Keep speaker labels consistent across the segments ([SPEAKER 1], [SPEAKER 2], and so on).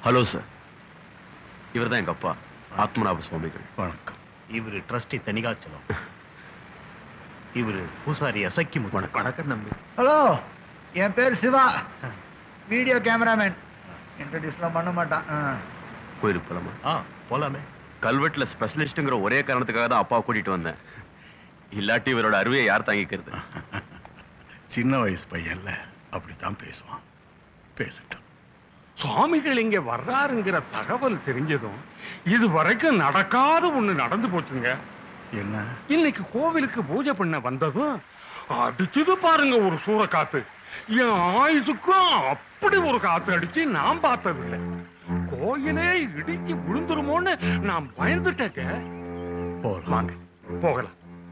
[SPEAKER 1] Hello sir இவர் தான் எங்க அப்பா ஆத்மநாப சுவாமிகள்
[SPEAKER 2] வணக்கம்
[SPEAKER 3] இவரு ட்ரஸ்டி தனிகாச்சலம் இவரு பூசாரி அசக்கி வணக்கம் வணக்கம் நம்பி
[SPEAKER 4] ஹலோ என் பேர் சிவா வீடியோ கேமராமேன் இன்ட்ரடியூஸ்லாம் பண்ண மாட்டான் ஆ.
[SPEAKER 1] கோயிலுக்கு போலாமா
[SPEAKER 3] ஆ போலாமே
[SPEAKER 1] கல்வெட்டுல ஸ்பெஷலிஸ்ட்ங்கிற ஒரே காரணத்துக்காக தான் அப்பா கூட்டிட்டு வந்தேன் இல்லாட்டி இவரோட அருவையை யார் தாங்கிக்கிறது
[SPEAKER 2] சின்ன வயசு பையன்ல அப்படித்தான் பேசுவான் பேசட்டும்
[SPEAKER 5] சுவாமிகள் இங்க வர்றாருங்கிற தகவல் தெரிஞ்சதும் இது வரைக்கும் நடக்காத ஒண்ணு நடந்து போச்சுங்க
[SPEAKER 2] என்ன
[SPEAKER 5] இன்னைக்கு கோவிலுக்கு பூஜை பண்ண வந்ததும் அடிச்சது பாருங்க ஒரு சூற காத்து என் ஆயுசுக்கும் அப்படி ஒரு காத்து அடிச்சு நான் பார்த்ததில்லை கோயிலே இடிச்சு விழுந்துருமோன்னு நான் பயந்துட்டேங்க
[SPEAKER 2] போலாம்
[SPEAKER 5] வாங்க போகலாம்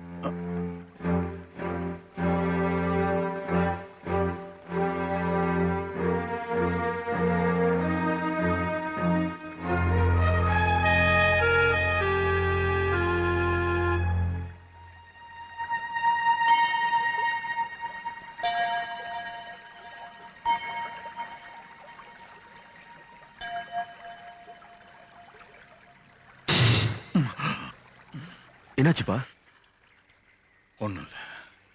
[SPEAKER 1] என்னாச்சுப்பா
[SPEAKER 2] ஒண்ணும் இல்ல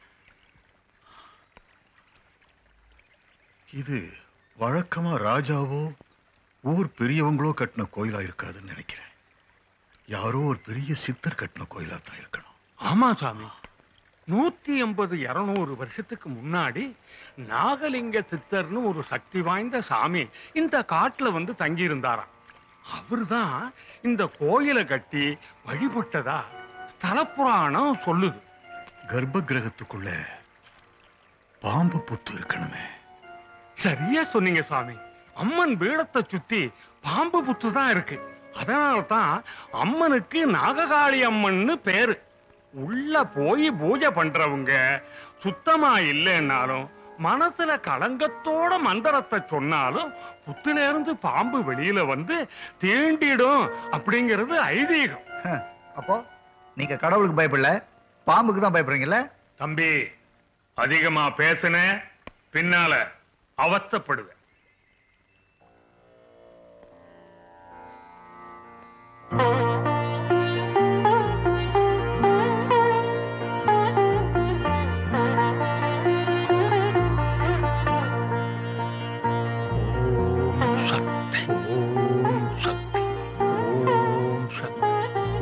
[SPEAKER 2] இது வழக்கமா ராஜாவோ ஊர் பெரியவங்களோ கட்டின கோயிலா இருக்காதுன்னு நினைக்கிறேன் யாரோ ஒரு பெரிய சித்தர் கட்டின கோயிலா தான் இருக்கணும்
[SPEAKER 5] ஆமா சாமி நூத்தி எண்பது இருநூறு வருஷத்துக்கு முன்னாடி நாகலிங்க சித்தர்னு ஒரு சக்தி வாய்ந்த சாமி இந்த காட்டுல வந்து தங்கி இருந்தாராம் அவர்தான் இந்த கோயிலை கட்டி வழிபட்டதா ஸ்தல புராணம் சொல்லுது
[SPEAKER 2] கர்ப்ப கிரகத்துக்குள்ள பாம்பு புத்து இருக்கணுமே
[SPEAKER 5] சரியா சொன்னீங்க சாமி அம்மன் பீடத்தை சுத்தி பாம்பு புத்து தான் இருக்கு அதனால தான் அம்மனுக்கு நாககாளி அம்மன்னு பேரு உள்ள போய் பூஜை பண்றவங்க சுத்தமா இல்லைன்னாலும் மனசுல களங்கத்தோட மந்திரத்தை சொன்னாலும் புத்துல இருந்து பாம்பு வெளியில வந்து தீண்டிடும் அப்படிங்கிறது ஐதீகம்
[SPEAKER 4] அப்போ நீங்க கடவுளுக்கு பயப்படல பாம்புக்கு தான் பயப்படுறீங்கல்ல
[SPEAKER 5] தம்பி அதிகமா பேசுன பின்னால அவஸ்தைப்படுவேன் ஓம் சக்தி ஓம் சக்தி ஓம் சக்தி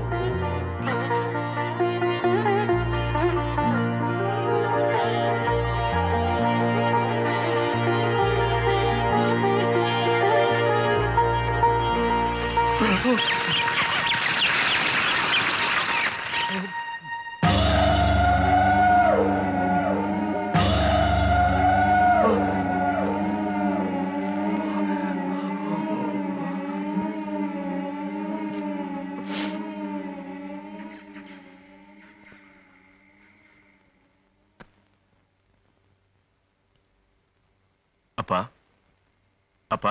[SPEAKER 1] அப்பா அப்பா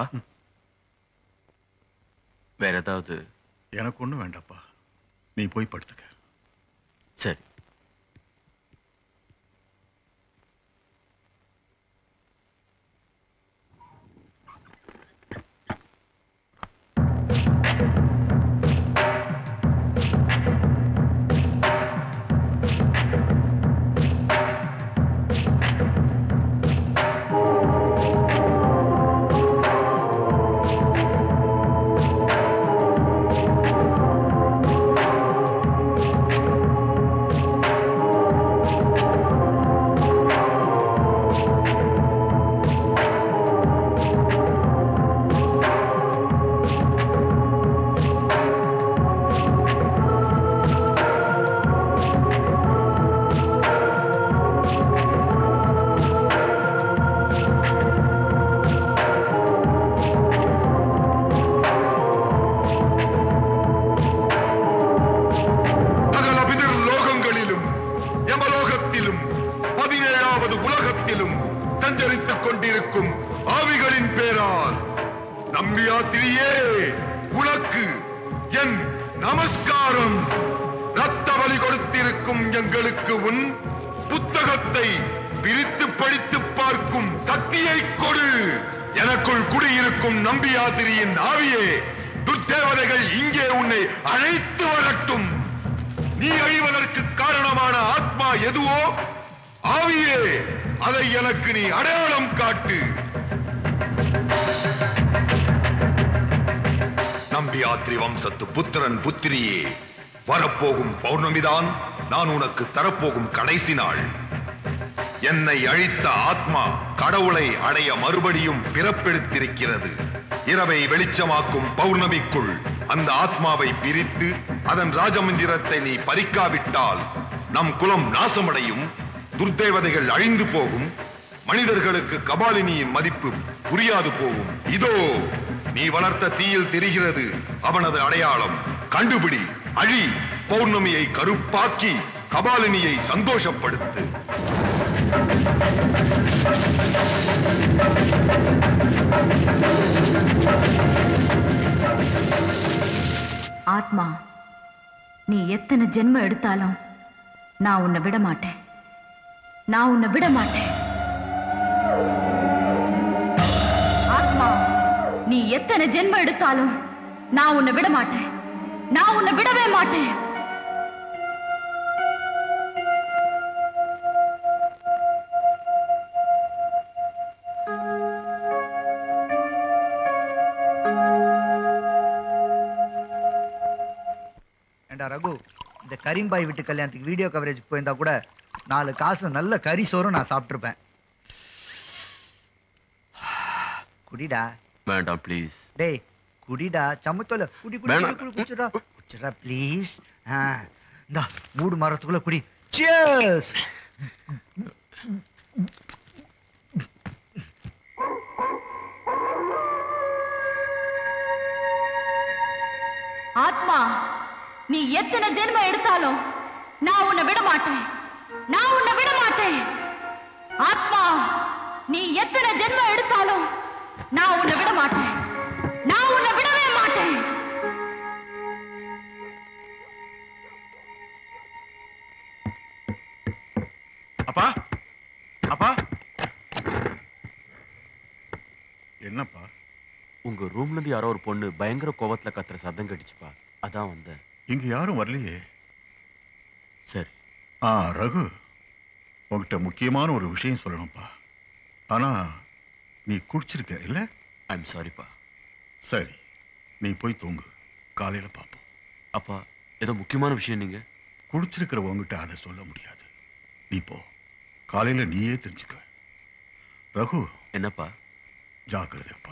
[SPEAKER 1] வேற ஏதாவது
[SPEAKER 2] எனக்கு ஒண்ணும் வேண்டாப்பா நீ போய் படுத்துக்க
[SPEAKER 1] சரி
[SPEAKER 6] சகல பிதிர் லோகங்களிலும் யமலோகத்திலும் பதினேழாவது உலகத்திலும் சஞ்சரித்துக் கொண்டிருக்கும் ஆவிகளின் பேரால் நம்பியாத்திரியே உனக்கு என் நமஸ்காரம் ரத்த பலி கொடுத்திருக்கும் எங்களுக்கு உன் புத்தகத்தை பிரித்து படித்து பார்க்கும் சக்தியை கொடு எனக்குள் குடியிருக்கும் நம்பியாதிரியின் ஆவியே துர்தேவதைகள் இங்கே உன்னை அழைத்து வரட்டும் நீ அழிவதற்கு காரணமான ஆத்மா எதுவோ ஆவியே அதை எனக்கு நீ அடையாளம் காட்டு நம்பியாத்திரி வம்சத்து புத்திரன் புத்திரியே வரப்போகும் பௌர்ணமிதான் நான் உனக்கு தரப்போகும் கடைசி நாள் என்னை அழித்த ஆத்மா கடவுளை அடைய மறுபடியும் பிறப்பெடுத்திருக்கிறது இரவை வெளிச்சமாக்கும் பௌர்ணமிக்குள் அந்த ஆத்மாவை பிரித்து அதன் ராஜமந்திரத்தை நீ பறிக்காவிட்டால் நம் குலம் நாசமடையும் துர்தேவதைகள் அழிந்து போகும் மனிதர்களுக்கு கபாலினியின் மதிப்பு புரியாது போகும் இதோ நீ வளர்த்த தீயில் தெரிகிறது அவனது அடையாளம் கண்டுபிடி அழி பௌர்ணமியை கருப்பாக்கி கபாலினியை சந்தோஷப்படுத்து
[SPEAKER 7] ஆத்மா நீ எத்தனை ஜென்மம் எடுத்தாலும் நான் உன்னை விட மாட்டேன் நான் உன்னை விட மாட்டேன் ஆத்மா நீ எத்தனை ஜென்மம் எடுத்தாலும் நான் உன்னை விட மாட்டேன் நான் உன்னை விடவே மாட்டேன்
[SPEAKER 4] ஏண்டா ரகு இந்த கரீம்பாய் வீட்டு கல்யாணத்துக்கு வீடியோ கவரேஜ் போயிருந்தா கூட நாலு காசு நல்ல கறி சோறும் நான் சாப்பிட்டிருப்பேன் குடிடா
[SPEAKER 1] வேண்டாம் ப்ளீஸ்
[SPEAKER 4] டேய் குடிடா சமத்தோல குடி குடி
[SPEAKER 1] வேணாம்.
[SPEAKER 4] குடி, குடி குடிச்சுடா குடிச்சுடா ப்ளீஸ் ஆ இந்தா மூடு மரத்துக்குள்ள குடி சியர்ஸ்
[SPEAKER 7] ஆத்மா நீ எத்தனை ஜென்மம் எடுத்தாலும் நான் உன்னை விட மாட்டேன் நான் உன்னை விட மாட்டேன் ஆத்மா நீ எத்தனை ஜென்மம் எடுத்தாலும் நான் உன்னை விட மாட்டேன் நான் உன்னை விடவே மாட்டேன்
[SPEAKER 2] அப்பா அப்பா என்னப்பா
[SPEAKER 1] உங்க ரூம்ல இருந்து யாரோ ஒரு பொண்ணு பயங்கர கோவத்துல கத்துற சத்தம் கடிச்சுப்பா அதான் வந்தேன்
[SPEAKER 2] இங்க யாரும் வரலையே
[SPEAKER 1] சரி
[SPEAKER 2] ஆ ரகு உன்கிட்ட முக்கியமான ஒரு விஷயம் சொல்லணும்ப்பா ஆனா நீ குடிச்சிருக்க இல்ல
[SPEAKER 1] ஐம் சாரிப்பா
[SPEAKER 2] சரி நீ போய் தூங்கு காலையில பார்ப்போம்
[SPEAKER 1] அப்பா ஏதோ முக்கியமான விஷயம் நீங்க
[SPEAKER 2] குடிச்சிருக்கிற உங்ககிட்ட அதை சொல்ல முடியாது நீ போ காலையில நீயே தெரிஞ்சுக்க ரகு
[SPEAKER 1] என்னப்பா
[SPEAKER 2] ஜாக்கிரதையப்பா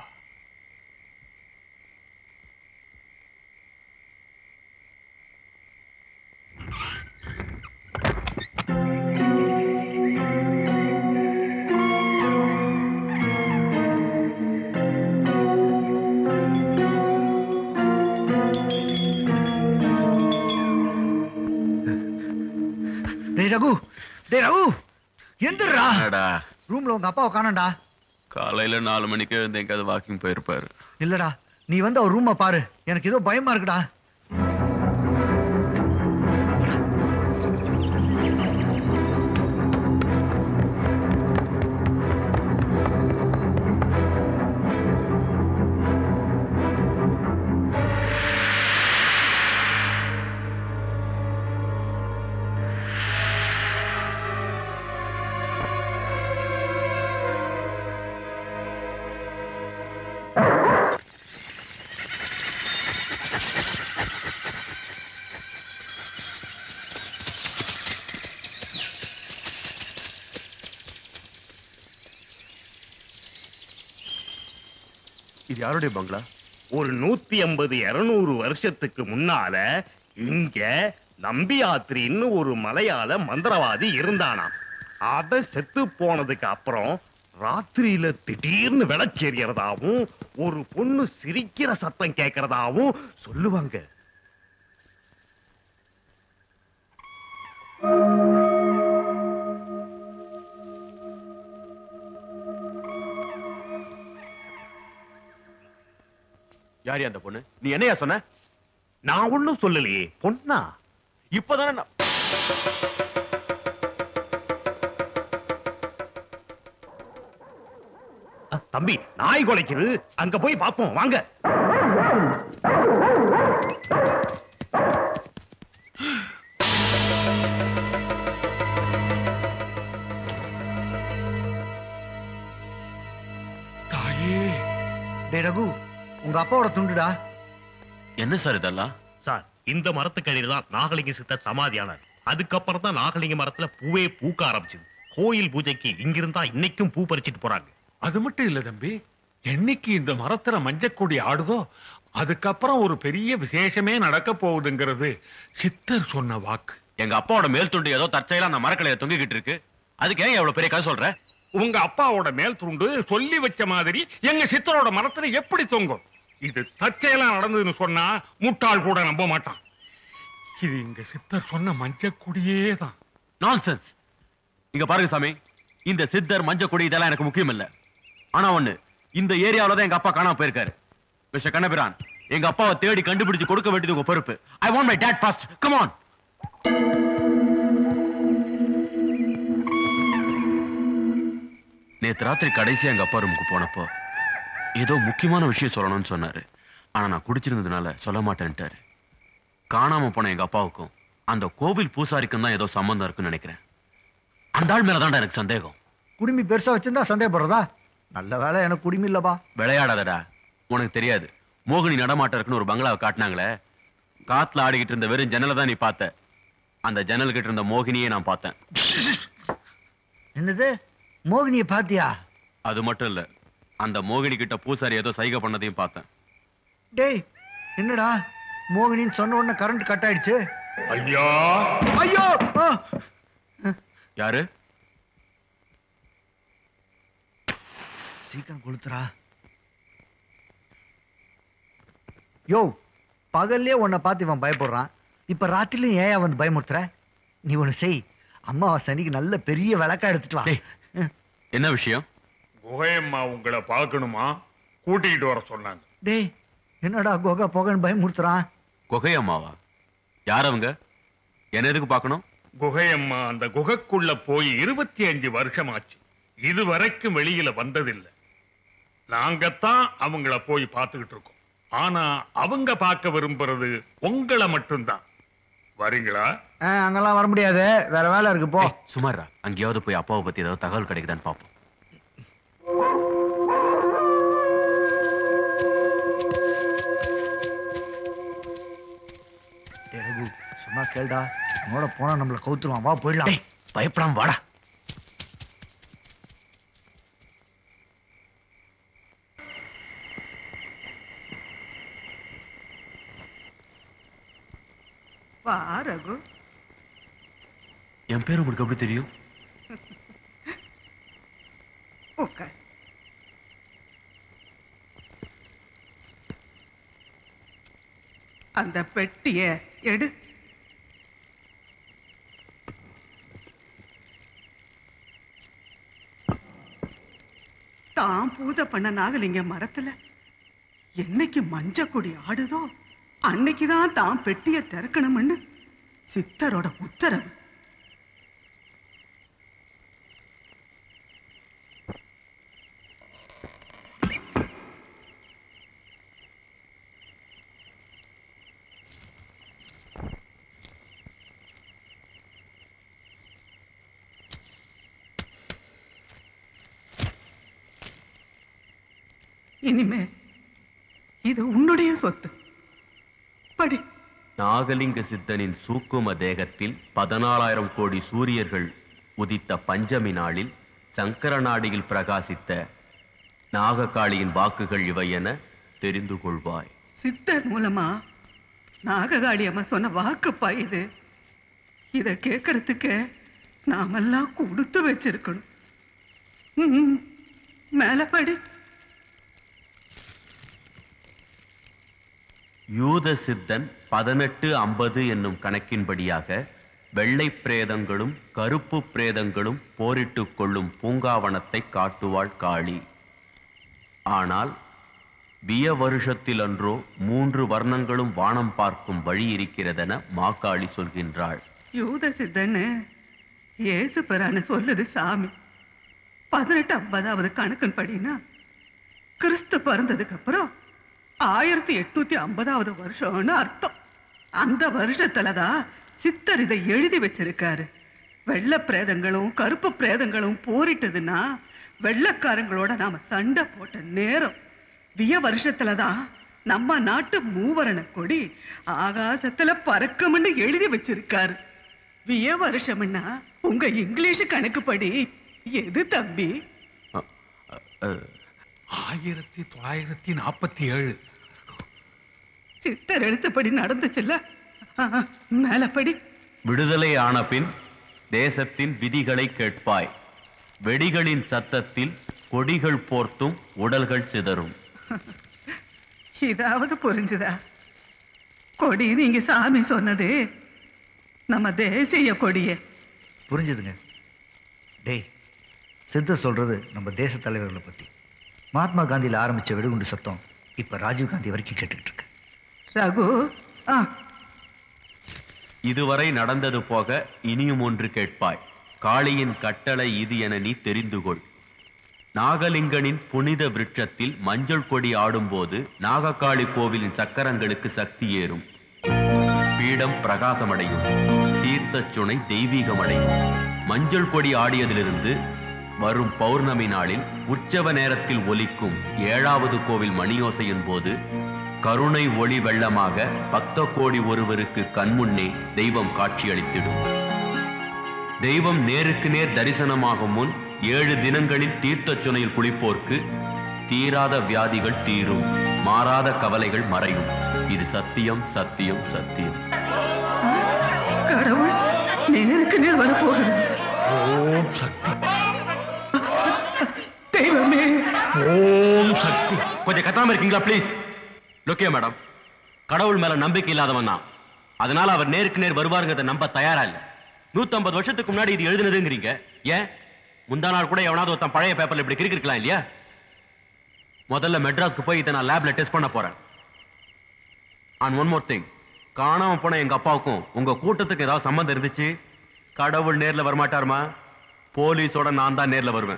[SPEAKER 4] டேய் ரகு டேய் ரகு எந்திரா
[SPEAKER 1] அடா
[SPEAKER 4] ரூம்ல உங்க அப்பாவை காணோம்டா
[SPEAKER 1] காலையில நாலு மணிக்கு வந்து எங்கேயாவது வாக்கிங் போயிருப்பாரு
[SPEAKER 4] இல்லடா நீ வந்து அவர் ரூமை பாரு எனக்கு ஏதோ பயமா இருக்குடா
[SPEAKER 1] இது யாருடைய பங்களா
[SPEAKER 3] ஒரு நூத்தி ஐம்பது இருநூறு வருஷத்துக்கு முன்னால இங்க நம்பியாத்திரின்னு ஒரு மலையாள மந்திரவாதி இருந்தானாம் அத செத்து போனதுக்கு அப்புறம் ராத்திரியில திடீர்னு விளச்செறியறதாவும் ஒரு பொண்ணு சிரிக்கிற சத்தம் கேட்கறதாவும் சொல்லுவாங்க
[SPEAKER 1] யார் அந்த பொண்ணு நீ என்னையா சொன்ன
[SPEAKER 3] நான் ஒண்ணும் சொல்லலையே பொண்ணா
[SPEAKER 1] இப்பதானே நான்
[SPEAKER 3] அ, தம்பி நாய் குலைக்குது அங்க போய் பாப்போம் வாங்க
[SPEAKER 5] தாயே
[SPEAKER 4] டே ரகு உங்க அப்பாவோட துண்டுடா
[SPEAKER 1] என்ன சார் இதெல்லாம்
[SPEAKER 3] சார் இந்த மரத்துக்கடியில தான் நாகலிங்க சித்தர் சமாதியானார் அதுக்கப்புறம் தான் நாகலிங்க மரத்துல பூவே பூக்க ஆரம்பிச்சது கோயில் பூஜைக்கு இங்கிருந்தா இன்னைக்கும் பூ பறிச்சிட்டு போறாங்க
[SPEAKER 5] அது மட்டும் இல்ல தம்பி என்னைக்கு இந்த மரத்துல மஞ்சக்கொடி ஆடுதோ அதுக்கப்புறம் ஒரு பெரிய விசேஷமே நடக்க போகுதுங்கிறது சித்தர் சொன்ன வாக்கு
[SPEAKER 1] எங்க அப்பாவோட மேல் துண்டு ஏதோ தற்செயலா அந்த மரக்கலையில தொங்கிக்கிட்டு இருக்கு அதுக்கு ஏன் எவ்வளவு பெரிய கதை சொல்ற
[SPEAKER 5] உங்க அப்பாவோட மேல் துண்டு சொல்லி வச்ச மாதிரி எங்க சித்தரோட மரத்துல எப்படி தொங்கும் இது தற்செயலா நடந்ததுன்னு சொன்னா முட்டாள் கூட நம்ப மாட்டான் இது எங்க சித்தர் சொன்ன மஞ்சக்கொடியே தான்
[SPEAKER 1] நான்சென்ஸ் இங்க பாருங்க சாமி இந்த சித்தர் மஞ்ச கொடி இதெல்லாம் எனக்கு முக்கியம் இல்ல ஆனா ஒண்ணு இந்த ஏரியாவுல தான் எங்க அப்பா காணாம போயிருக்காரு மிஸ்டர் கண்ணபிரான் எங்க அப்பாவை தேடி கண்டுபிடிச்சு கொடுக்க வேண்டியது உங்க பொறுப்பு I want my date first come on நேத்து ராத்திரி கடைசியா எங்க அப்பா ரூமுக்கு போனப்போ ஏதோ முக்கியமான விஷயம் சொல்லணும்னு சொன்னாரு ஆனா நான் குடிச்சிருந்ததுனால சொல்ல மாட்டேன்ட்டாரு காணாம போன எங்க அப்பாவுக்கும் அந்த கோவில் பூசாரிக்கும் தான் ஏதோ சம்பந்தம் இருக்குன்னு நினைக்கிறேன் அந்த ஆள் மேலதான்டா எனக்கு சந்தேகம்
[SPEAKER 4] குடுமி பெருசா வச்சிருந்தா சந்தேகப்படுறதா நல்ல வேலை எனக்கு குடுமி இல்லப்பா
[SPEAKER 1] விளையாடாதடா உனக்கு தெரியாது மோகினி நடமாட்டம் இருக்குன்னு ஒரு பங்களாவை காட்டினாங்களே காத்துல ஆடிக்கிட்டு இருந்த வெறும் ஜன்னலை தான் நீ பார்த்த அந்த ஜன்னல் கிட்ட இருந்த மோகினியே நான் பார்த்தேன்
[SPEAKER 4] என்னது மோகினியை பாத்தியா
[SPEAKER 1] அது மட்டும் இல்ல அந்த மோகினி கிட்ட பூசாரி ஏதோ சைகை பண்ணதையும் பார்த்தேன்
[SPEAKER 4] டேய் என்னடா மோகினின்னு சொன்ன உடனே கரண்ட் கட் ஆயிடுச்சு
[SPEAKER 5] ஐயா
[SPEAKER 4] ஐயோ ஆ!
[SPEAKER 1] யாரு
[SPEAKER 4] சீக்கிரம் கொளுத்துறா யோ பகல்லே உன்னை பார்த்து இவன் பயப்படுறான் இப்ப ராத்திரிலையும் ஏன் வந்து பயமுறுத்துற நீ ஒண்ணு செய் அம்மாவாசை அன்னைக்கு நல்ல பெரிய விளக்கா எடுத்துட்டு வா
[SPEAKER 1] டேய். என்ன விஷயம்
[SPEAKER 5] குகையம்மா உங்களை பார்க்கணுமா கூட்டிகிட்டு வர சொன்னாங்க
[SPEAKER 4] டேய் என்னடா கோகா போகன்னு பயமுறுத்துறான்
[SPEAKER 1] குகை அம்மாவா யார் அவங்க என்ன எதுக்கு பார்க்கணும்
[SPEAKER 5] குகையம்மா அந்த குகைக்குள்ள போய் இருபத்தி அஞ்சு வருஷம் ஆச்சு இது வரைக்கும் வெளியில வந்ததில்லை நாங்கத்தான் அவங்கள போய் பார்த்துக்கிட்டு இருக்கோம் ஆனா அவங்க பார்க்க விரும்புறது உங்களை மட்டும்தான் வரீங்களா
[SPEAKER 4] ஆ, அங்கெல்லாம் வர முடியாது வேற வேலை இருக்கு போ
[SPEAKER 1] ஏய், சுமாரா அங்கேயாவது போய் அப்பாவை பத்தி ஏதாவது தகவல் கிடைக்குதான்னு பார்ப்போம்
[SPEAKER 4] டேய் ரகு சொன்னா கேளுடா உன்னோட போனா நம்மள கவுத்துருவான் வா போயிடலாம்
[SPEAKER 1] டேய், பயப்படாம வாடா
[SPEAKER 8] வா ரகு
[SPEAKER 1] என் பேர் உங்களுக்கு எப்படி தெரியும்
[SPEAKER 8] உட்கார் அந்த பெட்டிய எடு தான் பூஜை பண்ண நாகலிங்க மரத்துல என்னைக்கு மஞ்ச கொடி ஆடுதோ அன்னைக்குதான் தான் பெட்டிய திறக்கணும்னு சித்தரோட உத்தரவு இனிமே இது உன்னுடைய சொத்து படி
[SPEAKER 1] நாகலிங்க சித்தனின் சூக்கும தேகத்தில் பதினாலாயிரம் கோடி சூரியர்கள் உதித்த பஞ்சமி நாளில் சங்கரநாடியில் பிரகாசித்த நாககாளியின் வாக்குகள் இவை என தெரிந்து கொள்வாய்
[SPEAKER 8] சித்தர் மூலமா நாககாளி அம்மா சொன்ன வாக்குப்பா இது இத கேட்கறதுக்கு நாமெல்லாம் கொடுத்து வச்சிருக்கணும் ம், மேல படி
[SPEAKER 1] யூத சித்தன் பதினெட்டு ஐம்பது என்னும் கணக்கின்படியாக வெள்ளை பிரேதங்களும் கருப்பு பிரேதங்களும் போரிட்டுக் கொள்ளும் பூங்காவனத்தை காட்டுவாள் காளி ஆனால் விய வருஷத்திலன்றோ மூன்று வர்ணங்களும் வானம் பார்க்கும் வழி இருக்கிறதென மாக்காளி சொல்கின்றாள்
[SPEAKER 8] யூத சித்தன்னு ஏசு பெறான்னு சொல்லுது சாமி பதினெட்டு ஐம்பதாவது கணக்குன்னு படினா கிறிஸ்து பிறந்ததுக்கு அப்புறம் ஆயிரத்தி எட்நூத்தி ஐம்பதாவது வருஷம்னு அர்த்தம் அந்த வருஷத்துலதான் சித்தர் இதை எழுதி வச்சிருக்காரு வெள்ளை பிரேதங்களும் கருப்பு பிரேதங்களும் போரிட்டதுன்னா வெள்ளக்காரங்களோட நாம சண்டை போட்ட நேரம் விய வருஷத்துலதான் நம்ம நாட்டு மூவரண கொடி ஆகாசத்துல பறக்கும்னு எழுதி வச்சிருக்காரு விய வருஷம்னா உங்க இங்கிலீஷ் கணக்குப்படி எது தம்பி
[SPEAKER 5] ஆயிரத்தி தொள்ளாயிரத்தி நாற்பத்தி ஏழு
[SPEAKER 8] சித்தர் எழுத்துப்படி நடந்துச்சுல்ல ஆ, மேலப்படி
[SPEAKER 1] விடுதலை ஆன பின் தேசத்தின் விதிகளை கேட்பாய் வெடிகளின் சத்தத்தில் கொடிகள் போர்த்தும் உடல்கள் சிதறும்
[SPEAKER 8] இதாவது புரிஞ்சுதா கொடி நீங்க சாமி சொன்னது நம்ம தேசிய கொடியே
[SPEAKER 4] புரிஞ்சுதுங்க டேய் சித்தர் சொல்றது நம்ம தேச தலைவர்களை பத்தி மகாத்மா காந்தியில ஆரம்பிச்ச வெடிகுண்டு சத்தம் இப்ப ராஜீவ் காந்தி வரைக்கும் கேட்டுக்கிட்டு இருக்கு
[SPEAKER 8] ரகு ஆ
[SPEAKER 1] இதுவரை நடந்தது போக இனியும் ஒன்று கேட்பாய் காளியின் கட்டளை இது என நீ தெரிந்து கொள் நாகலிங்கனின் புனித விருட்சத்தில் மஞ்சள் கொடி ஆடும்போது நாககாளி கோவிலின் சக்கரங்களுக்கு சக்தி ஏறும் பீடம் பிரகாசமடையும் தீர்த்த சுனை தெய்வீகமடையும் மஞ்சள் கொடி ஆடியதிலிருந்து வரும் பௌர்ணமி நாளில் உற்சவ நேரத்தில் ஒலிக்கும் ஏழாவது கோவில் மணியோசையின் போது கருணை ஒளி வெள்ளமாக பக்த கோடி ஒருவருக்கு கண்முன்னே தெய்வம் காட்சியளித்திடும் தெய்வம் நேருக்கு நேர் தரிசனமாகும் முன் ஏழு தினங்களில் தீர்த்த சுனையில் குளிப்போர்க்கு தீராத வியாதிகள் தீரும் மாறாத கவலைகள் மறையும் இது சத்தியம் சத்தியம் சத்தியம்
[SPEAKER 8] கடவுள் நேருக்கு நேர் வர போகுது
[SPEAKER 5] ஓம் சக்தி
[SPEAKER 8] தெய்வமே
[SPEAKER 5] ஓம் சக்தி
[SPEAKER 1] கொஞ்சம் கத்தாம இருக்கீங்களா ப்ளீஸ் லுக்கியா மேடம் கடவுள் மேல நம்பிக்கை இல்லாதவன் தான் அதனால அவர் நேருக்கு நேர் வருவாருங்கிறத நம்ப தயாரா இல்ல 150 வருஷத்துக்கு முன்னாடி இது எழுதுனதுங்கிறீங்க ஏன் முந்தா நாள் கூட எவனாவது ஒருத்தன் பழைய பேப்பர்ல இப்படி கிறுக்கிருக்கலாம் இல்லையா முதல்ல மெட்ராஸ்க்கு போய் இதை நான் லேப்ல டெஸ்ட் பண்ண போறேன் அண்ட் ஒன் மோர் திங் காணாம போன எங்க அப்பாவுக்கும் உங்க கூட்டத்துக்கு ஏதாவது சம்மந்தம் இருந்துச்சு கடவுள் நேர்ல வரமாட்டாருமா போலீஸோட நான் தான் நேர்ல வருவேன்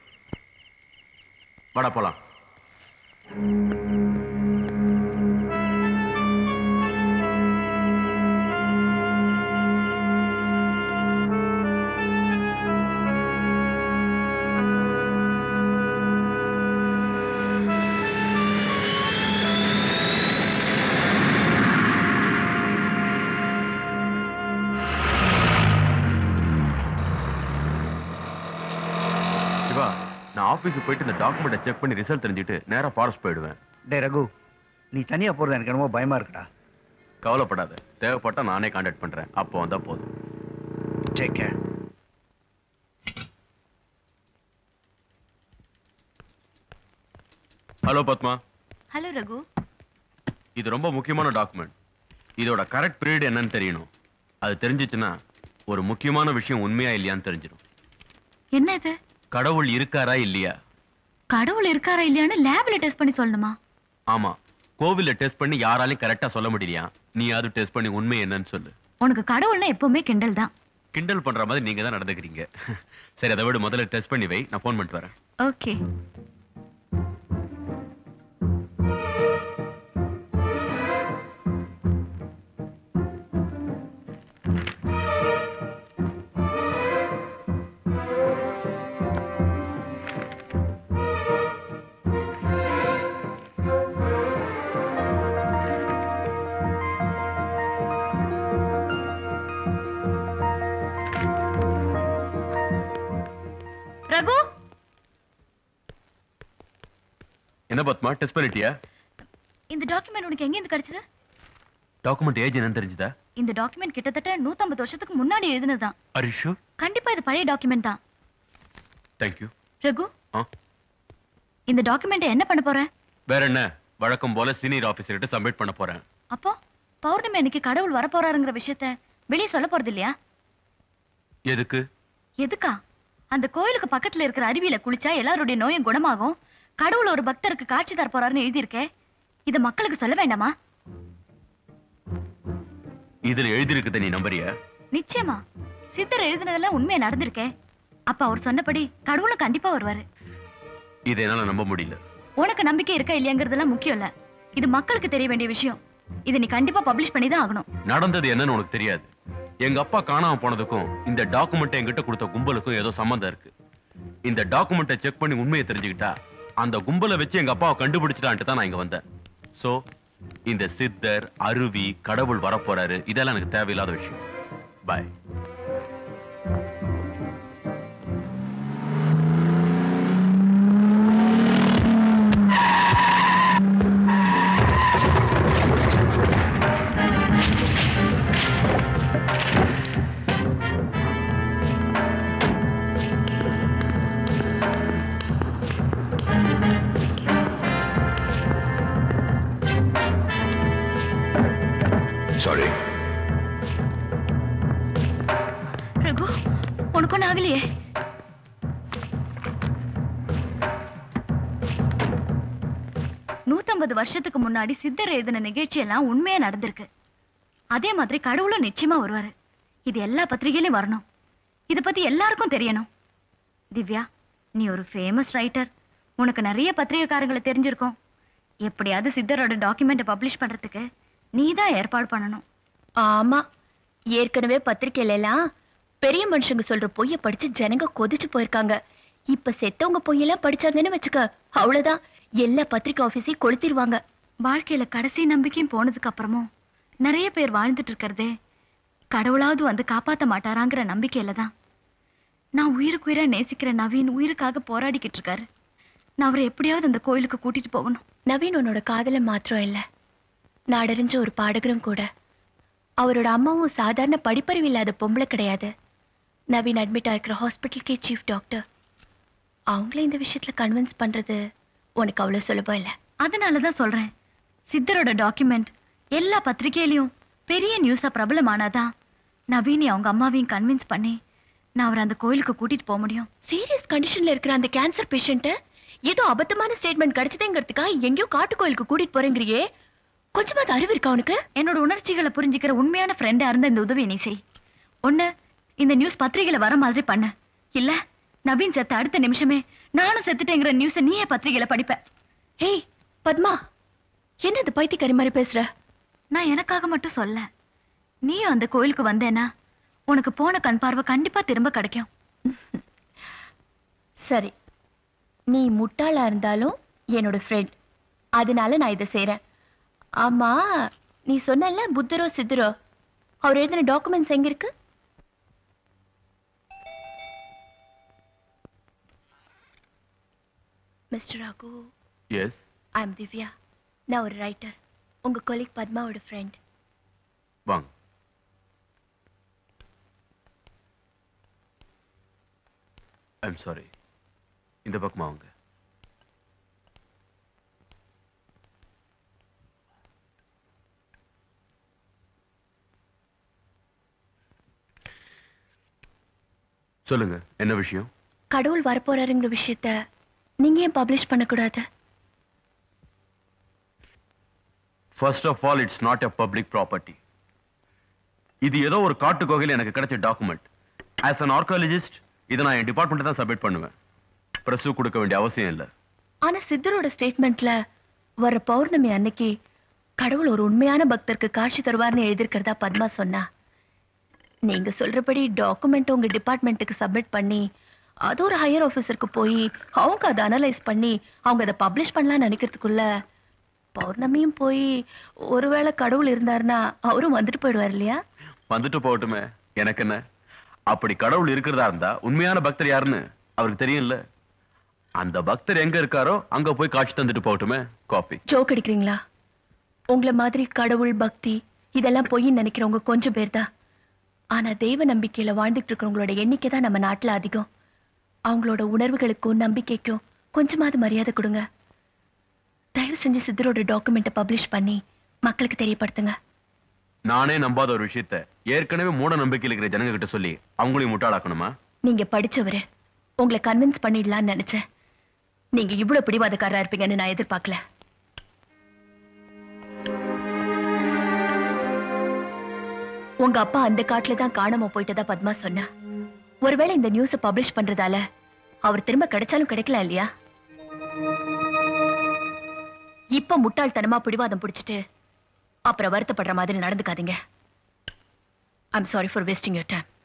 [SPEAKER 1] வாடா போலாம் சிவா நான் ஆபீஸுக்கு போயிட்டு இந்த டாக்குமெண்ட்டை செக் பண்ணி ரிசல்ட் தெரிஞ்சுட்டு நேரா ஃபாரஸ்ட் போயிடுவேன்
[SPEAKER 4] டே ரகு நீ தனியா போறது எனக்கு என்னமோ பயமா இருக்குடா
[SPEAKER 1] கவலைப்படாத தேவைப்பட்டா நானே கான்டாக்ட் பண்றேன் அப்போ வந்தா போதும்
[SPEAKER 4] take care
[SPEAKER 1] hello Padma
[SPEAKER 7] hello Raghu
[SPEAKER 1] இது ரொம்ப முக்கியமான டாக்குமெண்ட் இதோட கரெக்ட் பீரியட் என்னன்னு தெரியணும் அது தெரிஞ்சிச்சுன்னா ஒரு முக்கியமான விஷயம் உண்மையா இல்லையான்னு தெரிஞ்சிடும்
[SPEAKER 7] என்ன இது
[SPEAKER 1] கடவுள் இருக்காரா இல்லையா
[SPEAKER 7] கடவுள் இருக்காரா இல்லையான்னு லேப்ல டெஸ்ட் பண்ணி சொல்லணுமா
[SPEAKER 1] ஆமா கோவில்ல டெஸ்ட் பண்ணி யாராலையும் கரெக்டா சொல்ல முடியலையா நீ அது டெஸ்ட் பண்ணி உண்மை என்னன்னு சொல்லு
[SPEAKER 7] உனக்கு கடவுள்னா எப்பவுமே கிண்டல் தான்
[SPEAKER 1] கிண்டல் பண்ற மாதிரி நீங்க தான் நடந்துக்கிறீங்க சரி அதை விட முதல்ல டெஸ்ட் பண்ணி வை நான் ஃபோன் பண்ணிட்டு வரேன்
[SPEAKER 7] ஓகே ரகு
[SPEAKER 1] என்ன பத்மா டெஸ்ட் பண்ணிட்டியா
[SPEAKER 7] இந்த டாக்குமெண்ட் உனக்கு எங்க இருந்து கிடைச்சது
[SPEAKER 1] டாக்குமெண்ட் ஏஜ் என்னன்னு தெரிஞ்சுதா
[SPEAKER 7] இந்த டாக்குமெண்ட் கிட்டத்தட்ட 150 வருஷத்துக்கு முன்னாடி எழுதினதுதான்
[SPEAKER 1] அரிஷு
[SPEAKER 7] கண்டிப்பா இது பழைய டாக்குமெண்ட் தான்
[SPEAKER 1] தேங்க்யூ
[SPEAKER 7] ரகு
[SPEAKER 1] ஆ
[SPEAKER 7] இந்த டாக்குமெண்ட் என்ன பண்ண போற
[SPEAKER 1] வேற என்ன வழக்கம் போல சீனியர் ஆபீசர்கிட்ட சப்மிட் பண்ண போறேன்
[SPEAKER 7] அப்போ பௌர்ணமி அன்னைக்கு கடவுள் வரப்போறாருங்கிற விஷயத்த வெளியே சொல்ல போறது இல்லையா
[SPEAKER 1] எதுக்கு
[SPEAKER 7] எதுக்கா அந்த கோயிலுக்கு பக்கத்துல இருக்கிற அருவியில குளிச்சா எல்லாருடைய நோயும் குணமாகும் கடவுள் ஒரு பக்தருக்கு காட்சி தர போறாருன்னு எழுதியிருக்கே இத மக்களுக்கு சொல்ல வேண்டாமா
[SPEAKER 1] இதுல எழுதியிருக்குத நீ நம்புறியா
[SPEAKER 7] நிச்சயமா சித்தர் எழுதினதெல்லாம் உண்மையா நடந்திருக்கே அப்ப அவர் சொன்னபடி கடவுளும் கண்டிப்பா வருவாரு
[SPEAKER 1] இதை என்னால நம்ப முடியல
[SPEAKER 7] உனக்கு நம்பிக்கை இருக்கா இல்லையாங்கிறதெல்லாம் முக்கியம் இல்ல இது மக்களுக்கு தெரிய வேண்டிய விஷயம் இதை நீ கண்டிப்பா பப்ளிஷ் பண்ணி தான் ஆகணும்
[SPEAKER 1] நடந்தது என்னன்னு உனக்கு தெரியாது எங்க அப்பா காணாம போனதுக்கும் இந்த டாக்குமெண்ட் என்கிட்ட கொடுத்த கும்பலுக்கும் ஏதோ சம்மந்தம் இருக்கு இந்த டாக்குமெண்ட்டை செக் பண்ணி உண்மையை தெரிஞ்சுக்கிட்டா அந்த கும்பலை வச்சு எங்க அப்பாவை கண்டுபிடிச்சிட்டான்ட்டு தான் நான் இங்க வந்தேன் சோ இந்த சித்தர் அருவி கடவுள் வரப்போறாரு இதெல்லாம் எனக்கு தேவையில்லாத விஷயம் பாய்
[SPEAKER 6] சாரி
[SPEAKER 7] ரகு உனக்கு ஒண்ணு ஆகலையே நூத்தம்பது வருஷத்துக்கு முன்னாடி சித்தர் எழுதின நிகழ்ச்சி எல்லாம் உண்மையா நடந்திருக்கு அதே மாதிரி கடவுளும் நிச்சயமா வருவாரு இது எல்லா பத்திரிகையிலும் வரணும் இத பத்தி எல்லாருக்கும் தெரியணும் திவ்யா நீ ஒரு ஃபேமஸ் ரைட்டர் உனக்கு நிறைய பத்திரிகைக்காரங்களை தெரிஞ்சிருக்கும் எப்படியாவது சித்தரோட டாக்குமெண்ட்டை பப்ளிஷ் பண்றதுக்கு நீ தான் ஏற்பாடு பண்ணணும்
[SPEAKER 9] ஆமா ஏற்கனவே பத்திரிக்கையில எல்லாம் பெரிய மனுஷங்க சொல்ற பொய்ய படிச்சு ஜனங்க கொதிச்சு போயிருக்காங்க இப்ப செத்தவங்க பொய்யெல்லாம் படிச்சாங்கன்னு வச்சுக்க அவ்வளவுதான் எல்லா பத்திரிக்கை ஆபீஸையும் கொளுத்திடுவாங்க
[SPEAKER 7] வாழ்க்கையில கடைசி நம்பிக்கையும் போனதுக்கு அப்புறமும் நிறைய பேர் வாழ்ந்துட்டு இருக்கிறதே கடவுளாவது வந்து காப்பாத்த மாட்டாராங்கிற நம்பிக்கையில தான் நான் உயிருக்கு உயிரா நேசிக்கிற நவீன் உயிருக்காக போராடிக்கிட்டு இருக்காரு நான் அவரை எப்படியாவது அந்த கோயிலுக்கு கூட்டிட்டு போகணும்
[SPEAKER 9] நவீன் உன்னோட காதல மாத்திரம் இல்ல நாடறிஞ்ச ஒரு பாடகரும் கூட அவரோட அம்மாவும் சாதாரண படிப்பறிவு இல்லாத பொம்பளை கிடையாது நவீன் அட்மிட் ஆயிருக்கிற ஹாஸ்பிட்டலுக்கே சீஃப் டாக்டர் அவங்கள இந்த விஷயத்துல கன்வின்ஸ் பண்றது உனக்கு அவ்வளவு சுலபம் இல்ல
[SPEAKER 7] அதனாலதான் சொல்றேன் சித்தரோட டாக்குமெண்ட் எல்லா பத்திரிகையிலயும் பெரிய நியூஸா பிரபலமானாதான் நவீனி அவங்க அம்மாவையும் கன்வின்ஸ் பண்ணி நான் அவரை அந்த கோயிலுக்கு கூட்டிட்டு போக முடியும்
[SPEAKER 9] சீரியஸ் கண்டிஷன்ல இருக்கிற அந்த கேன்சர் பேஷண்ட்ட ஏதோ அபத்தமான ஸ்டேட்மெண்ட் கிடைச்சதேங்கிறதுக்காக எங்கேயோ காட்டு கோயிலுக்கு கூட்டிட்டு போறேங்கிறியே கொஞ்சமாவது அறிவு இருக்கா உனக்கு
[SPEAKER 7] என்னோட உணர்ச்சிகளை புரிஞ்சுக்கிற உண்மையான ஃப்ரெண்டா இருந்த இந்த உதவி நீ செய் ஒண்ணு இந்த நியூஸ் பத்திரிகையில வர மாதிரி பண்ண இல்ல நவீன் செத்த அடுத்த நிமிஷமே நானும் செத்துட்டேங்கிற நியூஸ நீயே பத்திரிகையில படிப்ப
[SPEAKER 9] ஹேய் பத்மா என்ன இந்த பைத்தியக்காரி மாதிரி பேசுற
[SPEAKER 7] நான் எனக்காக மட்டும் சொல்ல நீயும் அந்த கோயிலுக்கு வந்தேன்னா உனக்கு போன கண் பார்வை கண்டிப்பா திரும்ப கிடைக்கும்
[SPEAKER 9] சரி நீ முட்டாளா இருந்தாலும் என்னோட ஃப்ரெண்ட் அதனால நான் இதை செய்றேன் ஆமா நீ சொன்னல புத்தரோ சித்தரோ அவர் எழுதின டாக்குமெண்ட்ஸ் எங்க இருக்கு mister Raghu
[SPEAKER 1] yes
[SPEAKER 9] I am Divya நான் ஒரு ரைட்டர் உங்க கொலிக் பத்மாவோட ஃப்ரெண்ட்
[SPEAKER 1] வாங்க ஐம் சாரி இந்த பக்கமா வாங்க சொல்லுங்க என்ன விஷயம்
[SPEAKER 9] கடவுள் வரப்போறாருங்கிற விஷயத்த நீங்க ஏன் பப்ளிஷ் பண்ணக்கூடாது
[SPEAKER 1] first of all it's not a public property இது ஏதோ ஒரு காட்டு கோகையில் எனக்கு கிடைச்ச டாக்குமெண்ட் ஆஸ் அன் ஆர்காலஜிஸ்ட் இதை நான் என் டிபார்ட்மெண்ட் தான் சப்மிட் பண்ணுவேன் ப்ரெஸ்ஸு கொடுக்க வேண்டிய அவசியம் இல்லை
[SPEAKER 9] ஆனா சித்தரோட ஸ்டேட்மெண்ட்ல வர பௌர்ணமி அன்னைக்கு கடவுள் ஒரு உண்மையான பக்தருக்கு காட்சி தருவார்னு எழுதியிருக்கிறதா பத்மா சொன்னா நீங்க சொல்றபடி டாக்குமெண்ட் உங்க டிபார்ட்மெண்ட்டுக்கு சப்மிட் பண்ணி அது ஒரு ஹையர் ஆஃபீஸருக்கு போய் அவங்க அதை அனலைஸ் பண்ணி அவங்க அதை பப்ளிஷ் பண்ணலாம்னு நினைக்கிறதுக்குள்ள பௌர்ணமியும் போய் ஒருவேளை கடவுள் இருந்தாருன்னா அவரும் வந்துட்டு போயிடுவார் இல்லையா
[SPEAKER 1] வந்துட்டு போகட்டுமே எனக்கு என்ன அப்படி கடவுள் இருக்கிறதா இருந்தா உண்மையான பக்தர் யாருன்னு அவருக்கு தெரியும்ல அந்த பக்தர் எங்க இருக்காரோ அங்க போய் காட்சி தந்துட்டு போகட்டுமே காப்பி
[SPEAKER 9] ஜோக் அடிக்கிறீங்களா உங்களை மாதிரி கடவுள் பக்தி இதெல்லாம் பொய்ன்னு நினைக்கிறவங்க கொஞ்சம் பேர் தான் ஆனா தெய்வ நம்பிக்கையில வாழ்ந்துட்டு இருக்கிறவங்களோட எண்ணிக்கை தான் நம்ம நாட்டுல அதிகம் அவங்களோட உணர்வுகளுக்கும் நம்பிக்கைக்கும் கொஞ்சமாவது மரியாதை கொடுங்க தயவு செஞ்சு சித்தரோட டாக்குமெண்ட்டை பப்ளிஷ் பண்ணி மக்களுக்கு தெரியப்படுத்துங்க
[SPEAKER 1] நானே நம்பாத ஒரு விஷயத்த ஏற்கனவே மூட நம்பிக்கையில் இருக்கிற ஜனங்க கிட்ட சொல்லி அவங்களையும் முட்டாளாக்கணுமா
[SPEAKER 9] நீங்க படிச்சவரு உங்களை கன்வின்ஸ் பண்ணிடலாம்னு நினைச்சேன் நீங்க இவ்வளவு பிடிவாதக்காரரா இருப்பீங்கன்னு நான் எதிர்பார்க்கல உங்க அப்பா அந்த காட்டுல தான் காணாம போயிட்டதா பத்மா சொன்னா ஒருவேளை இந்த நியூஸ பப்ளிஷ் பண்றதால அவர் திரும்ப கிடைச்சாலும் கிடைக்கல இல்லையா இப்ப முட்டாள்தனமா பிடிவாதம் பிடிச்சிட்டு அப்புறம் வருத்தப்படுற மாதிரி நடந்துக்காதீங்க I'm sorry for wasting your time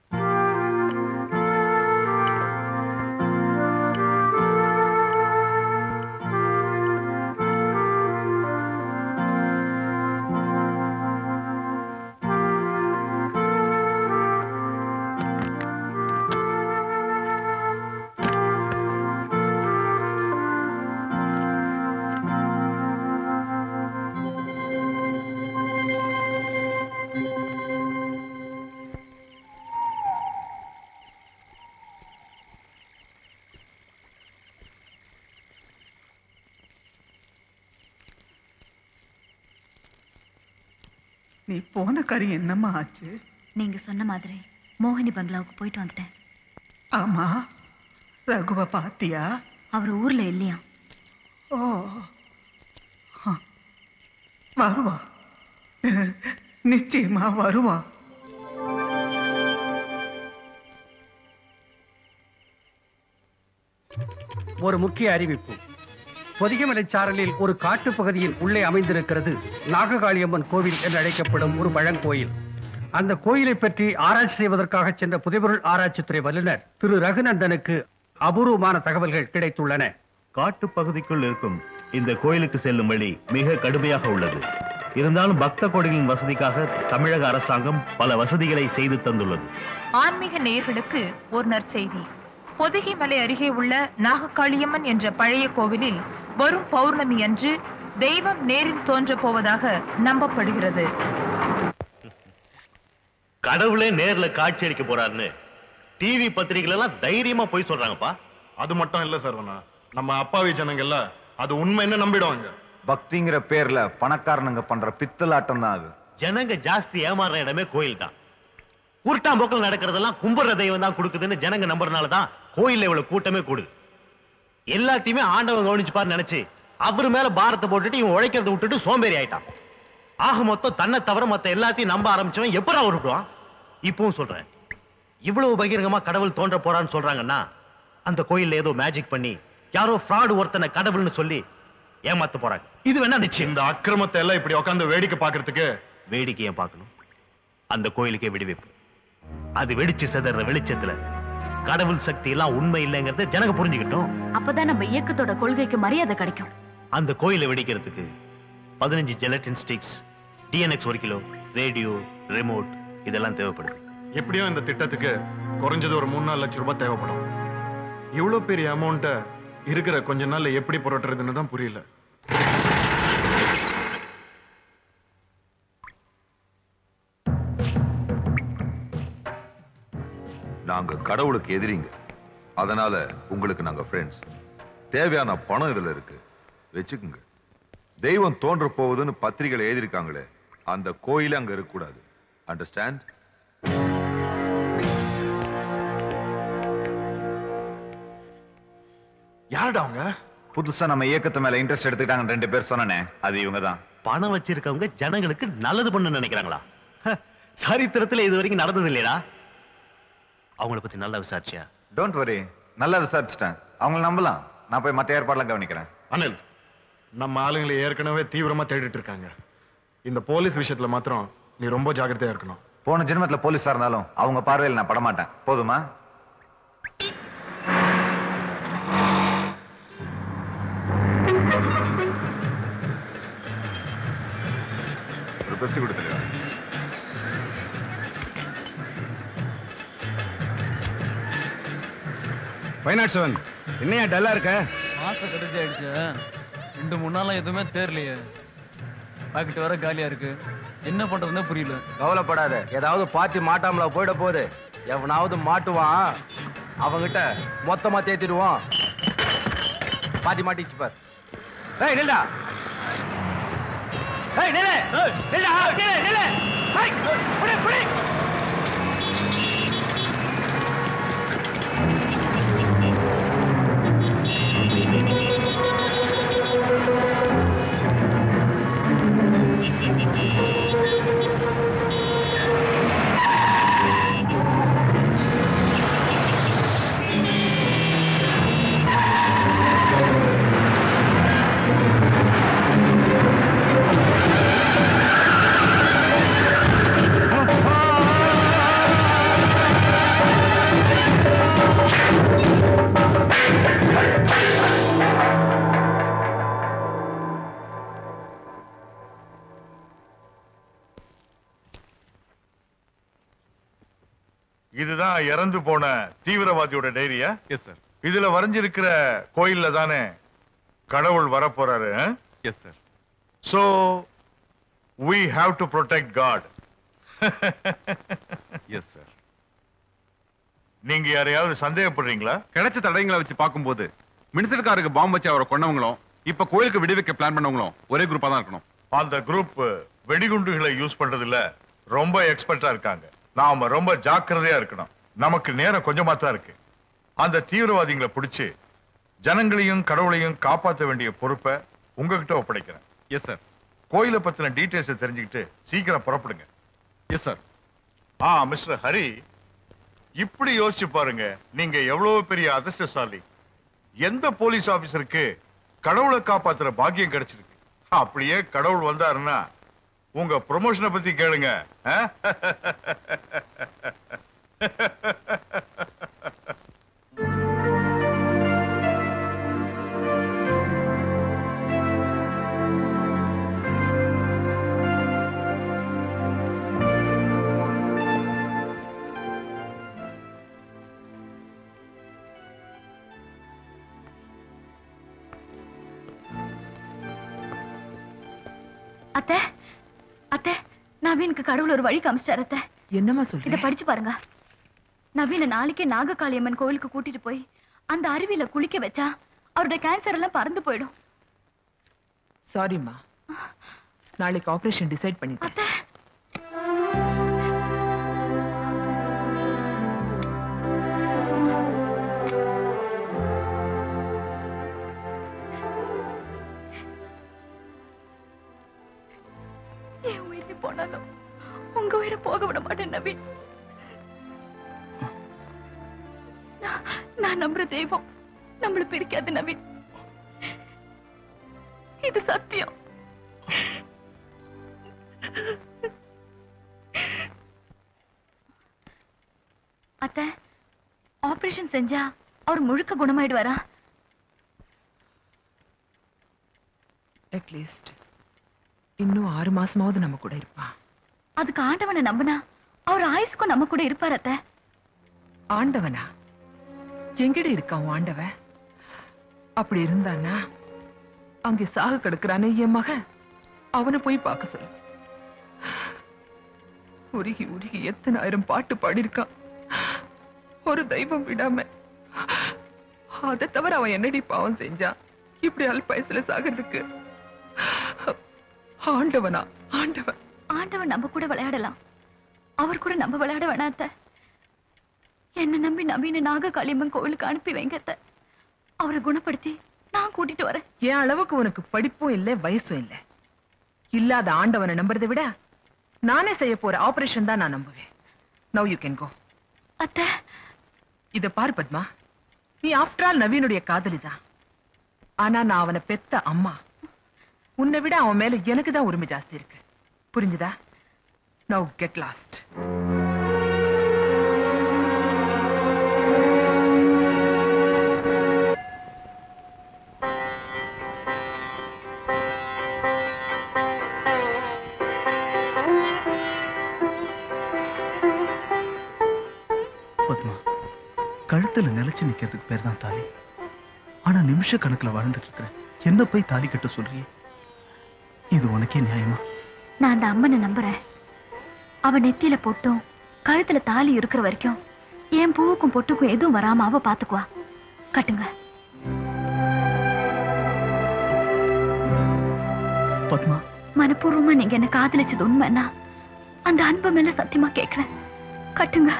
[SPEAKER 8] நீ போன காரியம் என்னம்மா ஆச்சு
[SPEAKER 7] நீங்க சொன்ன மாதிரி மோகினி பங்களாவுக்கு போயிட்டு வந்துட்டேன்
[SPEAKER 8] ஆமா ரகுவ பாத்தியா
[SPEAKER 7] அவர் ஊர்ல இல்லையா
[SPEAKER 8] ஓ ஆ. வருவா நிச்சயமா வருவா
[SPEAKER 10] ஒரு முக்கிய அறிவிப்பு பொதிகமலை சாரலில் ஒரு காட்டுப் பகுதியில் உள்ளே அமைந்திருக்கிறது நாககாளியம்மன் கோவில் என்று அழைக்கப்படும் ஒரு பழங்கோயில் அந்த கோயிலை பற்றி ஆராய்ச்சி செய்வதற்காக சென்ற புதைபொருள் ஆராய்ச்சித்துறை வல்லுநர் திரு ரகுநந்தனுக்கு அபூர்வமான தகவல்கள் கிடைத்துள்ளன
[SPEAKER 3] காட்டுப் பகுதிக்குள் இருக்கும் இந்த கோயிலுக்கு செல்லும் வழி மிக கடுமையாக உள்ளது இருந்தாலும் பக்த கோடிகளின் வசதிக்காக தமிழக அரசாங்கம் பல வசதிகளை செய்து தந்துள்ளது
[SPEAKER 11] ஆன்மீக நேயர்களுக்கு ஒரு நற்செய்தி பொதிகை மலை அருகே உள்ள நாகக்காளியம்மன் என்ற பழைய கோவிலில் வரும் பௌர்ணமி அன்று தெய்வம் நேரில் தோன்றப் போவதாக நம்பப்படுகிறது
[SPEAKER 3] கடவுளே நேர்ல காட்சி அளிக்க போறாருன்னு டிவி பத்திரிகைகள் எல்லாம் தைரியமா போய் சொல்றாங்கப்பா
[SPEAKER 12] அது மட்டும் இல்ல சரவணா நம்ம அப்பாவி ஜனங்கள்ல அது உண்மைன்னு நம்பிடுவாங்க
[SPEAKER 6] பக்திங்கிற பேர்ல பணக்காரனுங்க பண்ற பித்தலாட்டம் தான் அது
[SPEAKER 3] ஜனங்க ஜாஸ்தி ஏமாறுற இடமே கோயில் தான் உருட்டாம்போக்கில் நடக்கிறதெல்லாம் கும்பிடுற தெய்வம் தான் கொடுக்குதுன்னு ஜனங்க நம்புறதுனால தான் கோயில்ல இவ்வளவு கூட்டமே கூடுது எல்லாத்தையுமே ஆண்டவன் கவனிச்சுப்பாரு நினைச்சு அவர் மேல பாரத்தை போட்டுட்டு இவன் உழைக்கிறத விட்டுட்டு சோம்பேறி ஆயிட்டான் ஆக மொத்தம் தன்னை தவிர மத்த எல்லாத்தையும் நம்ப ஆரம்பிச்சவன் எப்படா உருட்டுவான் இப்பவும் சொல்றேன் இவ்வளவு பகிரங்கமா கடவுள் தோன்ற போறான்னு சொல்றாங்கன்னா அந்த கோயில்ல ஏதோ மேஜிக் பண்ணி யாரோ ஃப்ராடு ஒருத்தனை கடவுள்னு சொல்லி ஏமாத்த போறாங்க இது வேணா நிச்சயம்
[SPEAKER 12] இந்த அக்கிரமத்தை எல்லாம் இப்படி உட்காந்து வேடிக்கை பாக்குறதுக்கு
[SPEAKER 3] வேடிக்கையை பார்க்கணும் அந்த கோயிலுக்கே வெடிவைப்பு அது வெடிச்சு சிதற வெளிச்சத்துல கடவுள் சக்தி எல்லாம் உண்மை இல்லைங்கிறத ஜனங்க புரிஞ்சுக்கிட்டோம்
[SPEAKER 7] அப்பதான் நம்ம இயக்கத்தோட கொள்கைக்கு மரியாதை கிடைக்கும்
[SPEAKER 3] அந்த கோயிலை வெடிக்கிறதுக்கு பதினஞ்சு ஜெலட்டின் ஸ்டிக்ஸ் டிஎன்எக்ஸ் ஒரு கிலோ ரேடியோ ரிமோட் இதெல்லாம் தேவைப்படுது
[SPEAKER 12] எப்படியும் இந்த திட்டத்துக்கு குறைஞ்சது ஒரு மூணு நாலு லட்சம் ரூபாய் தேவைப்படும் இவ்வளவு பெரிய அமௌண்ட்டை இருக்கிற கொஞ்ச நாள்ல எப்படி புரட்டுறதுன்னு தான் புரியல
[SPEAKER 6] நாங்க கடவுளுக்கு எதிரிங்க அதனால உங்களுக்கு நாங்க ஃப்ரெண்ட்ஸ் தேவையான பணம் இதுல இருக்கு வச்சுக்குங்க தெய்வம் தோன்ற போகுதுன்னு பத்திரிகையில எழுதியிருக்காங்களே அந்த கோயிலே அங்க இருக்கக்கூடாது அண்டர்ஸ்டாண்ட்
[SPEAKER 12] யாருடா அவங்க
[SPEAKER 6] புதுசா நம்ம இயக்கத்து மேல இன்ட்ரெஸ்ட் எடுத்துக்கிட்டாங்க ரெண்டு பேர் சொன்னனே அது இவங்க தான்
[SPEAKER 3] பணம் வச்சிருக்கவங்க ஜனங்களுக்கு நல்லது பண்ண நினைக்கிறாங்களா ஹ, சரித்திரத்துல இது வரைக்கும் நடந்தது இல்லையா அவங்கள பத்தி நல்லா விசாரிச்சியா
[SPEAKER 6] டோன்ட் வரி நல்லா விசாரிச்சிட்டேன் அவங்கள நம்பலாம் நான் போய் மத்த ஏற்பாடுலாம் கவனிக்கிறேன்
[SPEAKER 12] அனில் நம்ம ஆளுங்களை ஏற்கனவே தீவிரமா தேடிட்டு இருக்காங்க இந்த போலீஸ் விஷயத்துல மாத்திரம் நீ ரொம்ப ஜாக்கிரதையா இருக்கணும்
[SPEAKER 6] போன ஜென்மத்துல போலீஸா இருந்தாலும் அவங்க பார்வையில் நான் படமாட்டேன் போதுமா ஒரு பெஸ்ட் கொடுத்துருக்கா
[SPEAKER 12] ஃபைனாட் செவன் என்னையா டல்லா இருக்க
[SPEAKER 13] மாசம் கடைசி ஆயிடுச்சு ரெண்டு மூணு நாளா எதுவுமே தேரலையே பாக்கெட் வர காலியா இருக்கு என்ன பண்றதுன்னு புரியல
[SPEAKER 14] கவலைப்படாத ஏதாவது பாத்தி மாட்டாமலா போயிட போகுது எவனாவது மாட்டுவான் அவங்கிட்ட மொத்தமா தேத்திடுவோம் பாத்தி மாட்டிச்சு பார் ஏய் நில்டா ஏய் நில்லு நில்டா நில்லு நில்லு ஏய் புடி புடி
[SPEAKER 6] ஆ
[SPEAKER 2] இதுதான் இறந்து போன தீவிரவாதியோட டைரியா
[SPEAKER 15] எஸ் சார்
[SPEAKER 2] இதுல வரைஞ்சிருக்கிற கோயில்ல தானே கடவுள் வரப்போறாரு
[SPEAKER 15] yes sir
[SPEAKER 2] so we have to protect God
[SPEAKER 15] yes sir
[SPEAKER 2] நீங்க யாரையாவது சந்தேகப்படுறீங்களா
[SPEAKER 15] கிடைச்ச தடயங்களை வச்சு பார்க்கும்போது மினிஸ்டர்காருக்கு பாம்பு வச்சு அவரை கொண்டவங்களும் இப்ப கோயிலுக்கு விடுவிக்க பிளான் பண்ணவங்களும் ஒரே குரூப்பா தான் இருக்கணும்
[SPEAKER 2] அந்த குரூப் வெடிகுண்டுகளை யூஸ் பண்றதுல ரொம்ப எக்ஸ்பர்ட்டா இருக்காங்க நாம ரொம்ப ஜாக்கிரதையா இருக்கணும் நமக்கு நேரம் கொஞ்சமா தான் இருக்கு அந்த தீவிரவாதிகளை பிடிச்சு ஜனங்களையும் கடவுளையும் காப்பாற்ற வேண்டிய பொறுப்பை உங்ககிட்ட ஒப்படைக்கிறேன்
[SPEAKER 15] எஸ் சார்
[SPEAKER 2] கோயிலை பத்தின டீடைல்ஸ் தெரிஞ்சுக்கிட்டு சீக்கிரம் புறப்படுங்க
[SPEAKER 15] yes sir
[SPEAKER 2] ah mister Hari இப்படி யோசிச்சு பாருங்க நீங்க எவ்வளவு பெரிய அதிர்ஷ்டசாலி எந்த போலீஸ் ஆபீசருக்கு கடவுளை காப்பாத்துற பாக்கியம் கிடைச்சிருக்கு அப்படியே கடவுள் வந்தாருன்னா உங்க ப்ரொமோஷனை பத்தி கேளுங்க ஆ?
[SPEAKER 9] அத்தை அத்தை நவீனுக்கு கடவுள் ஒரு வழி காமிச்சிட்டாரு அத்தை
[SPEAKER 16] என்னம்மா
[SPEAKER 9] இத
[SPEAKER 16] சொல்ற
[SPEAKER 9] படிச்சு பாருங்க நவீன நாளைக்கே நாககாளியம்மன் கோவிலுக்கு கூட்டிட்டு போய் அந்த அருவியில குளிக்க வச்சா அவருடைய கேன்சர் எல்லாம் பறந்து போயிடும்
[SPEAKER 16] சாரிம்மா நாளைக்கு ஆபரேஷன் டிசைட் பண்ணிட்டேன்
[SPEAKER 9] என் உயிரை போனாலும் உங்க உயிரை போக விட மாட்டேன் நவீன் நான்- நான் நம்புற தெய்வம் நம்மள பிரிக்காது நவீன் இது சத்தியம் அத்தை ஆபரேஷன் செஞ்சா அவர் முழுக்க குணமாயிடுவாரா
[SPEAKER 16] அட்லீஸ்ட் இன்னும் ஆறு மாசமாவது நம்ம கூட இருப்பா
[SPEAKER 9] அதுக்கு ஆண்டவனை நம்பினா அவர் ஆயுசுக்கும் நம்ம கூட இருப்பார் அத்தை
[SPEAKER 16] ஆண்டவனா எங்கடி இருக்கான் உன் ஆண்டவன் அப்படி இருந்தானா அங்கே சாக கிடக்குறானே என் மகன் அவனை போய் பார்க்க சொல்லு உருகி உருகி எத்தனை ஆயிரம் பாட்டு பாடியிருக்கான் ஒரு தெய்வம் விடாம அதை தவிர அவன் என்னடி பாவம் செஞ்சான் இப்படி அல்பாயசுல சாகிறதுக்கு ஆண்டவனா ஆண்டவன்
[SPEAKER 9] ஆண்டவன் நம்ம கூட விளையாடலாம் அவர் கூட நம்ம விளையாட வேணாம் அத்தை என்ன நம்பி நவீன நாக காளியம்மன் கோவிலுக்கு அனுப்பி வைங்க அத்தை அவரை குணப்படுத்தி நான் கூட்டிட்டு வரேன்
[SPEAKER 16] என் அளவுக்கு உனக்கு படிப்பும் இல்லை வயசும் இல்லை இல்லாத ஆண்டவனை நம்புறதை விட நானே செய்ய போற ஆபரேஷன் தான் நான் நம்புவேன் நவ் யூ கேன் கோ
[SPEAKER 9] அத்தை
[SPEAKER 16] இத பாரு பத்மா நீ ஆஃப்டர் ஆல் நவீனுடைய காதலிதான் ஆனா நான் அவனை பெத்த அம்மா உன்னை விட அவன் மேல எனக்கு தான் உரிமை ஜாஸ்தி இருக்கு புரிஞ்சுதா நவ் கெட் லாஸ்ட்
[SPEAKER 17] பத்மா கழுத்துல நிலைச்சு நிக்கிறதுக்கு பேர் தான் தாலி ஆனா நிமிஷ கணக்குல வாழ்ந்துட்டு இருக்கிறேன் என்ன போய் தாலி கட்ட சொல்றியே இது உனக்கே நியாயமா
[SPEAKER 9] நான் அந்த அம்மனை நம்புறேன் அவ நெத்தியில பொட்டும் கழுத்துல தாலி இருக்கிற வரைக்கும் என் பூவுக்கும் பொட்டுக்கும் எதுவும் வராம அவ பாத்துக்குவா கட்டுங்க
[SPEAKER 17] பத்மா
[SPEAKER 9] மனப்பூர்வமா நீங்க என்ன காதலிச்சது உண்மைன்னா அந்த அன்பு மேல சத்தியமா கேக்குறேன் கட்டுங்க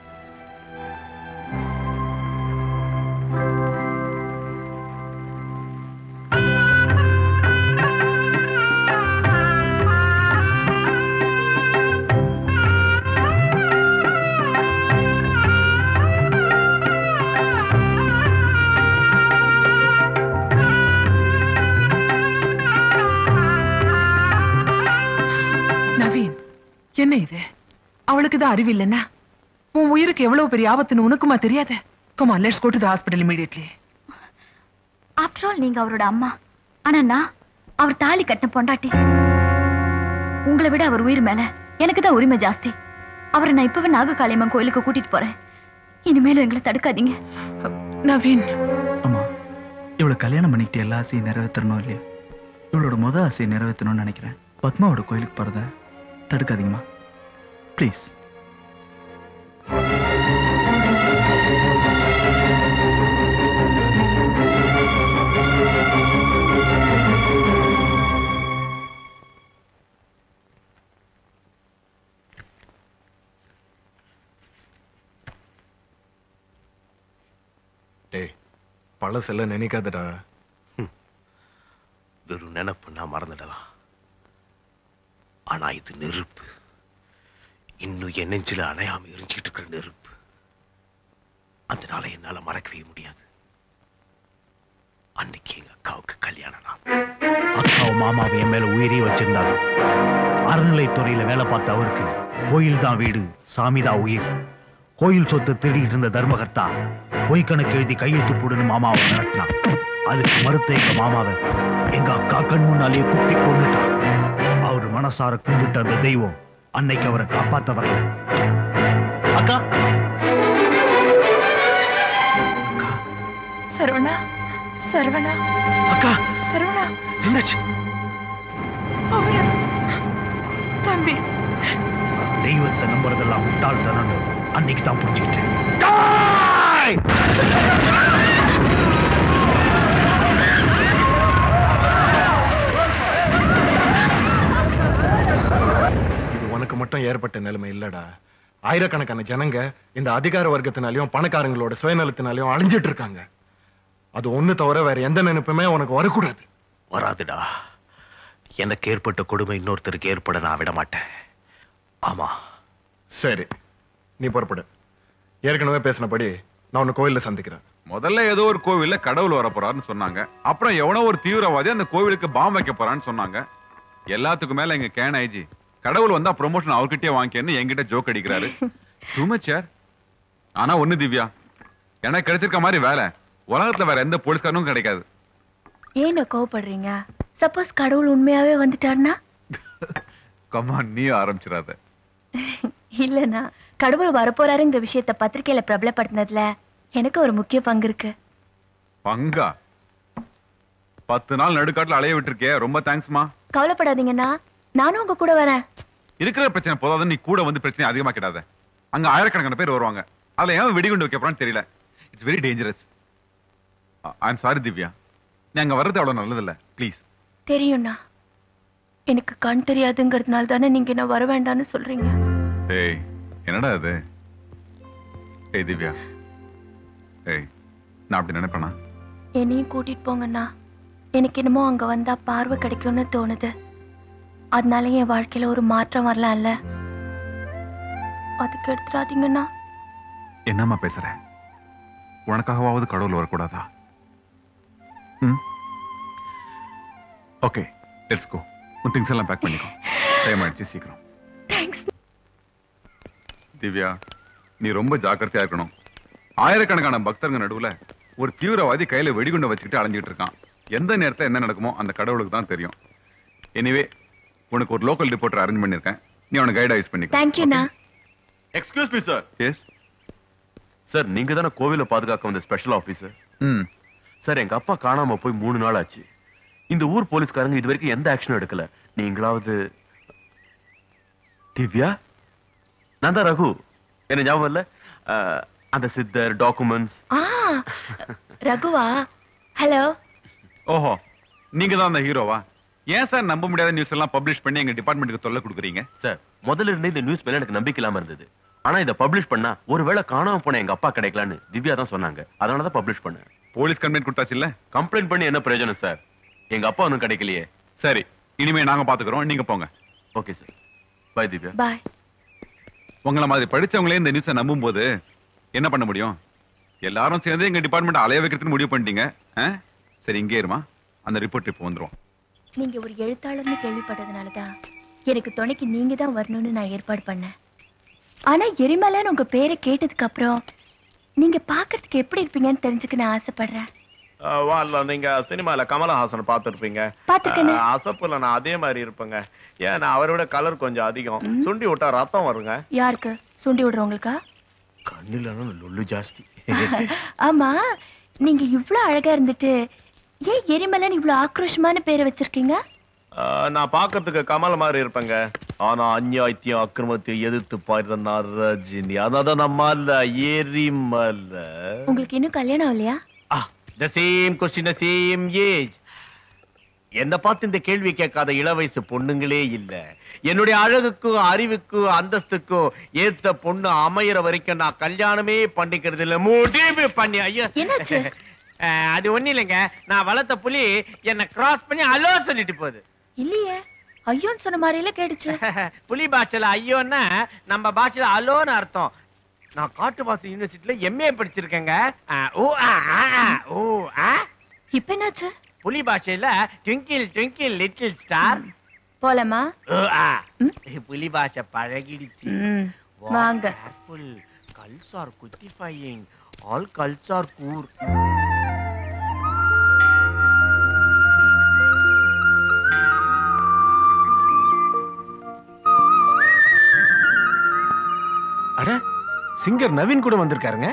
[SPEAKER 16] நவீன் என்ன இது அவளுக்கு தான் அறிவு இல்லைன்னா உன் உயிருக்கு எவ்வளவு பெரிய ஆபத்துன்னு உனக்குமா தெரியாத கமா let's go to the hospital immediately
[SPEAKER 9] after all நீங்க அவரோட அம்மா ஆனா நான் அவர் தாலி கட்டின பொண்டாட்டி உங்களை விட அவர் உயிர் மேல எனக்கு தான் உரிமை ஜாஸ்தி
[SPEAKER 7] அவரை நான் இப்பவே நாககாளியம்மன் கோயிலுக்கு கூட்டிட்டு போறேன் இனிமேலும் எங்களை தடுக்காதீங்க
[SPEAKER 16] நவீன்
[SPEAKER 17] அம்மா இவளை கல்யாணம் பண்ணிக்கிட்டு எல்லா ஆசையும் நிறைவேற்றணும் இல்லையா இவளோட முத ஆசையை நிறைவேற்றணும்னு நினைக்கிறேன் பத்மாவோட கோயிலுக்கு போறத தடுக்காதீங்கம்மா ப்ளீஸ்
[SPEAKER 12] டேய் பழசெல்லாம் நினைக்காதடா
[SPEAKER 3] வெறும் நினைப்பு நான் மறந்துடலாம் ஆனா இது நெருப்பு இன்னும் என் நெஞ்சில அணையாம எரிஞ்சுக்கிட்டு இருக்கிற நெருப்பு அந்த நாளை என்னால மறக்கவே முடியாது அன்னைக்கு எங்க அக்காவுக்கு கல்யாணம் நாள்
[SPEAKER 18] அக்காவும் மாமாவும் என் மேல உயிரி வச்சிருந்தாங்க அறநிலைத்துறையில வேலை பார்த்த அவருக்கு கோயில் தான் வீடு சாமி தான் உயிர் கோயில் சொத்தை திருடிட்டு இருந்த தர்மகர்த்தா பொய் கணக்கு எழுதி கையெழுத்து போடுன்னு மாமாவை மிரட்டினான் அதுக்கு மறுத்த எங்க மாமாவை எங்க அக்கா கண் முன்னாலேயே குத்தி கொண்டுட்டான் அவர் மனசார கும்பிட்ட அந்த தெய்வம் அன்னைக்கு அவரை காப்பாத்த வரல அக்கா
[SPEAKER 16] சரவணா சரவணா
[SPEAKER 18] அக்கா
[SPEAKER 16] சரவணா
[SPEAKER 18] என்னாச்சு
[SPEAKER 16] அவரு தம்பி
[SPEAKER 18] தெய்வத்தை நம்புறதெல்லாம் முட்டாள்தனம் அன்னைக்கு தான் புரிஞ்சுக்கிட்டேன்
[SPEAKER 12] இது உனக்கு மட்டும் ஏற்பட்ட நிலைமை இல்லடா ஆயிரக்கணக்கான ஜனங்க இந்த அதிகார வர்க்கத்தினாலையும் பணக்காரங்களோட சுயநலத்தினாலையும் அழிஞ்சிட்டு இருக்காங்க அது ஒண்ணு தவிர வேற எந்த நினைப்புமே உனக்கு வரக்கூடாது
[SPEAKER 3] வராதுடா எனக்கு ஏற்பட்ட கொடுமை இன்னொருத்தருக்கு ஏற்பட நான் விட மாட்டேன் ஆமா
[SPEAKER 12] சரி நீ புறப்படு ஏற்கனவே பேசினபடி நான் உன்னை கோயில்ல சந்திக்கிறேன்
[SPEAKER 15] முதல்ல ஏதோ ஒரு கோவில்ல கடவுள் வர போறாருன்னு சொன்னாங்க அப்புறம் எவனோ ஒரு தீவிரவாதி அந்த கோவிலுக்கு பாம் வைக்க போறான்னு சொன்னாங்க எல்லாத்துக்கும் மேல எங்க கேன் ஐஜி கடவுள் வந்தா ப்ரொமோஷன் அவர்கிட்டயே வாங்கிக்கன்னு என்கிட்ட ஜோக் அடிக்கிறாரு சுமச்சர் ஆனா ஒண்ணு திவ்யா எனக்கு கிடைச்சிருக்க மாதிரி வேலை உலகத்துல வேற எந்த போலீஸ்காரனும் கிடைக்காது
[SPEAKER 9] ஏன் கோவப்படுறீங்க சப்போஸ் கடவுள் உண்மையாவே வந்துட்டாருன்னா
[SPEAKER 15] கமான் நீ ஆரம்பிச்சிடாத
[SPEAKER 9] இல்லனா கடவுள் வரப்போறாருங்கிற விஷயத்த பத்திரிக்கையில பிரபலப்படுத்தினதுல எனக்கு ஒரு முக்கிய பங்கு இருக்கு
[SPEAKER 15] பங்கா பத்து நாள் நடுக்காட்டுல அலைய விட்டுருக்கே ரொம்ப தேங்க்ஸ்மா
[SPEAKER 9] கவலைப்படாதீங்கண்ணா நானும் உங்க கூட வரேன்
[SPEAKER 15] இருக்கிற பிரச்சனை போதாது நீ கூட வந்து பிரச்சனை அதிகமா கிடாத அங்க ஆயிரக்கணக்கான பேர் வருவாங்க அதுல ஏன் வெடிகுண்டு வைக்க போறான்னு தெரியல it's very dangerous I am sorry Divya நீ அங்க வர்றது அவ்வளவு நல்லதில்ல ப்ளீஸ்
[SPEAKER 9] தெரியும்ண்ணா எனக்கு கண் தெரியாதுங்கிறதுனால தானே நீங்க என்ன வர வேண்டாம்னு சொல்றீங்க
[SPEAKER 15] ஏய் என்னடா அது ஏய் திவ்யா ஏய் நான் அப்படி நினைப்பேனா
[SPEAKER 9] என்னையும் கூட்டிட்டு போங்கண்ணா எனக்கு என்னமோ அங்க வந்தா பார்வை கிடைக்கும்னு தோணுது அதனால என் வாழ்க்கையில ஒரு மாற்றம் வரலாம்ல அதுக்கு எடுத்துடாதீங்கண்ணா
[SPEAKER 15] என்னம்மா பேசுற உனக்காகவாவது கடவுள் வரக்கூடாதா ம் ஓகே லெட்ஸ் கோ உன் திங்ஸ் எல்லாம் பேக் பண்ணிக்கோ டைம் ஆயிடுச்சு சீக்கிரம் திவ்யா நீ ரொம்ப ஜாக்கிரதையா இருக்கணும் ஆயிரக்கணக்கான பக்தர்கள் நடுவுல ஒரு தீவிரவாதி கையில வெடிகுண்டை வச்சுக்கிட்டு அலைஞ்சிட்டு இருக்கான் எந்த நேரத்துல என்ன நடக்குமோ அந்த கடவுளுக்கு தான் தெரியும் எனிவே உனக்கு ஒரு லோக்கல் ரிப்போர்ட்டர் அரேஞ்ச் பண்ணிருக்கேன் நீ அவனை கைடா யூஸ் பண்ணிக்கோ
[SPEAKER 9] தேங்க்யூண்ணா
[SPEAKER 1] excuse me sir
[SPEAKER 15] yes
[SPEAKER 1] sir நீங்க தானே கோவிலை பாதுகாக்க வந்த ஸ்பெஷல் ஆபீசர்
[SPEAKER 15] ம்
[SPEAKER 1] சார் எங்க அப்பா காணாம போய் மூணு நாள் ஆச்சு இந்த ஊர் போலீஸ்காரங்க இது வரைக்கும் எந்த ஆக்ஷனும் எடுக்கல நீங்களாவது திவ்யா நான் தான் ரகு என்ன ஞாபகம் இல்ல அஹ், அந்த சித்தர் டாக்குமெண்ட்ஸ்
[SPEAKER 9] ஆ ரகுவா ஹலோ
[SPEAKER 15] ஓஹோ நீங்க தான் அந்த ஹீரோவா ஏன் சார் நம்ப முடியாத நியூஸ் எல்லாம் பப்ளிஷ் பண்ணி எங்க டிபார்ட்மெண்ட்டுக்கு தொல்லை கொடுக்குறீங்க
[SPEAKER 1] சார் முதல்ல இருந்தே இந்த நியூஸ் மேல எனக்கு நம்பிக்கை இல்லாம இருந்தது ஆனா இதை பப்ளிஷ் பண்ணா ஒருவேளை காணாம போன எங்க அப்பா கிடைக்கலான்னு திவ்யா தான் சொன்னாங்க அதனால தான் பப்ளிஷ் பண்ணேன்
[SPEAKER 15] போலீஸ் கம்ப்ளைண்ட் கொடுத்தாச்சு இல்ல
[SPEAKER 1] கம்ப்ளைண்ட் பண்ணி என்ன பிரயோஜனம் சார் எங்க அப்பா ஒன்றும் கிடைக்கலையே
[SPEAKER 15] சரி இனிமே நாங்க பாத்துக்கிறோம் நீங்க போங்க
[SPEAKER 1] okay sir bye Divya
[SPEAKER 9] bye
[SPEAKER 15] உங்களை மாதிரி படிச்சவங்களே இந்த நியூஸை நம்பும் போது என்ன பண்ண முடியும் எல்லாரும் சேர்ந்து எங்க டிபார்ட்மெண்ட் அலைய வைக்கிறதுக்கு முடிவு பண்ணிட்டீங்க ஆ? சரி இங்கே இருமா அந்த ரிப்போர்ட் இப்போ வந்துரும்
[SPEAKER 9] நீங்க ஒரு எழுத்தாளர்னு கேள்விப்பட்டதுனால தான் எனக்கு துணைக்கு நீங்க தான் வரணும்னு நான் ஏற்பாடு பண்ணேன் ஆனா எரிமலைன்னு உங்க பேரை கேட்டதுக்கு அப்புறம் நீங்க பார்க்கிறதுக்கு எப்படி இருப்பீங்கன்னு தெரிஞ்சுக்க நான் ஆசைப்படுறேன்
[SPEAKER 19] வால்ல நீங்க சினிமால கமலஹாசன் பார்த்திருப்பீங்க
[SPEAKER 9] பார்த்திருக்கேனே.
[SPEAKER 19] அஹ், அசப்புல நான் அதே மாதிரி இருப்பேங்க ஏன் நான் அவரை விட கலர் கொஞ்சம் அதிகம் சுண்டி விட்டா ரத்தம் வருங்க
[SPEAKER 9] யாருக்கு சுண்டி விடுறவங்களுக்கா
[SPEAKER 19] கண்ணுல லொல்லு ஜாஸ்தி
[SPEAKER 9] ஆமா நீங்க இவ்ளோ அழகா இருந்துட்டு ஏன் எரிமலைன்னு இவ்ளோ ஆக்ரோஷமான பேரை வச்சிருக்கீங்க
[SPEAKER 19] அஹ், நான் பார்க்கிறதுக்கு கமல் மாதிரி இருப்பேங்க ஆனா அநியாயத்தையும் அக்கிரமத்தையும் எதிர்த்து பாடுற நான் ரஜினி அதான் நம்மால எரிமலை
[SPEAKER 9] உங்களுக்கு இன்னும் கல்யாணம் இல்லையா
[SPEAKER 19] the same question the same age என்ன பார்த்து இந்த கேள்வி கேட்காத இளவயசு பொண்ணுங்களே இல்ல என்னுடைய அழகுக்கும் அறிவுக்கும் அந்தஸ்துக்கும் ஏத்த பொண்ணு அமையற வரைக்கும் நான் கல்யாணமே பண்ணிக்கிறது இல்ல முடிவு பண்ணி ஐயா
[SPEAKER 9] என்னாச்சு?
[SPEAKER 19] அஹ், அது ஒண்ணு இல்லைங்க நான் வளர்த்த புலி என்ன கிராஸ் பண்ணி அலோ சொல்லிட்டு போகுது
[SPEAKER 9] இல்லையே ஐயோன்னு சொன்ன மாதிரில கேட்டுச்சு
[SPEAKER 19] புலி பாஷையில ஐயோன்னா நம்ம பாஷையில அலோன்னு அர்த்தம் நான் காட்டுவாசி யூனிவர்சிட்டில எம்ஏ படிச்சிருக்கேங்க அஹ், ஓ ஆ, ஆ, ஆ, ஓ ஆ
[SPEAKER 9] இப்ப என்னாச்சு
[SPEAKER 19] புலி பாஷையில ட்விங்கிள் ட்விங்கிள் லிட்டில் ஸ்டார்
[SPEAKER 9] போலாமா
[SPEAKER 19] புலி பாஷை பழகிடுச்சு
[SPEAKER 9] ம், வாங்க
[SPEAKER 19] girls are cutifying all girls are cool
[SPEAKER 12] அட சிங்கர் நவீன் கூட வந்திருக்காருங்க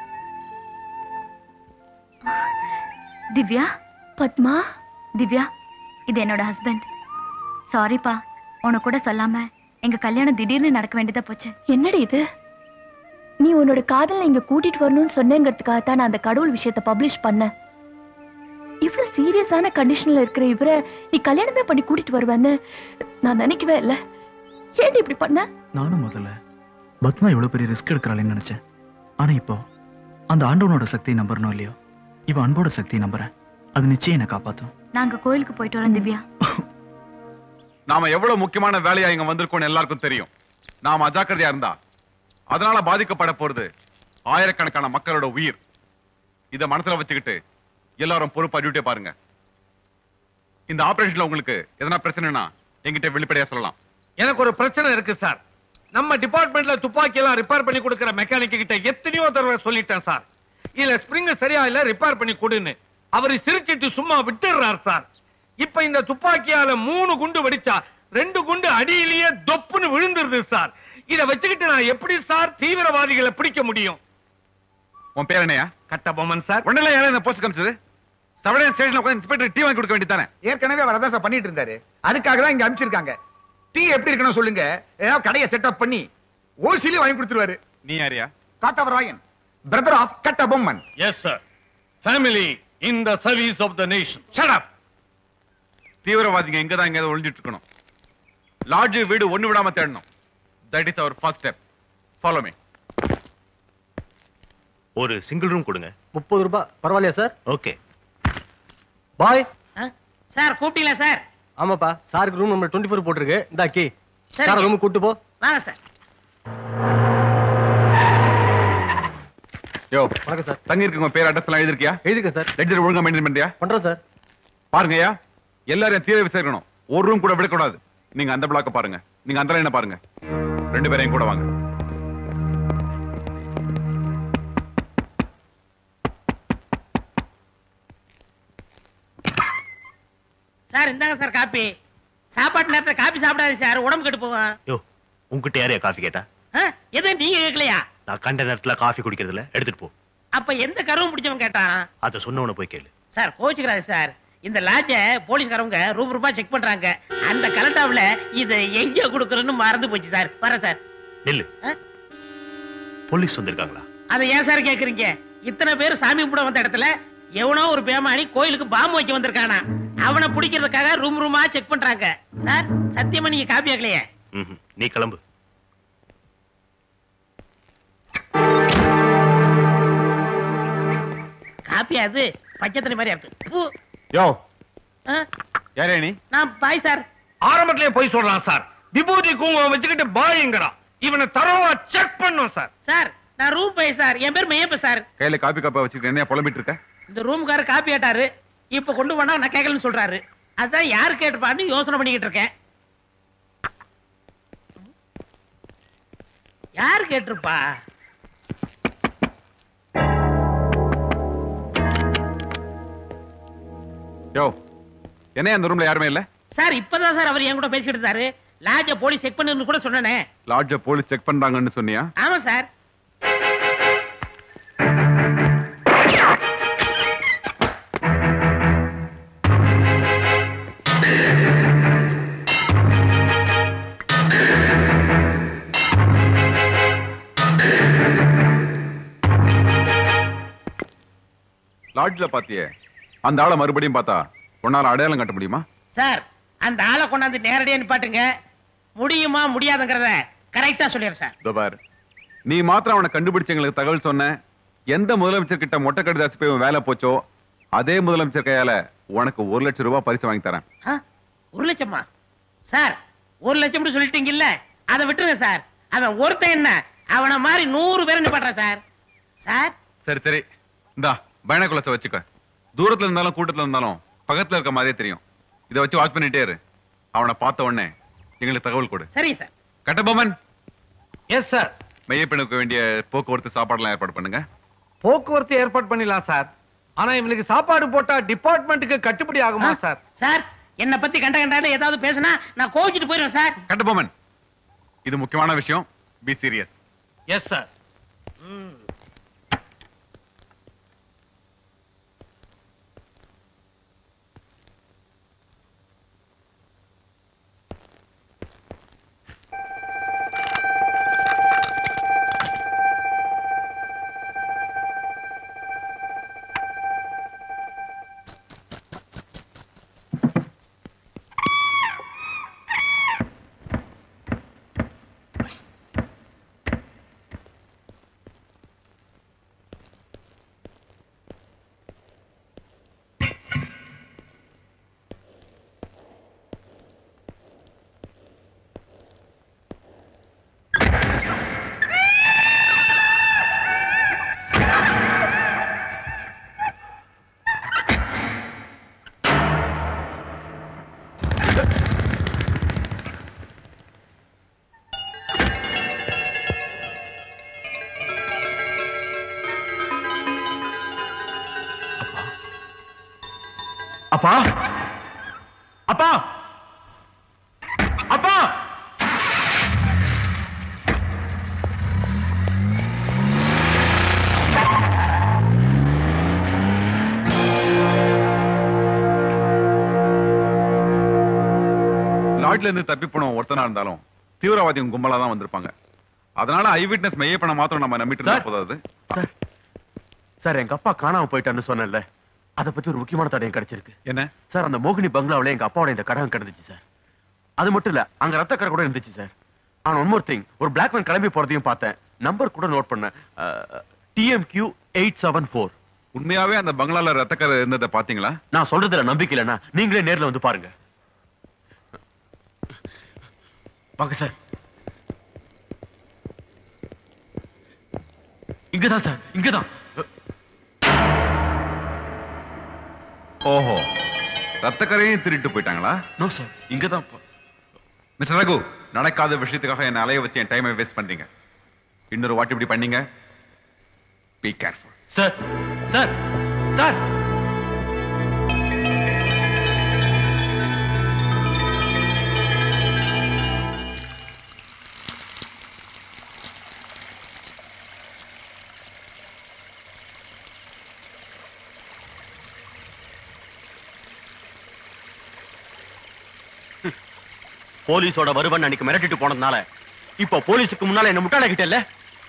[SPEAKER 9] திவ்யா பத்மா திவ்யா இது என்னோட ஹஸ்பண்ட் சாரிப்பா உனக்கு கூட சொல்லாம எங்க கல்யாணம் திடீர்னு நடக்க வேண்டியதா போச்சு என்னடி இது நீ உன்னோட காதலை இங்க கூட்டிட்டு வரணும்னு சொன்னேங்கிறதுக்காக தான் நான் அந்த கடவுள் விஷயத்தை பப்ளிஷ் பண்ணேன் இவ்வளவு சீரியஸான கண்டிஷன்ல இருக்கிற இவரை நீ கல்யாணமே பண்ணி கூட்டிட்டு வருவேன்னு நான் நினைக்கவே இல்ல ஏன் இப்படி பண்ண
[SPEAKER 17] நானும் முதல்ல பத்மா இவ்வளவு பெரிய ரிஸ்க் எடுக்கிறாளேன்னு நினைச்சேன் ஆனா இப்போ அந்த ஆண்டவனோட சக்தியை நம்புறனோ இல்லையோ இவன் அன்போட சக்தியை நம்புறேன் அது நிச்சயம் என்னை காப்பாத்தும்
[SPEAKER 9] நாங்க கோயிலுக்கு போயிட்டு வரோம் திவ்யா
[SPEAKER 15] நாம எவ்வளவு முக்கியமான வேலையா இங்க வந்திருக்கோம்னு எல்லாருக்கும் தெரியும் நாம அஜாக்கிரதையா இருந்தா அதனால பாதிக்கப்பட போறது ஆயிரக்கணக்கான மக்களோட உயிர் இத மனசுல வச்சுக்கிட்டு எல்லாரும் பொறுப்பா டியூட்டியை பாருங்க இந்த ஆபரேஷன்ல உங்களுக்கு எதனா பிரச்சனைனா என்கிட்ட வெளிப்படையா சொல்லலாம்
[SPEAKER 5] எனக்கு ஒரு பிரச்சனை இருக்கு சார் நம்ம டிபார்ட்மெண்ட்ல துப்பாக்கி எல்லாம் ரிப்பேர் பண்ணி கொடுக்கிற மெக்கானிக் கிட்ட எத்தனையோ தடவை சொல்லிட்டேன் சார் இதுல ஸ்ப்ரிங் சரியா இல்ல ரிப்பேர் பண்ணி கொடுன்னு அவரு சிரிச்சிட்டு சும்மா விட்டுறார் சார் இப்ப இந்த துப்பாக்கியால மூணு குண்டு வெடிச்சா ரெண்டு குண்டு அடியிலேயே தொப்புன்னு விழுந்துருது சார் இத வச்சுக்கிட்டு நான் எப்படி சார் தீவிரவாதிகளை பிடிக்க முடியும்
[SPEAKER 15] உன் பேர் என்னையா
[SPEAKER 5] கட்டபொம்மன் சார்
[SPEAKER 15] ஒண்ணுல யாரும் இந்த போஸ்ட் காமிச்சது சவடையன் ஸ்டேஷன்ல உட்கார்ந்து இன்ஸ்பெக்டர் டீ வாங்கி கொடுக்க வேண்டியதானே
[SPEAKER 20] ஏற்கனவே அவர் அதான் சார் பண்ணிட்டு இருந்தாரு அதுக்காக தான் இங்க அனுப்பிச்சிருக்காங்க டீ எப்படி இருக்கணும் சொல்லுங்க ஏதாவது கடையை செட்டப் பண்ணி ஓசிலி வாங்கி கொடுத்துருவாரு
[SPEAKER 15] நீ யாரியா
[SPEAKER 20] Kathavarayan brother of Kattabomman
[SPEAKER 5] yes sir family in the service of the nation shut up
[SPEAKER 15] தீவிரவாதிங்க இங்க தான் எங்கேயாவது ஒளிஞ்சிட்டு இருக்கணும் லாட்ஜ் வீடு ஒண்ணு விடாம தேடணும் that is our first step follow me
[SPEAKER 3] ஒரு சிங்கிள் ரூம் கொடுங்க
[SPEAKER 14] முப்பது ரூபாய் பரவாயில்லையா சார்
[SPEAKER 3] ஓகே
[SPEAKER 14] பாய்
[SPEAKER 21] சார் கூப்பிட்டீங்களா சார்
[SPEAKER 14] ஆமாப்பா சாருக்கு ரூம் நம்பர் டுவெண்ட்டி ஃபோர் போட்டிருக்கு இந்தா கீ
[SPEAKER 21] சரிங்க.
[SPEAKER 14] சார் ரூம் கூட்டு போ
[SPEAKER 21] வாங்க சார்
[SPEAKER 15] யோ வணக்கம் சார் தங்கி இருக்குங்க பேர் அட்ரஸ் எல்லாம் எழுதிருக்கியா
[SPEAKER 14] எழுதிருக்கேன் சார்
[SPEAKER 15] லெட்ஜர் ஒழுங்கா மெயின்டைன் பண்றியா
[SPEAKER 14] பண்றேன் சார்
[SPEAKER 15] பாருங்கய்யா எல்லாரையும் தீர விசாரிக்கணும் ஒரு ரூம் கூட விடக்கூடாது நீங்க அந்த பிளாக்க பாருங்க நீங்க அந்த லைனை பாருங்க ரெண்டு பேரையும் கூட வாங்க
[SPEAKER 21] சார் இந்தாங்க சார் காப்பி சாப்பாட்டு நேரத்துல காப்பி சாப்பிடாது சார் உடம்பு கெட்டு போகும்
[SPEAKER 3] யோ உங்ககிட்ட யாரையா காஃபி கேட்டா
[SPEAKER 21] ஆ, எதை நீங்க கேட்கலையா
[SPEAKER 3] நான் கண்ட நேரத்துல காஃபி குடிக்கிறதுல எடுத்துட்டு போ
[SPEAKER 21] அப்ப எந்த கருவும் பிடிச்சவன் கேட்டான்
[SPEAKER 3] அதை சொன்னவன போய் கேளு
[SPEAKER 21] சார் கோச்சுக்கிறாரு சார் இந்த லாட்ஜ போலீஸ்காரவங்க ரூபா ரூபாய் செக் பண்றாங்க அந்த கலட்டாவுல இதை எங்க கொடுக்கறன்னு மறந்து போச்சு சார் வரேன் சார்
[SPEAKER 3] நில்லு போலீஸ் வந்திருக்காங்களா
[SPEAKER 21] அதை ஏன் சார் கேக்குறீங்க இத்தனை பேர் சாமி கும்பிட வந்த இடத்துல எவனோ ஒரு பேமானி கோயிலுக்கு பாம்பு வைக்க வந்திருக்கானா அவனை பிடிக்கிறதுக்காக ரூம் ரூமா செக் பண்றாங்க சார் சத்தியமா நீங்க காப்பி ஆகலையே
[SPEAKER 3] ம்ஹும். நீ கிளம்பு
[SPEAKER 21] காப்பி அது பச்சை தண்ணி மாதிரி இருக்கு பூ.
[SPEAKER 15] யோ
[SPEAKER 21] ஆ,
[SPEAKER 15] யாரே நீ
[SPEAKER 21] நான் பாய் சார்
[SPEAKER 5] ஆரம்பத்திலே போய் சொல்றான் சார் விபூதி குங்குமம் வச்சுக்கிட்டு பாய்ங்கிறான் இவனை தரவா செக் பண்ணும் சார்
[SPEAKER 21] சார் நான் ரூம் பாய் சார் என் பேர் மையப்ப சார்
[SPEAKER 15] கையில காப்பி கப்பா வச்சுக்கிட்டு என்ன புலம்பிட்டு இருக்க
[SPEAKER 21] இந்த ரூம்காரர் காப்பி ஆட்டாரு இப்ப கொண்டு போனா நான் கேட்கலன்னு சொல்றாரு அதான் யார் கேட்டுப்பான்னு யோசனை பண்ணிக்கிட்டு இருக்கேன் யார் கேட்டிருப்பா
[SPEAKER 15] யோ என்ன அந்த ரூம்ல யாருமே இல்ல
[SPEAKER 21] சார் இப்பதான் சார் அவர் என் கூட பேசிக்கிட்டு இருந்தாரு லாட்ஜ போலீஸ் செக் பண்ணுன்னு கூட சொன்னனே
[SPEAKER 15] லாட்ஜ போலீஸ் செக் பண்றாங்கன்னு சொன்னியா
[SPEAKER 21] ஆமா சார்
[SPEAKER 15] லாட்ஜ்ல பாத்தியே அந்த ஆளை மறுபடியும் பார்த்தா உன்னால அடையாளம் காட்ட முடியுமா
[SPEAKER 21] சார் அந்த ஆளை கொண்டாந்து நேரடியா நிப்பாட்டுங்க முடியுமா முடியாதுங்கிறத கரெக்டா சொல்லிடுறேன் சார்
[SPEAKER 15] இதோ பார் நீ மாத்திரம் அவனை கண்டுபிடிச்சு எங்களுக்கு தகவல் சொன்ன எந்த முதலமைச்சர் கிட்ட மொட்டை கடிதாசி போய் உன் வேலை போச்சோ அதே முதலமைச்சர் கையால உனக்கு ஒரு லட்சம் ரூபாய் பரிசு வாங்கி தரேன்
[SPEAKER 21] ஆ, ஒரு லட்சமா சார் ஒரு லட்சம் சொல்லிட்டீங்கல்ல அதை விட்டுருங்க சார் அவன் ஒருத்தன் என்ன அவனை மாதிரி நூறு பேரை நிப்பாட்டுறேன் சார் சார்
[SPEAKER 15] சரி சரி இந்தா பயணக்குலத்தை வச்சுக்க தூரத்துல இருந்தாலும் கூட்டத்துல இருந்தாலும் பக்கத்துல இருக்க மாதிரியே தெரியும் இதை வச்சு வாட்ச் பண்ணிட்டே இரு அவனை பார்த்த உடனே எங்களுக்கு தகவல் கொடு
[SPEAKER 21] சரிங்க சார்
[SPEAKER 15] கட்டபொம்மன்
[SPEAKER 14] எஸ் சார்
[SPEAKER 15] மையப்பெண்ணுக்கு வேண்டிய போக்குவரத்து சாப்பாடுலாம் ஏற்பாடு பண்ணுங்க
[SPEAKER 14] போக்குவரத்து ஏற்பாடு பண்ணிடலாம் சார் ஆனா இவங்களுக்கு சாப்பாடு போட்டா டிபார்ட்மெண்ட்டுக்கு கட்டுப்படி ஆகுமா சார்
[SPEAKER 21] சார் என்னை பத்தி கண்ட கண்டால ஏதாவது பேசினா நான் கோவிச்சுட்டு போயிடுவேன் சார்
[SPEAKER 15] கட்டபொம்மன் இது முக்கியமான விஷயம் பி சீரியஸ்
[SPEAKER 14] எஸ் சார்
[SPEAKER 1] அப்பா அப்பா அப்பா
[SPEAKER 15] லாட்ல இருந்து தப்பி போன ஒருத்தனா இருந்தாலும் தீவிரவாதிகள் கும்பலா தான் வந்திருப்பாங்க அதனால ஐ விட்னஸ் மெய்யப்பன மாத்திரம் நம்ம நம்பிட்டு இருந்தா போதாது
[SPEAKER 1] சார் எங்க அப்பா காணாம போயிட்டான்னு சொன்னேன்ல அதை பத்தி ஒரு முக்கியமான தடயம் கிடைச்சிருக்கு
[SPEAKER 15] என்ன
[SPEAKER 1] சார் அந்த மோகினி பங்களாவில எங்க அப்பாவோட இந்த கடகம் கிடந்துச்சு சார் அது மட்டும் இல்ல அங்க ரத்த கரை கூட இருந்துச்சு சார் ஆனா ஒன் மோர் திங் ஒரு பிளாக் மேன் கிளம்பி போறதையும் பார்த்தேன் நம்பர் கூட நோட் பண்ணேன் டிஎம்கியூ எயிட் செவன் ஃபோர்
[SPEAKER 15] உண்மையாவே அந்த பங்களால ரத்தக்கரை இருந்ததை பாத்தீங்களா
[SPEAKER 1] நான் சொல்றதுல நம்பிக்கை இல்லைன்னா நீங்களே நேர்ல வந்து பாருங்க வாங்க சார் இங்கதான் சார் இங்கதான்
[SPEAKER 15] ஓஹோ ரத்தக்கரையும் திருட்டு போயிட்டாங்களா
[SPEAKER 1] நோ சார் இங்கதான்
[SPEAKER 15] மிஸ்டர் ரகு நடக்காத விஷயத்துக்காக என்ன அலைய வச்சு என் டைமை வேஸ்ட் பண்றீங்க இன்னொரு வாட்டி இப்படி பண்ணீங்க be careful
[SPEAKER 1] sir sir sir போலீஸோட வருவன் அன்னைக்கு மிரட்டிட்டு போனதுனால இப்போ போலீஸுக்கு முன்னால என்ன முட்டாளாக்கிட்டல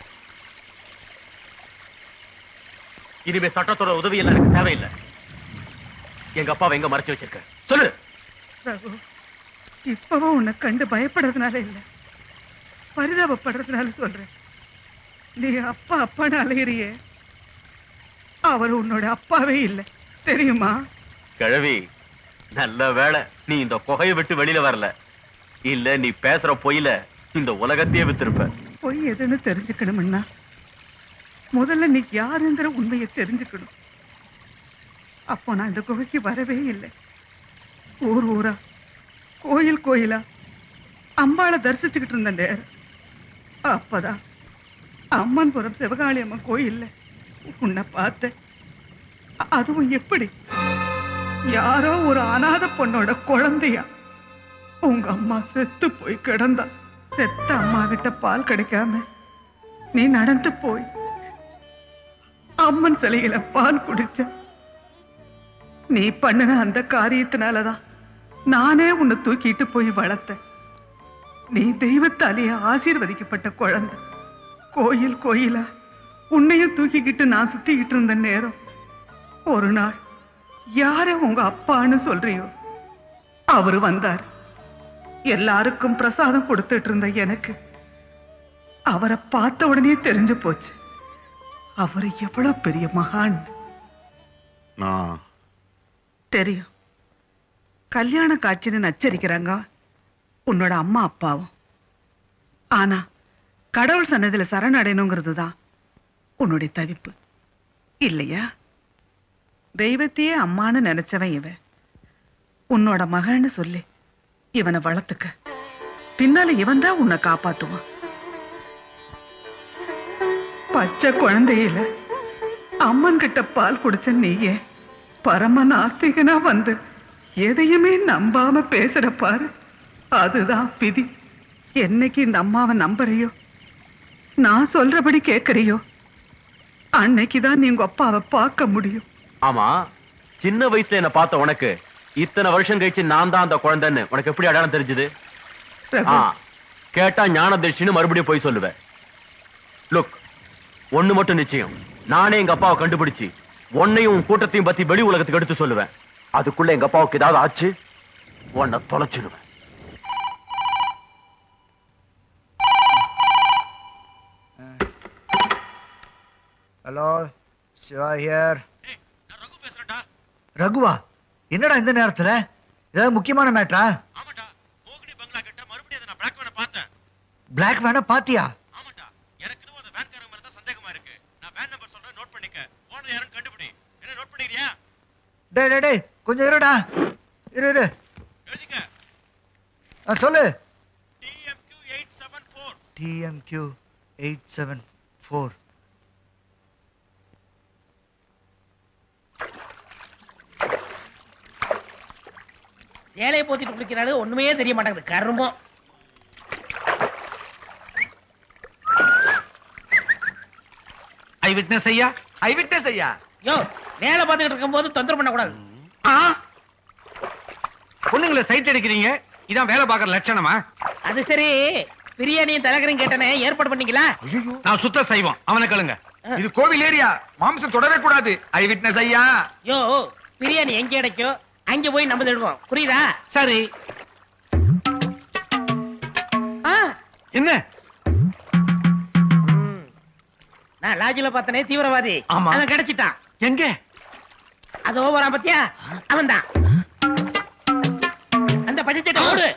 [SPEAKER 1] இனிமே சட்டத்தோட உதவி எல்லாம் எனக்கு தேவையில்லை எங்க அப்பாவை எங்க மறைச்சு வச்சிருக்க சொல்லு
[SPEAKER 8] ரகு இப்பவும் உன்னை கண்டு பயப்படுறதுனால இல்ல பரிதாபப்படுறதுனால சொல்றேன் நீ அப்பா அப்பான்னு அலையிறியே அவர் உன்னோட அப்பாவே இல்லை தெரியுமா
[SPEAKER 1] கிழவி நல்ல வேளை நீ இந்த குகையை விட்டு வெளியில வரல இல்ல நீ பேசுற பொய்ல இந்த உலகத்தையே வித்திருப்ப
[SPEAKER 8] பொய் எதுன்னு தெரிஞ்சுக்கணும்னா முதல்ல நீ யாருங்கிற உண்மையை தெரிஞ்சுக்கணும் அப்போ நான் இந்த குகைக்கு வரவே இல்லை ஊர் ஊரா கோயில் கோயிலா அம்பாளை தரிசிச்சுக்கிட்டு இருந்த நேரம் அப்பதான் அம்மன்புரம் சிவகாளி அம்மன் கோயில்ல உன்னை பார்த்தேன் அ- அதுவும் எப்படி யாரோ ஒரு அனாதை பொண்ணோட குழந்தையா உங்க அம்மா செத்து போய் கிடந்தா செத்த அம்மா கிட்ட பால் கிடைக்காம நீ நடந்து போய் அம்மன் சிலையில பால் குடிச்ச நீ பண்ணின அந்த காரியத்தினாலதான் நானே உன்னை தூக்கிட்டு போய் வளர்த்தேன் நீ தெய்வத்தாலேயே ஆசீர்வதிக்கப்பட்ட குழந்தை கோயில் கோயிலா உன்னையும் தூக்கிக்கிட்டு நான் சுத்திக்கிட்டு இருந்த நேரம் ஒரு நாள் யார உங்க அப்பான்னு சொல்றியோ அவரு வந்தார் எல்லாருக்கும் பிரசாதம் கொடுத்துட்டு இருந்த எனக்கு அவரை பார்த்த உடனே தெரிஞ்சு போச்சு அவர் எவ்வளவு பெரிய மகான்
[SPEAKER 15] நான்
[SPEAKER 8] தெரியும் கல்யாண காட்சின்னு நச்சரிக்கிறாங்க உன்னோட அம்மா அப்பாவும் ஆனா கடவுள் சன்னதியில சரணடையணுங்கிறது தான் உன்னுடைய தவிப்பு இல்லையா தெய்வத்தையே அம்மான்னு நினைச்சவன் இவன் உன்னோட மகன்னு சொல்லி இவனை வளர்த்துக்க பின்னால இவன் தான் உன்னை காப்பாத்துவான் பச்சை குழந்தையில அம்மன் கிட்ட பால் குடிச்ச நீயே பரம நாஸ்திகனா வந்து எதையுமே நம்பாம பேசுற பாரு அதுதான் விதி என்னைக்கு இந்த அம்மாவை நம்புறியோ நான் சொல்றபடி கேட்கறியோ அன்னைக்குதான் நீங்க அப்பாவை பார்க்க முடியும்
[SPEAKER 1] ஆமா சின்ன வயசுல என்ன பார்த்த உனக்கு இத்தனை வருஷம் கழிச்சு நான் தான் அந்த குழந்தைன்னு உனக்கு எப்படி அடையாளம் தெரிஞ்சது
[SPEAKER 8] ரகு.
[SPEAKER 1] ஆ கேட்டா ஞானதர்ஷின்னு மறுபடியும் போய் சொல்லுவேன் லுக் ஒண்ணு மட்டும் நிச்சயம் நானே எங்க அப்பாவை கண்டுபிடிச்சு உன்னையும் உன் கூட்டத்தையும் பத்தி வெளி உலகத்துக்கு எடுத்து சொல்லுவேன் அதுக்குள்ள எங்க அப்பாவுக்கு ஏதாவது ஆச்சு உன்னை தொலைச்சிடுவேன்
[SPEAKER 4] ஹலோ சிவா ஹியர் ரகுவா என்னடா இந்த நேரத்துல ஏதாவது முக்கியமான மேட்டரா பிளாக் வேணா பாத்தியா டேய் டேய் டேய் கொஞ்சம் இருடா இரு இரு ஆ, சொல்லு டிஎம்கியூ எயிட் செவன் ஃபோர்
[SPEAKER 21] சேலையை போத்திட்டு குளிக்கிறாரு ஒண்ணுமே தெரிய மாட்டேங்குது கருமம்
[SPEAKER 20] ஐ விட்னஸ் ஐயா ஐ விட்னஸ் ஐயா
[SPEAKER 21] யோ வேலை பார்த்துக்கிட்டு இருக்கும்போது தொந்தரவு பண்ணக்கூடாது
[SPEAKER 20] பொண்ணுங்களை சைட் அடிக்கிறீங்க இதான் வேலை பார்க்கற லட்சணமா
[SPEAKER 21] அது சரி பிரியாணியும் தலகரையும் கேட்டனே ஏற்பாடு பண்ணீங்களா
[SPEAKER 20] நான் சுத்த செய்வோம் அவனை கேளுங்க இது கோவில் ஏரியா மாம்சம் தொடவே கூடாது ஐ விட்னஸ் ஐயா
[SPEAKER 21] யோ பிரியாணி எங்க கிடைக்கும் அங்க போய் நம்ம தேடுவோம் புரியுதா
[SPEAKER 20] சரி
[SPEAKER 21] ஆ,
[SPEAKER 20] என்ன
[SPEAKER 21] நான் லாட்ஜில பார்த்தனே தீவிரவாதி
[SPEAKER 20] ஆமா.
[SPEAKER 21] அவன் கிடைச்சிட்டான்
[SPEAKER 20] எங்க
[SPEAKER 21] அதோ வரான் பாத்தியா அவன் தான் அந்த பச்சை ஓடு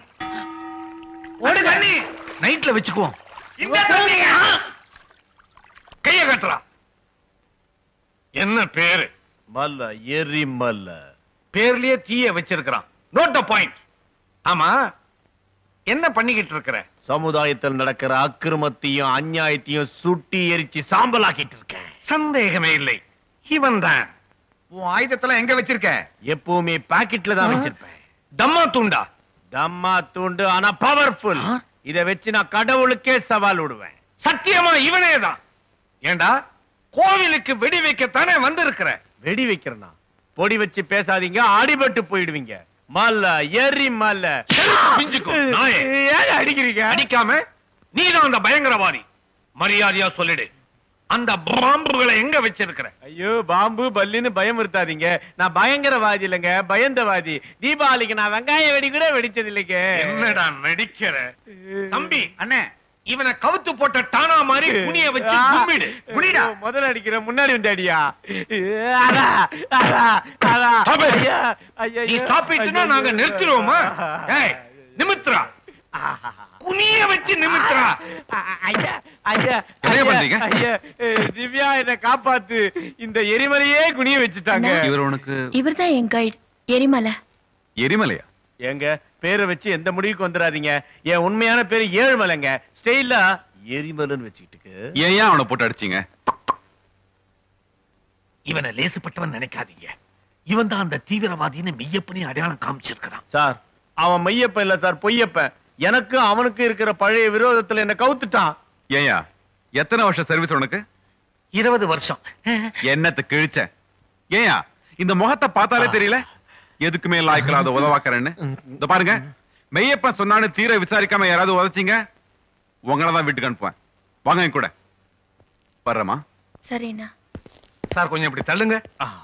[SPEAKER 20] ஓடு தண்ணி நைட்ல வச்சுக்குவோம் இந்த தண்ணி கைய கட்டுறா என்ன பேரு
[SPEAKER 19] மல்ல எரி மல்ல
[SPEAKER 20] பேர்லயே தீய வச்சிருக்கிறான் நோட் பாயிண்ட் ஆமா என்ன பண்ணிக்கிட்டு இருக்கிற
[SPEAKER 19] சமுதாயத்தில் நடக்கிற அக்கிரமத்தையும் அநியாயத்தையும் சுட்டி எரிச்சு சாம்பலாக்கிட்டு இருக்கேன்
[SPEAKER 20] சந்தேகமே இல்லை இவன் தான் உன் ஆயுதத்தெல்லாம் எங்க வச்சிருக்க
[SPEAKER 19] எப்பவுமே பாக்கெட்ல தான் வச்சிருப்பேன்
[SPEAKER 20] தம்மா துண்டா
[SPEAKER 19] தம்மா துண்டு ஆனா பவர்ஃபுல் இத வச்சு நான் கடவுளுக்கே சவால் விடுவேன்
[SPEAKER 20] சத்தியமா இவனே தான் ஏண்டா கோவிலுக்கு வெடி வைக்கத்தானே வந்திருக்கிற
[SPEAKER 19] வெடி வைக்கிறனா பொடி வச்சு பேசாதீங்க அடிபட்டு போயிடுவீங்க மல்ல எரி மல்ல
[SPEAKER 20] பிஞ்சுக்கும், நாயே.
[SPEAKER 19] ஏன் அடிக்கிறீங்க
[SPEAKER 20] அடிக்காம நீதான் அந்த பயங்கரவாதி மரியாதையா சொல்லிடு அந்த பாம்புகளை எங்க வச்சிருக்கிற
[SPEAKER 19] ஐயோ பாம்பு பல்லின்னு பயம் இருத்தாதீங்க நான் பயங்கரவாதி இல்லைங்க பயந்தவாதி தீபாவளிக்கு நான் வெங்காய வெடி கூட வெடிச்சது இல்லைங்க
[SPEAKER 20] என்னடா நடிக்கிற தம்பி அண்ணே இவனை கவுத்து போட்ட டானா மாதிரி குனிய வச்சு கும்பிடு குனிடா
[SPEAKER 19] ஐயோ, முதல்ல அடிக்கிற முன்னாடி வந்து அடியா அடா, அடா, அடா.
[SPEAKER 20] Stop it.
[SPEAKER 19] ஐயா, ஐயா,
[SPEAKER 20] நீ
[SPEAKER 19] ஐயா.
[SPEAKER 20] ஸ்டாப் இட்னா நாங்க நிறுத்திடுவோமா ஏய் நிமித்ரா குனிய வச்சு நிமித்ரா
[SPEAKER 19] ஐயா ஐயா
[SPEAKER 15] என்ன
[SPEAKER 19] ஐயா,
[SPEAKER 15] பண்றீங்க?
[SPEAKER 19] ஐயா ஏய், திவ்யா என்ன காப்பாத்து இந்த எரிமலையே குனிய வச்சுட்டாங்க
[SPEAKER 15] இவர் உனக்கு
[SPEAKER 9] இவர்தான் என் கைட் எரிமலை
[SPEAKER 15] எரிமலையா
[SPEAKER 19] எங்க பேரை வச்சு எந்த முடிவுக்கு வந்துடாதீங்க என் உண்மையான பேரு ஏழுமலைங்க ஸ்டைலா எரிமலைன்னு வச்சுக்கிட்டு
[SPEAKER 15] ஏன் ஏன் அவனை போட்டு அடிச்சீங்க
[SPEAKER 20] இவனை லேசுப்பட்டவன் நினைக்காதீங்க
[SPEAKER 18] இவன் தான் அந்த தீவிரவாதின்னு மெய்யப்பனையும் அடையாளம் காமிச்சிருக்கிறான்
[SPEAKER 19] சார் அவன் மையப்பன் இல்ல சார் பொய்யப்பன் எனக்கு அவனுக்கு இருக்கிற பழைய விரோதத்துல என்ன கவுத்துட்டான்
[SPEAKER 15] ஏயா எத்தனை வருஷம் சர்வீஸ் உனக்கு
[SPEAKER 18] இருபது வருஷம்
[SPEAKER 15] என்னத்தை கிழிச்ச ஏயா இந்த முகத்தை பார்த்தாலே தெரியல எதுக்குமே லாய்க்கலாத உதவாக்குறேன்னு இந்த பாருங்க மெய்யப்பன் சொன்னான்னு தீர விசாரிக்காம யாராவது உதச்சிங்க உங்களை தான் வீட்டுக்கு அனுப்புவேன் வாங்க என் கூட வர்றமா
[SPEAKER 9] சரிண்ணா
[SPEAKER 14] சார் கொஞ்சம் இப்படி தள்ளுங்க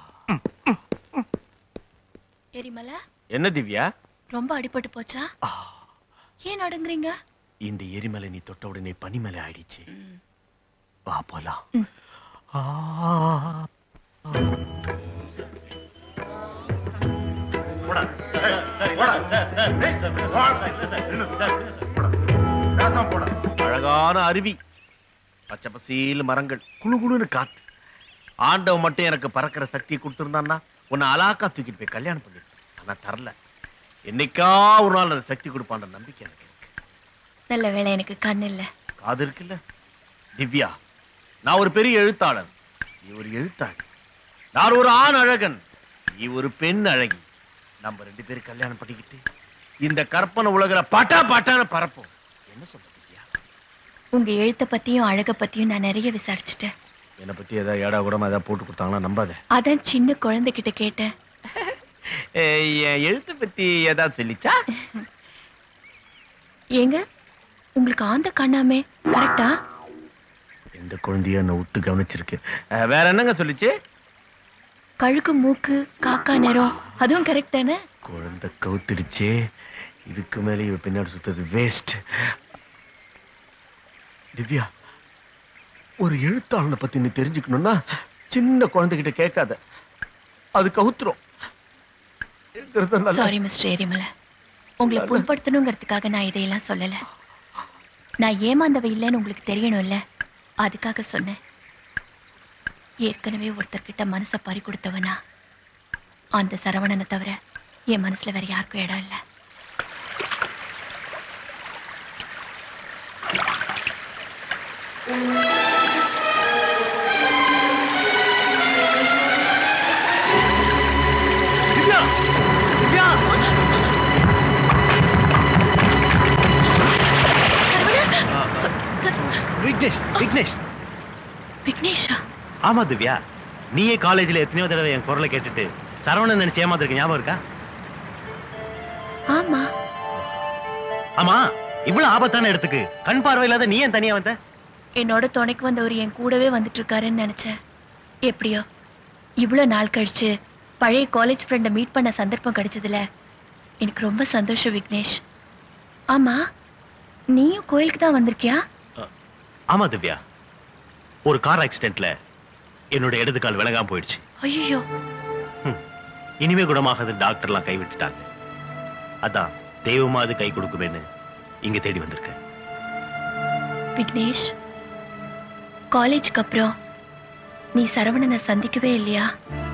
[SPEAKER 9] எரிமலை
[SPEAKER 19] என்ன திவ்யா
[SPEAKER 9] ரொம்ப அடிபட்டு போச்சா ஏன் அடங்குறீங்க
[SPEAKER 19] இந்த எரிமலை நீ தொட்ட உடனே பனிமலை ஆயிடுச்சு வா போலாம் அழகான அருவி பச்சை பசீல் மரங்கள் குளு குளுன்னு காத்து ஆண்டவன் மட்டும் எனக்கு பறக்கிற சக்தியை கொடுத்திருந்தான்னா உன்னை அலாக்கா தூக்கிட்டு போய் கல்யாணம் பண்ணிருப்பேன் ஆனா தரல என்னைக்கா ஒரு நாள் அந்த சக்தி கொடுப்பான்ற நம்பிக்கை எனக்கு
[SPEAKER 9] நல்ல வேளை எனக்கு கண் இல்ல
[SPEAKER 19] காது இருக்குல்ல திவ்யா நான் ஒரு பெரிய எழுத்தாளன் நீ ஒரு எழுத்தாளி நான் ஒரு ஆண் அழகன் நீ ஒரு பெண் அழகி நம்ம ரெண்டு பேரும் கல்யாணம் பண்ணிக்கிட்டு இந்த கற்பனை உலகிற பட்டா பட்டான பரப்போம் என்ன சொல்ற
[SPEAKER 9] உங்க எழுத்த பத்தியும் அழக பத்தியும் நான் நிறைய விசாரிச்சுட்டேன்
[SPEAKER 19] என்னை பத்தி ஏதாவது ஏடா கூடமா ஏதாவது போட்டு கொடுத்தாங்கன்னா நம்பாத
[SPEAKER 9] அதான் சின்ன குழந்தைகிட்ட கேட்டேன்
[SPEAKER 19] ஏய், என் எழுத்தை பத்தி ஏதாவது சொல்லிச்சா
[SPEAKER 9] ஏங்க உங்களுக்கு ஆந்த கண்ணாமே கரெக்டா
[SPEAKER 19] எந்த குழந்தைய என்ன விட்டு கவனிச்சிருக்கு அஹ், வேற என்னங்க சொல்லிச்சு
[SPEAKER 9] கழுக்கு மூக்கு காக்கா நேரம் அதுவும் கரெக்ட் தானே
[SPEAKER 19] குழந்தை கவுத்திடுச்சே இதுக்கு மேல இவ பின்னாடி சுத்தது வேஸ்ட் திவ்யா ஒரு எழுத்தாளனை பத்தி நீ தெரிஞ்சுக்கணும்னா சின்ன குழந்தைகிட்ட கேட்காத அது கவுத்துரும் எழுதுறது நல்லா-
[SPEAKER 9] சாரி மிஸ்டர் ஏரிமலை உங்களை புண்படுத்தணுங்கிறதுக்காக நான் இதையெல்லாம் சொல்லல நான் ஏமாந்தவ இல்லைன்னு உங்களுக்கு தெரியணும்ல அதுக்காக சொன்னேன் ஏற்கனவே ஒருத்தர்கிட்ட மனசை பறி கொடுத்தவனா அந்த சரவணனை தவிர என் மனசுல வேற யாருக்கும் இடம் இல்லை
[SPEAKER 19] திவ்யா திவ்யா
[SPEAKER 3] விக்னேஷ் விக்னேஷ்
[SPEAKER 9] விக்னேஷா
[SPEAKER 3] ஆமா திவ்யா நீயே காலேஜ்ல எத்தனையோ தடவை என் குரலை கேட்டுட்டு சரவணன் நினைச்சு ஏமாத்திருக்க ஞாபகம் இருக்கா
[SPEAKER 9] ஆமா
[SPEAKER 3] ஆமா இவ்வளவு ஆபத்தான இடத்துக்கு கண் பார்வை இல்லாத நீ ஏன் தனியா வந்த
[SPEAKER 9] என்னோட துணைக்கு வந்தவர் என் கூடவே வந்துட்டு இருக்காருன்னு நினைச்சேன் எப்படியோ இவ்வளோ நாள் கழிச்சு பழைய காலேஜ் ஃப்ரெண்டை மீட் பண்ண சந்தர்ப்பம் கிடைச்சதுல எனக்கு ரொம்ப சந்தோஷம் விக்னேஷ் ஆமா நீயும் கோயிலுக்கு தான் வந்திருக்கியா
[SPEAKER 3] ஆமா திவ்யா ஒரு கார் ஆக்சிடென்ட்ல என்னோட இடது கால் விலகாம போயிடுச்சு
[SPEAKER 9] ஐயோ
[SPEAKER 3] இனிமே குணமாகாது டாக்டர்லாம் கைவிட்டுட்டாங்க அதான் தெய்வமாவது கை கொடுக்குமேன்னு இங்க தேடி வந்திருக்கேன்
[SPEAKER 9] விக்னேஷ் காலேஜ்க்கு அப்புறம் நீ சரவணனை சந்திக்கவே இல்லையா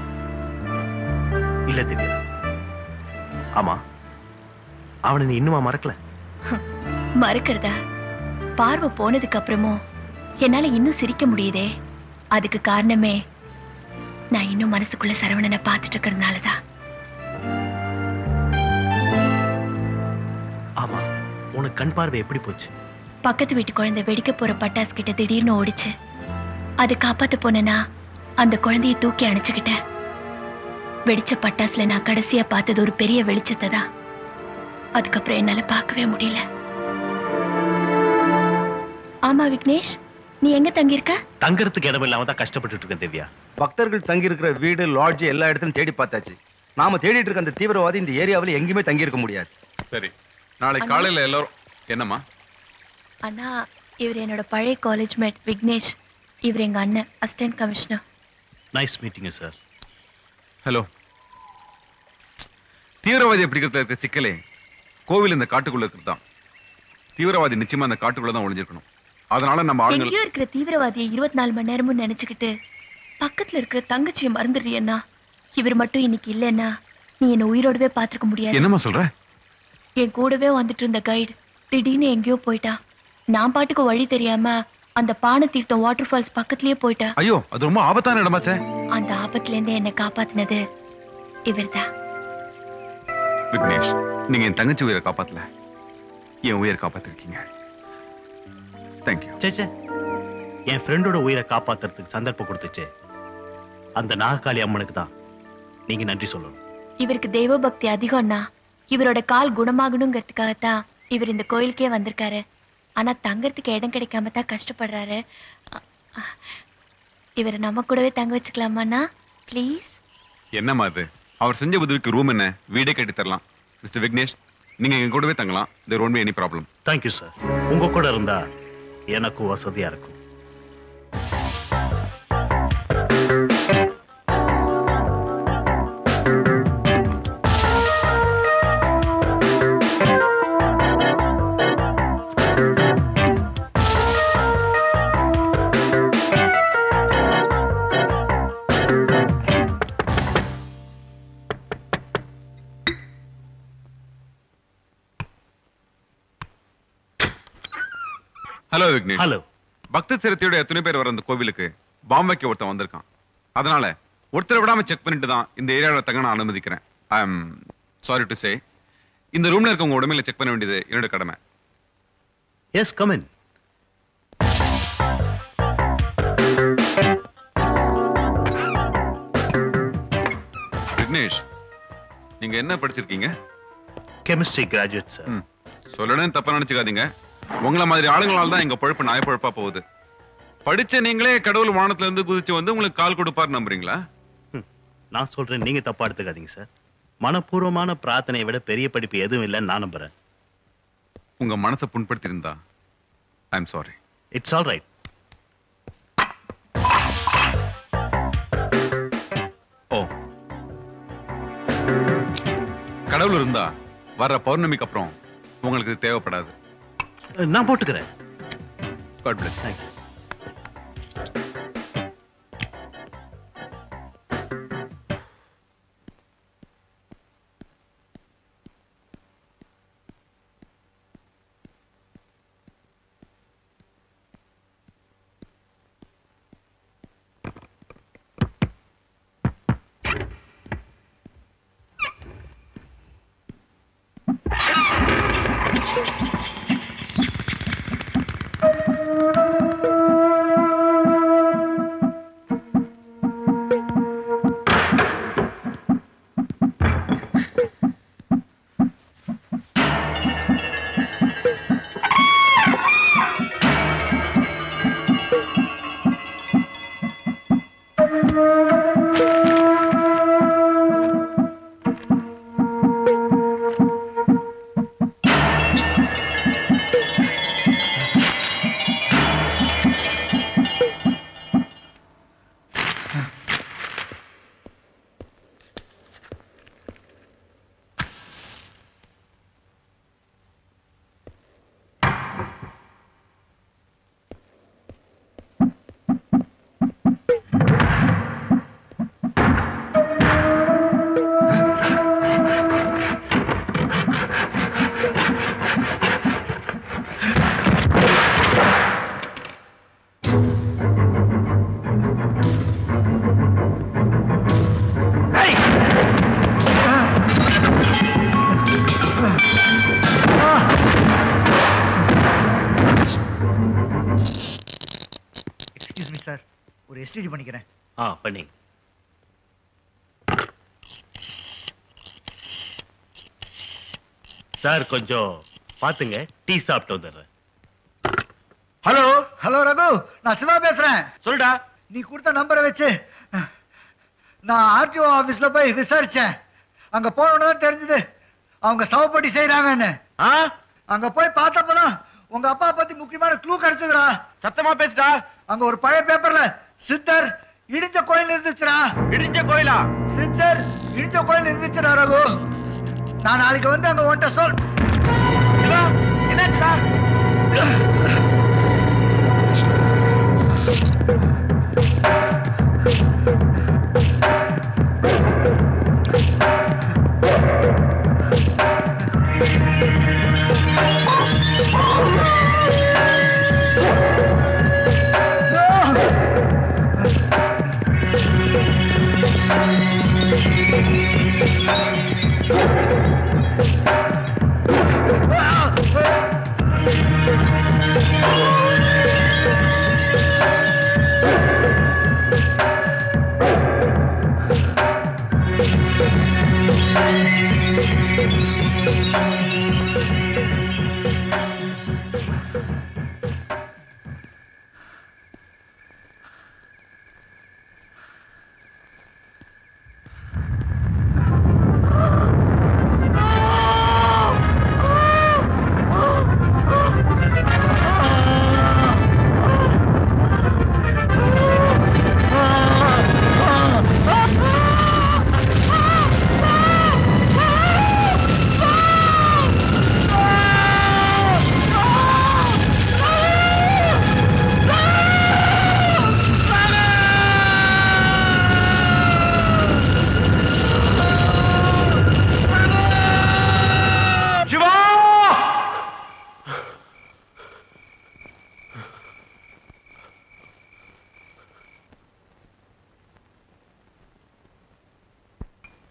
[SPEAKER 3] இல்ல திவ்யா ஆமா அவனை நீ இன்னுமா மறக்கல
[SPEAKER 9] மறக்கிறதா பார்வை போனதுக்கு அப்புறமும் என்னால இன்னும் சிரிக்க முடியுதே அதுக்கு காரணமே நான் இன்னும் மனசுக்குள்ள சரவணனை பார்த்துட்டு இருக்கிறதுனால தான்
[SPEAKER 3] ஆமா உனக்கு கண் பார்வை எப்படி போச்சு
[SPEAKER 9] பக்கத்து வீட்டு குழந்தை வெடிக்க போற பட்டாசு கிட்ட திடீர்னு ஓடிச்சு அது காப்பாத்த போனேனா அந்த குழந்தைய தூக்கி அணைச்சுக்கிட்டேன் வெடிச்ச பட்டாசுல நான் கடைசியா பார்த்தது ஒரு பெரிய வெளிச்சத்தை தான் அதுக்கப்புறம் என்னால பார்க்கவே முடியல ஆமா விக்னேஷ் நீ எங்க தங்கியிருக்க
[SPEAKER 3] தங்கறதுக்கு இடம் இல்லாம தான் கஷ்டப்பட்டுட்டு இருக்கேன் திவ்யா
[SPEAKER 14] பக்தர்கள் தங்கி இருக்கிற வீடு லாட்ஜ் எல்லா இடத்துலயும் தேடி பார்த்தாச்சு நாம தேடிட்டு இருக்க அந்த தீவிரவாதி இந்த ஏரியாவில் எங்கேயுமே தங்கி இருக்க முடியாது
[SPEAKER 15] சரி நாளைக்கு காலையில எல்லாரும் என்னம்மா
[SPEAKER 9] அண்ணா இவர் என்னோட பழைய காலேஜ் மேட் விக்னேஷ் இவர் எங்க அண்ணன் assistant commissioner
[SPEAKER 3] nice meeting sir
[SPEAKER 15] hello தீவிரவாதியை பிடிக்கிறதுல இருக்க சிக்கலே கோவில் இந்த காட்டுக்குள்ள இருக்கிறது தான் தீவிரவாதி நிச்சயமா அந்த காட்டுக்குள்ள தான் ஒளிஞ்சிருக்கணும் அதனால நம்ம ஆளுங்க
[SPEAKER 9] எங்கேயோ இருக்கிற தீவிரவாதியை இருபத்தி நாலு மணி நேரமும் நினைச்சுக்கிட்டு பக்கத்துல இருக்கிற தங்கச்சியை மறந்துடுறியண்ணா இவர் மட்டும் இன்னைக்கு இல்லைன்னா நீ என்ன உயிரோடவே பார்த்திருக்க முடியாது
[SPEAKER 15] என்னம்மா சொல்ற
[SPEAKER 9] என் கூடவே வந்துட்டு இருந்த கைடு திடீர்னு எங்கேயோ போயிட்டான் நான் பாட்டுக்கு வழி தெரியாம அந்த பானை தீர்த்தம் வாட்டர் ஃபால்ஸ் பக்கத்துலயே போயிட்டா
[SPEAKER 15] ஐயோ அது ரொம்ப ஆபத்தான இடமாச்சே
[SPEAKER 9] அந்த ஆபத்துல இருந்து என்னை காப்பாத்தினது இவர்தான்
[SPEAKER 15] விக்னேஷ் நீங்க என் தங்கச்சி உயிரை காப்பாத்தல என் உயிரை காப்பாத்திருக்கீங்க தேங்க்யூ
[SPEAKER 3] சேச்சே என் ஃப்ரெண்டோட உயிரை காப்பாத்துறதுக்கு சந்தர்ப்பம் கொடுத்துச்சு அந்த நாககாளி அம்மனுக்கு தான் நீங்க நன்றி சொல்லணும்
[SPEAKER 9] இவருக்கு தெய்வ பக்தி அதிகம்னா இவரோட கால் குணமாகணுங்கிறதுக்காகத்தான் இவர் இந்த கோயிலுக்கே வந்திருக்காரு ஆனா தங்கறதுக்கு இடம் கிடைக்காம தான் கஷ்டப்படுறாரு அ- அ- இவரை நம்ம கூடவே தங்க வச்சுக்கலாமாண்ணா ப்ளீஸ்
[SPEAKER 15] என்னம்மா அது அவர் செஞ்ச உதவிக்கு ரூம் என்ன வீடே கட்டி தரலாம் மிஸ்டர் விக்னேஷ் நீங்க எங்க கூடவே தங்கலாம் there won't be any problem
[SPEAKER 3] thank you sir உங்க கூட இருந்தா எனக்கும் வசதியா இருக்கும்
[SPEAKER 15] ஹலோ விக்னேஷ்
[SPEAKER 3] ஹலோ
[SPEAKER 15] பக்த சிரத்தையோட எத்தனை பேர் வர அந்த கோவிலுக்கு பாம்பேக்கு ஒருத்தன் வந்திருக்கான் அதனால ஒருத்தரை விடாம செக் பண்ணிட்டு தான் இந்த ஏரியாவில் தங்க நான் அனுமதிக்கிறேன் I am sorry to say இந்த ரூம்ல இருக்கவங்க உடமையில செக் பண்ண வேண்டியது என்னோட கடமை
[SPEAKER 3] எஸ் கமின்
[SPEAKER 15] விக்னேஷ் நீங்க என்ன படிச்சிருக்கீங்க
[SPEAKER 3] கெமிஸ்ட்ரி கிராஜுவேட் சார்
[SPEAKER 15] சொல்லணும்னு தப்பா நினைச்சுக்காதீங்க உங்கள மாதிரி ஆளுங்களால தான் எங்க பொழப்பு நாய பொழப்பா போகுது படிச்ச நீங்களே கடவுள் வானத்துல இருந்து குதிச்சு வந்து உங்களுக்கு கால் கொடுப்பாரு நம்புறீங்களா
[SPEAKER 3] நான் சொல்றேன் நீங்க தப்பா எடுத்துக்காதீங்க சார் மனப்பூர்வமான பிரார்த்தனையை விட பெரிய படிப்பு எதுவும் இல்லைன்னு நான் நம்புறேன்
[SPEAKER 15] உங்க மனசை புண்படுத்தி இருந்தா I am sorry
[SPEAKER 3] it's all right
[SPEAKER 15] oh கடவுள் இருந்தா வர்ற பௌர்ணமிக்கு அப்புறம் உங்களுக்கு இது தேவைப்படாது
[SPEAKER 3] நான் போட்டுக்கிறேன்
[SPEAKER 15] God bless
[SPEAKER 3] thank you
[SPEAKER 4] excuse me sir ஒரு எஸ்டிடி பண்ணிக்கிறேன்
[SPEAKER 3] ஆ பண்ணி சார் கொஞ்சம் பாத்துங்க டீ சாப்பிட்டு வந்துடுறேன்
[SPEAKER 4] ஹலோ ஹலோ ரகு நான் சிவா பேசுறேன்
[SPEAKER 3] சொல்டா
[SPEAKER 4] நீ கொடுத்த நம்பரை வச்சு நான் ஆர்டிஓ ஆபீஸ்ல போய் விசாரிச்சேன் அங்க போன தான் தெரிஞ்சது அவங்க சவப்பட்டி செய்யறாங்கன்னு அங்க போய் பார்த்தப்பதான் உங்க அப்பா பத்தி முக்கியமான க்ளூ கிடைச்சதுடா
[SPEAKER 14] சத்தமா பேசுடா
[SPEAKER 4] அங்க ஒரு பழைய பேப்பர்ல சித்தர் இடிஞ்ச கோயில் இருந்துச்சுடா
[SPEAKER 14] இடிஞ்ச கோயிலா
[SPEAKER 4] சித்தர் இடிஞ்ச கோயில் இருந்துச்சுடா ரகு நான் நாளைக்கு வந்து அங்க உன்கிட்ட சொல்
[SPEAKER 14] என்னாச்சுடா
[SPEAKER 4] No!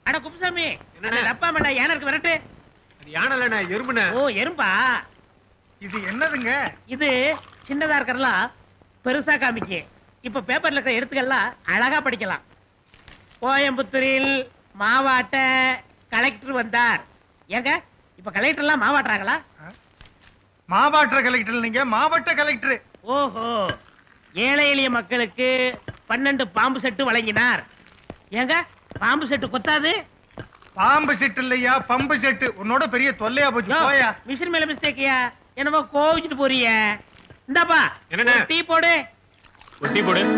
[SPEAKER 21] அட குப்புசாமி அப்பா மேல யானை இருக்கு விரட்டு
[SPEAKER 5] யானை எறும்புன
[SPEAKER 21] ஓ எறும்பா
[SPEAKER 20] இது என்னதுங்க
[SPEAKER 21] இது சின்னதா இருக்கிறலாம் பெருசா காமிக்கு இப்ப பேப்பர்ல இருக்கிற எழுத்துக்கள்லாம் அழகா படிக்கலாம் கோயம்புத்தூரில் மாவாட்ட கலெக்டர் வந்தார் ஏங்க இப்ப கலெக்டர் எல்லாம் மாவாட்டுறாங்களா
[SPEAKER 20] மாவட்ட கலெக்டர் நீங்க மாவட்ட கலெக்டர்
[SPEAKER 21] ஓஹோ ஏழை எளிய மக்களுக்கு பன்னெண்டு பாம்பு செட்டு வழங்கினார் ஏங்க பாம்பு செட்டு கொத்தாது
[SPEAKER 20] பாம்பு செட்டு இல்லையா பம்பு செட்டு உன்னோட பெரிய தொல்லையா போச்சு போயா
[SPEAKER 21] மிஷின் மேல மிஸ்டேக்கியா என்னமோ கோவிச்சுட்டு போறிய இந்தாப்பா
[SPEAKER 5] என்னண்ணே?
[SPEAKER 21] ஒரு டீ போடு
[SPEAKER 3] ஒரு டீ போடு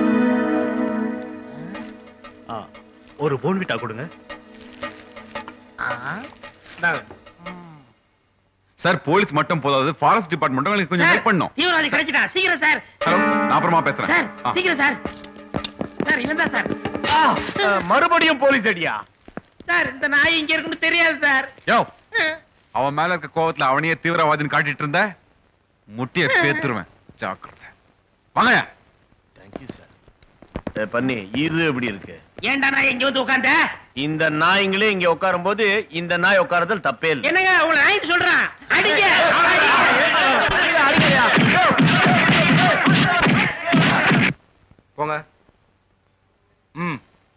[SPEAKER 3] ஆ, ஒரு போன்விட்டா கொடுங்க
[SPEAKER 15] சார் போலீஸ் மட்டும் போதாது ஃபாரஸ்ட் டிபார்ட்மெண்ட்டும் கொஞ்சம் ஹெல்ப் பண்ணும்
[SPEAKER 21] தீவிரவாதி கிடைச்சிட்டா சீக்கிரம் சார்
[SPEAKER 15] ஹலோ நான் அப்புறமா பேசுறேன்
[SPEAKER 21] சார்
[SPEAKER 15] ஆ.
[SPEAKER 21] சீக்கிரம் சார் சார் இவன் தான் சார்
[SPEAKER 19] மறுபடியும் போலீஸ் அடியா
[SPEAKER 21] சார் இந்த நாய் இங்க இருக்குன்னு தெரியாது சார்
[SPEAKER 15] யோ அவன் மேல இருக்க கோவத்துல அவனையே தீவிரவாதின்னு காட்டிட்டு இருந்த முட்டிய பேத்துருவேன் ஜாக்கிரதை வாங்க
[SPEAKER 19] தேங்க்யூ சார் பண்ணி இது எப்படி இருக்கு
[SPEAKER 21] ஏன்டா நாய் இங்க வந்து உட்கார்ந்த
[SPEAKER 19] இந்த நாய்ங்களே இங்க உட்காரும் போது இந்த நாய் உட்காரதல் தப்பே இல்லை
[SPEAKER 21] என்னங்க உங்களை நாய்க்கு சொல்றான் அடிங்க
[SPEAKER 14] போங்க ம்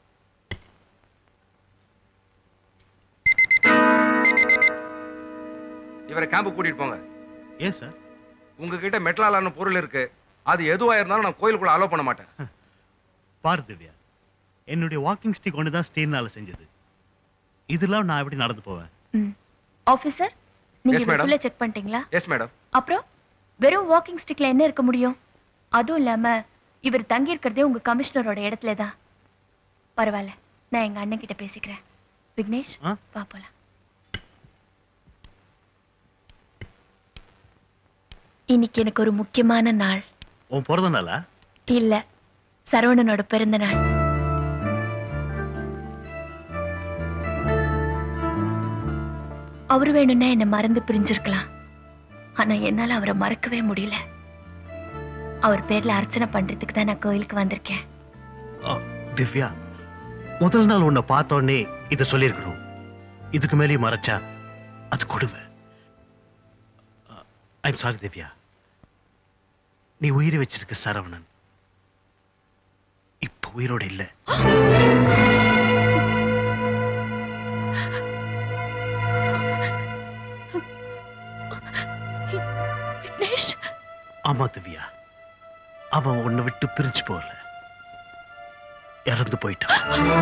[SPEAKER 14] இவரை கேம்பு கூட்டிட்டு போங்க
[SPEAKER 3] ஏன் சார்
[SPEAKER 14] உங்ககிட்ட மெட்டலாலான பொருள் இருக்கு அது எதுவா இருந்தாலும் நான் கோயிலுக்குள்ள அலோவ் பண்ண மாட்டேன்
[SPEAKER 18] பாரு திவ்யா என்னுடைய வாக்கிங் ஸ்டிக் ஒன்று தான் ஸ்டீல்னால செஞ்சது இதெல்லாம் நான் எப்படி நடந்து போவேன்
[SPEAKER 9] ஆபீசர் நீங்க
[SPEAKER 14] Yes, madam.
[SPEAKER 9] இதுக்குள்ள செக் பண்ணிட்டீங்களா
[SPEAKER 14] எஸ் மேடம்
[SPEAKER 9] அப்புறம் வெறும் வாக்கிங் ஸ்டிக்ல என்ன இருக்க முடியும் அதுவும் இல்லாம இவர் தங்கி இருக்கிறதே உங்க கமிஷனரோட இடத்துல தான் பரவாயில்ல நான் எங்க அண்ணன் கிட்ட பேசிக்கிறேன் விக்னேஷ்
[SPEAKER 18] ஆ?
[SPEAKER 9] வா போலாம் இன்னைக்கு எனக்கு ஒரு முக்கியமான நாள்
[SPEAKER 18] உன் பிறந்த நாளா
[SPEAKER 9] இல்ல சரவணனோட பிறந்த நாள் அவர் வேணும்னா என்ன மறந்து பிரிஞ்சிருக்கலாம் ஆனா என்னால அவரை மறக்கவே முடியல அவர் பேர்ல அர்ச்சனை பண்றதுக்கு தான் நான் கோயிலுக்கு வந்திருக்கேன்
[SPEAKER 18] திவ்யா முதல் நாள் உன்னை பார்த்த உடனே இதை சொல்லியிருக்கணும் இதுக்கு மேலே மறைச்சா அது கொடுமை ஐம் சாரி திவ்யா நீ உயிரை வச்சிருக்க சரவணன் இப்ப உயிரோட இல்ல
[SPEAKER 9] விக்னேஷ்
[SPEAKER 18] ஆமா திவ்யா அவன் உன்னை விட்டு பிரிஞ்சு போகல இறந்து போயிட்டான்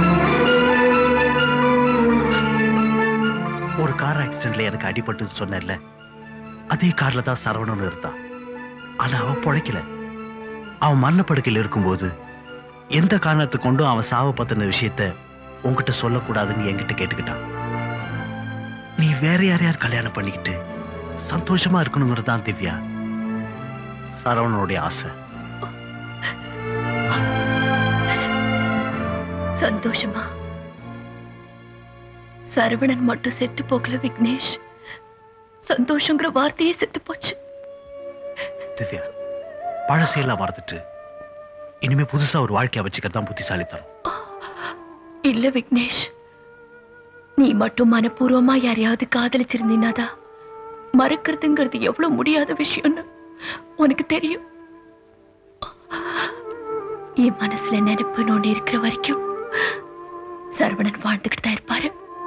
[SPEAKER 18] ஒரு கார் ஆக்சிடென்ட்ல எனக்கு அடிபட்டுன்னு சொன்னேன்ல அதே கார்ல தான் சரவணன் இருந்தான் ஆனா அவன் பொழைக்கல அவன் மரணப்படுக்கையில் இருக்கும்போது எந்த காரணத்தை கொண்டும் அவன் சாவ பத்தின விஷயத்த உன்கிட்ட சொல்லக்கூடாதுன்னு என்கிட்ட கேட்டுக்கிட்டான் நீ வேற யாரையார் கல்யாணம் பண்ணிக்கிட்டு சந்தோஷமா இருக்கணுங்கிறது தான் திவ்யா சரவணனுடைய ஆசை
[SPEAKER 9] சந்தோஷமா சரவணன் மட்டும் செத்து போகல விக்னேஷ் சந்தோஷங்கிற வார்த்தையே செத்து போச்சு
[SPEAKER 18] திவ்யா பழசையெல்லாம் மறந்துட்டு இனிமே புதுசா ஒரு வாழ்க்கைய வச்சுக்கத்தான் புத்திசாலித்தனம்
[SPEAKER 9] இல்ல விக்னேஷ் நீ மட்டும் மனப்பூர்வமா யாரையாவது காதலிச்சிருந்தீனாதான் மறக்கிறதுங்கிறது எவ்வளவு முடியாத விஷயம்னு உனக்கு தெரியும் என் மனசுல நினைப்பு நோண்டி இருக்கிற வரைக்கும் சரவணன் வாழ்ந்துகிட்டு தான் இருப்பாரு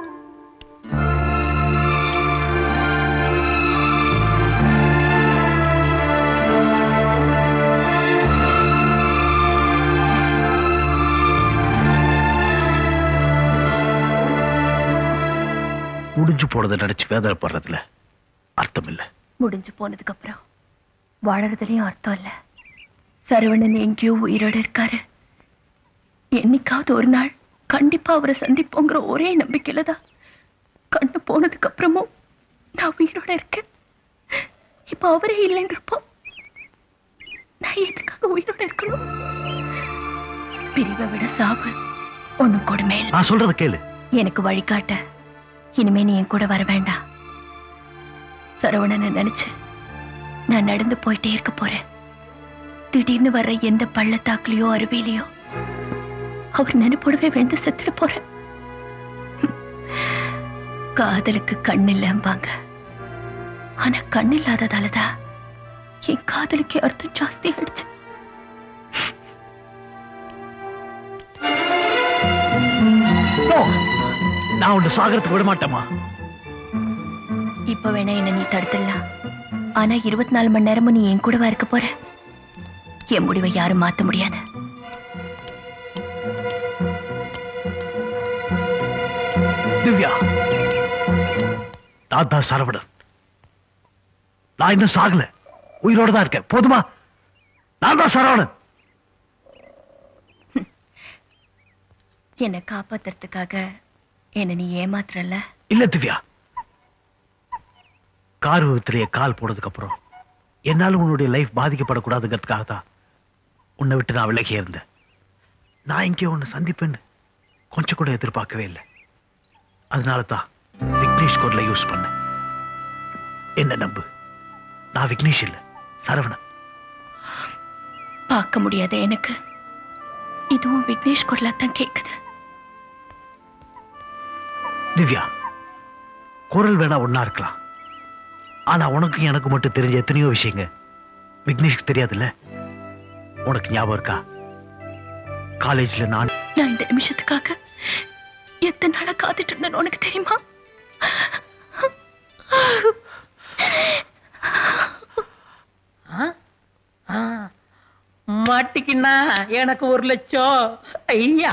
[SPEAKER 18] முடிஞ்சு போனதை நினைச்சு வேதனைப்படுறதுல அர்த்தம் இல்ல
[SPEAKER 9] முடிஞ்சு போனதுக்கு அப்புறம் வாழறதுலயும் அர்த்தம் இல்ல சரவணன் எங்கேயோ உயிரோட இருக்காரு என்னைக்காவது ஒரு நாள் கண்டிப்பா அவரை சந்திப்போங்கிற ஒரே நம்பிக்கையில தான் கண்ணு போனதுக்கு அப்புறமும் நான் உயிரோட இருக்கேன் இப்ப அவரே இல்லைன்றப்போ நான் எதுக்காக உயிரோட இருக்கணும் பிரிவை விட சாவு ஒண்ணு கொடுமை இல்ல.
[SPEAKER 18] நான் சொல்றத கேளு
[SPEAKER 9] எனக்கு வழிகாட்ட இனிமே நீ என் கூட வர வேண்டாம் சரவணனை நினைச்சு நான் நடந்து போயிட்டே இருக்க போறேன் திடீர்னு வர்ற எந்த பள்ளத்தாக்குலயோ அருவியிலையோ அவர் நினைப்போடவே விழுந்து செத்துட்டு போறேன் காதலுக்கு கண் இல்லம்பாங்க ஆனா கண் இல்லாததாலதான் என் காதலுக்கு அர்த்தம் ஜாஸ்தி ஆயிடுச்சு
[SPEAKER 18] No! நான் உன்னை சாகரத்துக்கு விட மாட்டேமா
[SPEAKER 9] இப்ப வேணா என்ன நீ தடுத்துடலாம் ஆனா இருபத்தி நாலு மணி நேரமும் நீ என் கூடவா இருக்க போற என் முடிவை யாரும் மாத்த முடியாது
[SPEAKER 18] திவ்யா நான் தான் சரவணன் நான் இன்னும் சாகல உயிரோட தான் இருக்கேன் போதுமா நான் தான் சரவணன்
[SPEAKER 9] என்னை காப்பாத்துறதுக்காக என்ன நீ ஏமாத்துறல
[SPEAKER 18] இல்ல திவ்யா கார் விபத்திலேயே கால் போனதுக்கு அப்புறம் என்னால உன்னுடைய லைஃப் பாதிக்கப்படக்கூடாதுங்கிறதுக்காக தான் உன்னை விட்டு நான் விலகி இருந்தேன் நான் இங்கே உன்னை சந்திப்பேன்னு கொஞ்சம் கூட எதிர்பார்க்கவே இல்லை அதனால தான் விக்னேஷ் கோட்ல யூஸ் பண்ணேன் என்ன நம்பு நான் விக்னேஷ் இல்ல சரவணன்
[SPEAKER 9] பார்க்க முடியாத எனக்கு இதுவும் விக்னேஷ் குரலா தான் கேக்குது
[SPEAKER 18] திவ்யா குரல் வேணா ஒண்ணா இருக்கலாம் ஆனா உனக்கு எனக்கு மட்டும் தெரிஞ்ச எத்தனையோ விஷயங்க விக்னேஷ்க்கு தெரியாதுல்ல உனக்கு ஞாபகம் இருக்கா காலேஜ்ல நான்
[SPEAKER 9] நான் இந்த நிமிஷத்துக்காக எத்தனை நாளா காத்துட்டு இருந்தேன்னு உனக்கு தெரியுமா
[SPEAKER 21] மாட்டிக்கின்னா எனக்கு ஒரு லட்சம் ஐயா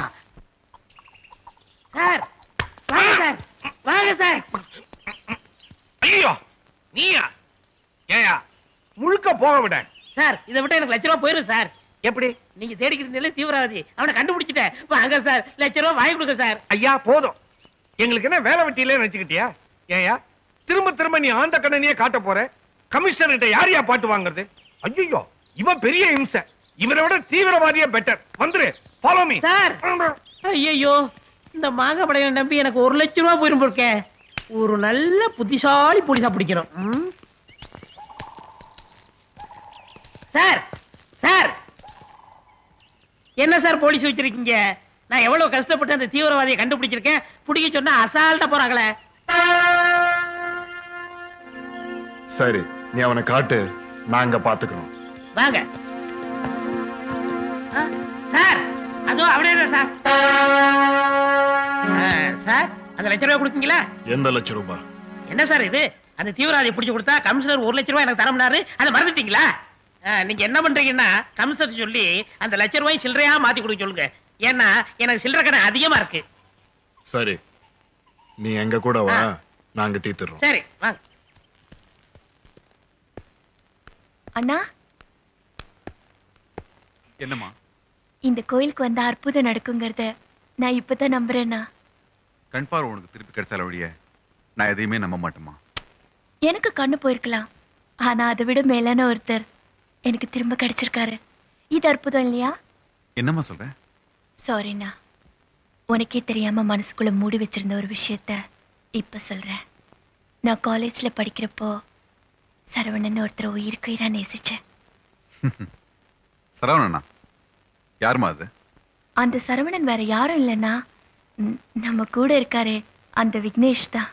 [SPEAKER 21] சார் வாங்க சார் வாங்க சார்
[SPEAKER 20] ஐயோ நீயா ஏயா முழுக்க போக விட
[SPEAKER 21] சார் இதை விட்டு எனக்கு லட்ச ரூபா போயிரும் சார் எப்படி நீங்க தேடிக்கிறீங்களே தீவிரவாதி அவனை கண்டுபிடிச்சிட்டேன் வாங்க சார் லட்ச ரூபா வாங்கி கொடுங்க சார்
[SPEAKER 20] ஐயா போதும் எங்களுக்கு என்ன வேலை வெட்டியிலே நினைச்சுக்கிட்டியா ஏயா திரும்ப திரும்ப நீ ஆந்த கண்ணனையே காட்ட போற கமிஷனர் கிட்ட யாரையா பாட்டு வாங்குறது ஐயோ இவன் பெரிய இம்சை இவனை விட தீவிரவாதியே பெட்டர் வந்துரு ஃபாலோ மீ
[SPEAKER 21] சார் ஐயோ இந்த மாங்க படையை நம்பி எனக்கு ஒரு லட்ச ரூபா போயிரும் போருக்க ஒரு நல்ல புத்திசாலி போலீஸா பிடிக்கணும் ம்? சார் சார் என்ன சார் போலீஸ் வச்சிருக்கீங்க நான் எவ்வளவு கஷ்டப்பட்டு அந்த தீவிரவாதியை கண்டுபிடிச்சிருக்கேன் பிடிக்க சொன்னா அசால்ட்டா போறாங்களே
[SPEAKER 12] சரி நீ அவனை காட்டு நாங்க பாத்துக்கிறோம்
[SPEAKER 21] வாங்க ஆ, சார் அதோ அப்படியே தான் சார் ஆ, சார் அந்த லட்ச ரூபாய் கொடுத்தீங்களா
[SPEAKER 12] எந்த லட்சம் ரூபாய்
[SPEAKER 21] என்ன சார் இது அந்த தீவிரவாதியை பிடிச்சு கொடுத்தா கமிஷனர் ஒரு லட்ச ரூபாய் எனக்கு தரம்னாரு அதை மறந்துட்டீங்களா ஆ, நீங்க என்ன பண்றீங்கன்னா கமிஷனர் சொல்லி அந்த லட்ச ரூபாய் சில்லறையா மாத்தி கொடுக்க சொல்லுங்க ஏன்னா எனக்கு சில்லறை கடன் அதிகமா இருக்கு
[SPEAKER 12] சரி நீ எங்க கூட வா நாங்க தீர்த்துறோம்
[SPEAKER 21] சரி வாங்க
[SPEAKER 9] அண்ணா
[SPEAKER 15] என்னம்மா
[SPEAKER 9] இந்த கோயிலுக்கு வந்தா அற்புதம் நடக்குங்கிறத நான் இப்பதான் நம்புறேன்னா
[SPEAKER 15] கண் பார்வை உனக்கு திருப்பி கிடைச்சால வழிய நான் எதையுமே நம்ப மாட்டேம்மா
[SPEAKER 9] எனக்கு கண்ணு போயிருக்கலாம் ஆனா அதை விட மேலான ஒருத்தர் எனக்கு திரும்ப கிடைச்சிருக்காரு இது அற்புதம் இல்லையா
[SPEAKER 15] என்னம்மா சொல்ற
[SPEAKER 9] சாரிண்ணா உனக்கே தெரியாம மனசுக்குள்ள மூடி வச்சிருந்த ஒரு விஷயத்த இப்ப சொல்றேன் நான் காலேஜ்ல படிக்கிறப்போ சரவணன் ஒருத்தர் உயிருக்கு உயிரா நேசிச்சேன்
[SPEAKER 15] சரவணனா யாரும்மா அது
[SPEAKER 9] அந்த சரவணன் வேற யாரும் இல்லைன்னா ம், நம்ம கூட இருக்காரே அந்த விக்னேஷ் தான்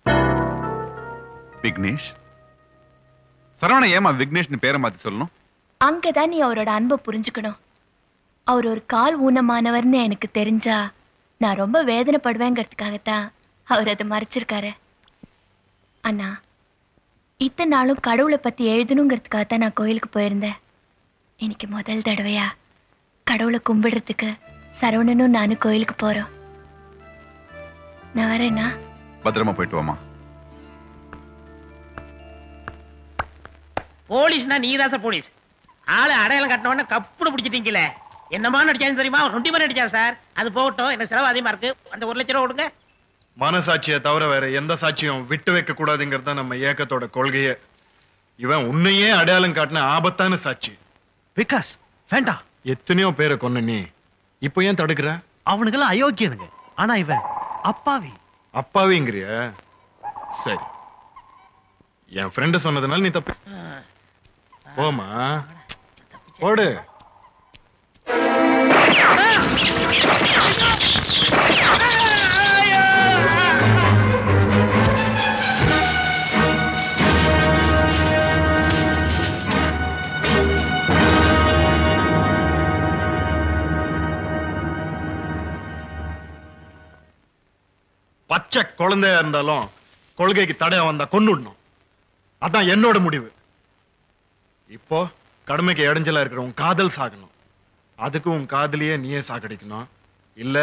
[SPEAKER 15] விக்னேஷ் சரவணன் ஏமா விக்னேஷ்னு பேரை மாத்தி சொல்லணும்
[SPEAKER 9] அங்கதான் நீ அவரோட அன்பை புரிஞ்சுக்கணும் அவர் ஒரு கால் ஊனமானவர்னு எனக்கு தெரிஞ்சா நான் ரொம்ப வேதனைப்படுவேங்கிறதுக்காகத்தான் அவர் அதை மறைச்சிருக்காரு அண்ணா இத்தனை நாளும் கடவுளை பத்தி எழுதணுங்கிறதுக்காக தான் நான் கோயிலுக்கு போயிருந்தேன் இன்னைக்கு முதல் தடவையா கடவுளை கும்பிடுறதுக்கு சரவணனும் நானும் கோயிலுக்கு போறோம் நான் வரேன்னா
[SPEAKER 15] பத்திரமா போயிட்டு வாமா
[SPEAKER 21] போலீஸ்னா நீங்க தான் சார் போலீஸ் ஆளு அடையாளம் கட்டினவொடனே கப்புனு பிடிச்சிட்டீங்களே என்னமா நடிச்சாரு தெரியுமா நொண்டி மாதிரி நடிச்சார் சார் அது போகட்டும் எனக்கு செலவு அதிகமா இருக்கு அந்த ஒரு லட்ச ரூபா கொடுங்க
[SPEAKER 12] மனசாட்சியை தவிர வேற எந்த சாட்சியும் விட்டு வைக்க கூடாதுங்கிறது தான் நம்ம இயக்கத்தோட கொள்கையே இவன் உன்னையே அடையாளம் காட்டின ஆபத்தான சாட்சி
[SPEAKER 18] விகாஸ் வேண்டாம்
[SPEAKER 12] எத்தனையோ பேரை கொன்ன நீ இப்போ ஏன் தடுக்கிற
[SPEAKER 18] அவனுக்கெல்லாம் அயோக்கியனுங்க ஆனா இவன் அப்பாவி
[SPEAKER 12] அப்பாவிங்கிறிய சரி என் ஃப்ரெண்டு சொன்னதுனால நீ தப்பு போமா போடு பச்சை குழந்தையா இருந்தாலும் கொள்கைக்கு தடையா வந்தா கொன்னுடணும் அதான் என்னோட முடிவு இப்போ கடமைக்கு இடைஞ்சலா இருக்கிற உன் காதல் சாகணும் அதுக்கு உன் காதலியே நீயே சாகடிக்கணும் இல்ல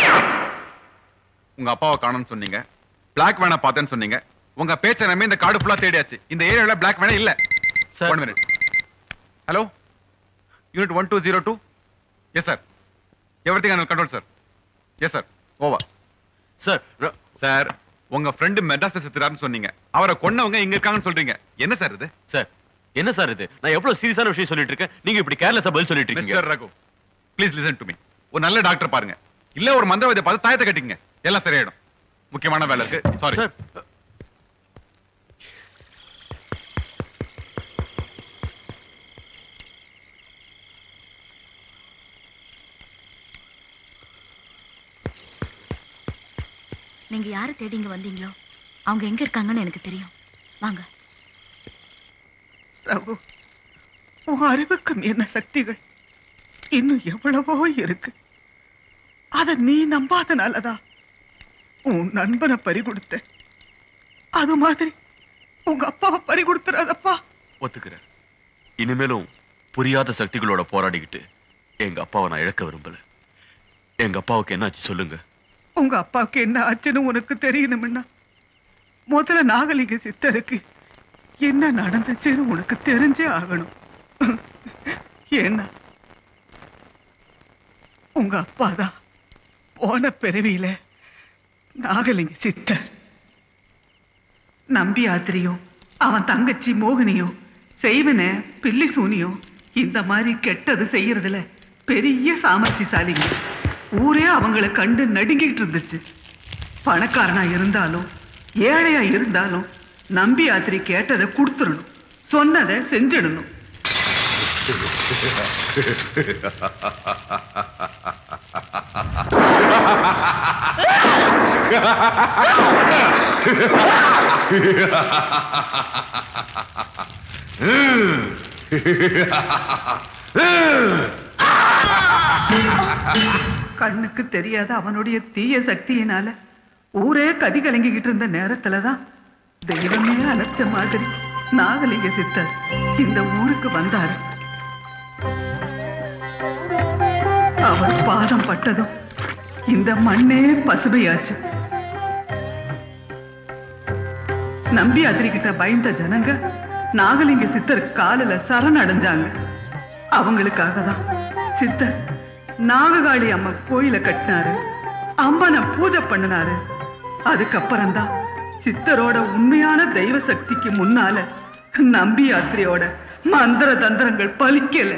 [SPEAKER 15] உங்க அப்பாவை காணும்னு சொன்னீங்க பிளாக் வேணா பார்த்தேன்னு சொன்னீங்க உங்க பேச்ச நம்பி இந்த காடு ஃபுல்லா தேடியாச்சு இந்த ஏரியாவில் பிளாக் வேணா இல்ல one minute hello unit one two zero two yes sir everything control sir yes sir over
[SPEAKER 1] sir
[SPEAKER 15] sir உங்க ஃப்ரெண்டு மெட்ராஸ் செத்துறாருன்னு சொன்னீங்க அவரை கொன்னவங்க இங்க இருக்காங்கன்னு சொல்றீங்க என்ன சார் இது
[SPEAKER 1] சார் என்ன சார் இது நான் எவ்வளவு சீரியஸான விஷயம் சொல்லிட்டு இருக்கேன் நீங்க இப்படி கேர்லெஸ்ஸா பதில் சொல்லிட்டு இருக்கீங்க
[SPEAKER 15] mister Raghu please listen to me ஒரு நல்ல டாக்டர் பாருங்க இல்ல ஒரு மந்திரவாதியை பார்த்து தாயத்தை கட்டிங்க எல்லாம் சரியாயிடும் முக்கியமான வேலை இருக்கு சாரி
[SPEAKER 10] நீங்க யாரை தேடி இங்க வந்தீங்களோ அவங்க எங்க இருக்காங்கன்னு எனக்கு தெரியும் வாங்க
[SPEAKER 8] ரகு உன் அறிவுக்கு மீறின சக்திகள் இன்னும் எவ்வளவோ இருக்கு அத நீ நம்பாதனாலதான் உன் நண்பனை பறி கொடுத்த அது மாதிரி உங்க அப்பாவை பறி கொடுத்துறாதப்பா
[SPEAKER 1] ஒத்துக்கிறேன் இனிமேலும் புரியாத சக்திகளோட போராடிக்கிட்டு எங்க அப்பாவை நான் இழக்க விரும்பல எங்க அப்பாவுக்கு என்னாச்சு சொல்லுங்க
[SPEAKER 8] உங்க அப்பாவுக்கு என்ன ஆச்சுன்னு உனக்கு தெரியணும்னா முதல்ல நாகலிங்க சித்தருக்கு என்ன நடந்துச்சுன்னு உனக்கு தெரிஞ்சே ஆகணும் ஏன்னா உங்க அப்பா தான் போன பிறவியில நாகலிங்க சித்தர் நம்பி ஆத்திரியும் அவன் தங்கச்சி மோகினியும் செய்வன பில்லி சூனியும் இந்த மாதிரி கெட்டது செய்யறதுல பெரிய சாமர்த்தியசாலிங்க ஊரே அவங்கள கண்டு நடுங்கிட்டு இருந்துச்சு பணக்காரனா இருந்தாலும் ஏழையா இருந்தாலும் நம்பி ஆத்திரி கேட்டதை கொடுத்துடணும் சொன்னதை செஞ்சிடணும் கண்ணுக்கு தெரியாத அவனுடைய தீய சக்தியினால ஊரே கதி கலங்கிக்கிட்டு இருந்த நேரத்துலதான் தெய்வமே அழைச்ச மாதிரி நாகலிங்க சித்தர் இந்த ஊருக்கு வந்தாரு அவர் பாதம் பட்டதும் இந்த மண்ணே பசுமையாச்சு நம்பி அதிரிக்கிட்ட பயந்த ஜனங்க நாகலிங்க சித்தர் காலில சரணடைஞ்சாங்க அவங்களுக்காக தான் சித்தர் நாககாளி அம்மா கோயில கட்டினாரு அம்மனை பூஜை பண்ணினாரு அதுக்கப்புறம் தான் சித்தரோட உண்மையான தெய்வ சக்திக்கு முன்னால நம்பி யாத்திரையோட மந்திர தந்திரங்கள் பலிக்கல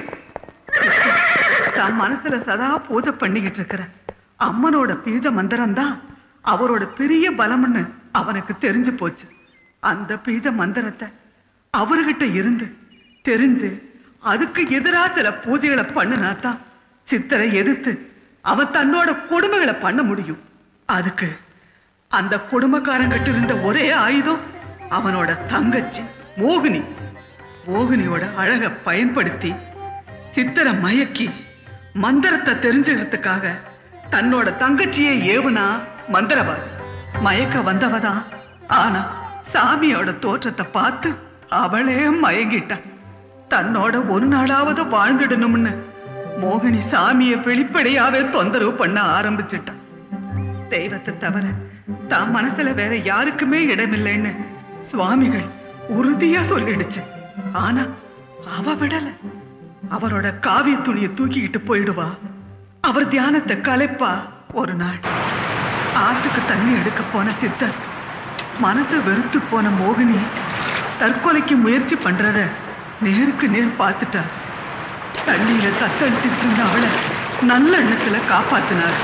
[SPEAKER 8] தான் மனசுல சதா பூஜை பண்ணிக்கிட்டு இருக்கிற அம்மனோட பீஜ மந்திரம் தான் அவரோட பெரிய பலம்னு அவனுக்கு தெரிஞ்சு போச்சு அந்த பீஜ மந்திரத்தை அவர்கிட்ட இருந்து தெரிஞ்சு அதுக்கு எதிரா சில பூஜைகளை பண்ணினா தான் சித்தரை எதிர்த்து அவன் தன்னோட கொடுமைகளை பண்ண முடியும் அதுக்கு அந்த கொடுமைக்காரங்கிட்ட இருந்த ஒரே ஆயுதம் அவனோட தங்கச்சி மோகினி மோகினியோட அழக பயன்படுத்தி சித்தரை மயக்கி மந்திரத்தை தெரிஞ்சுக்கிறதுக்காக தன்னோட தங்கச்சியை ஏவுனா மந்திரவாதி மயக்க வந்தவதான் ஆனா சாமியோட தோற்றத்தை பார்த்து அவளே மயங்கிட்டான் தன்னோட ஒரு நாளாவது வாழ்ந்துடணும்னு மோகினி சாமியை வெளிப்படையாவே தொந்தரவு பண்ண ஆரம்பிச்சிட்டான் தெய்வத்தை தவிர தான் மனசுல வேற யாருக்குமே இடமில்லைன்னு சுவாமிகள் உறுதியா சொல்லிடுச்சு ஆனா அவ விடல அவரோட காவிய துணியை தூக்கிக்கிட்டு போயிடுவா அவர் தியானத்தை கலைப்பா ஒரு நாள் ஆத்துக்கு தண்ணி எடுக்க போன சித்தர் மனசு வெறுத்து போன மோகினி தற்கொலைக்கு முயற்சி பண்றத நேருக்கு நேர் பார்த்துட்டார் தண்ணியில தத்தளிச்சிட்டு இருந்த அவளை நல்ல எண்ணத்துல காப்பாத்தினார்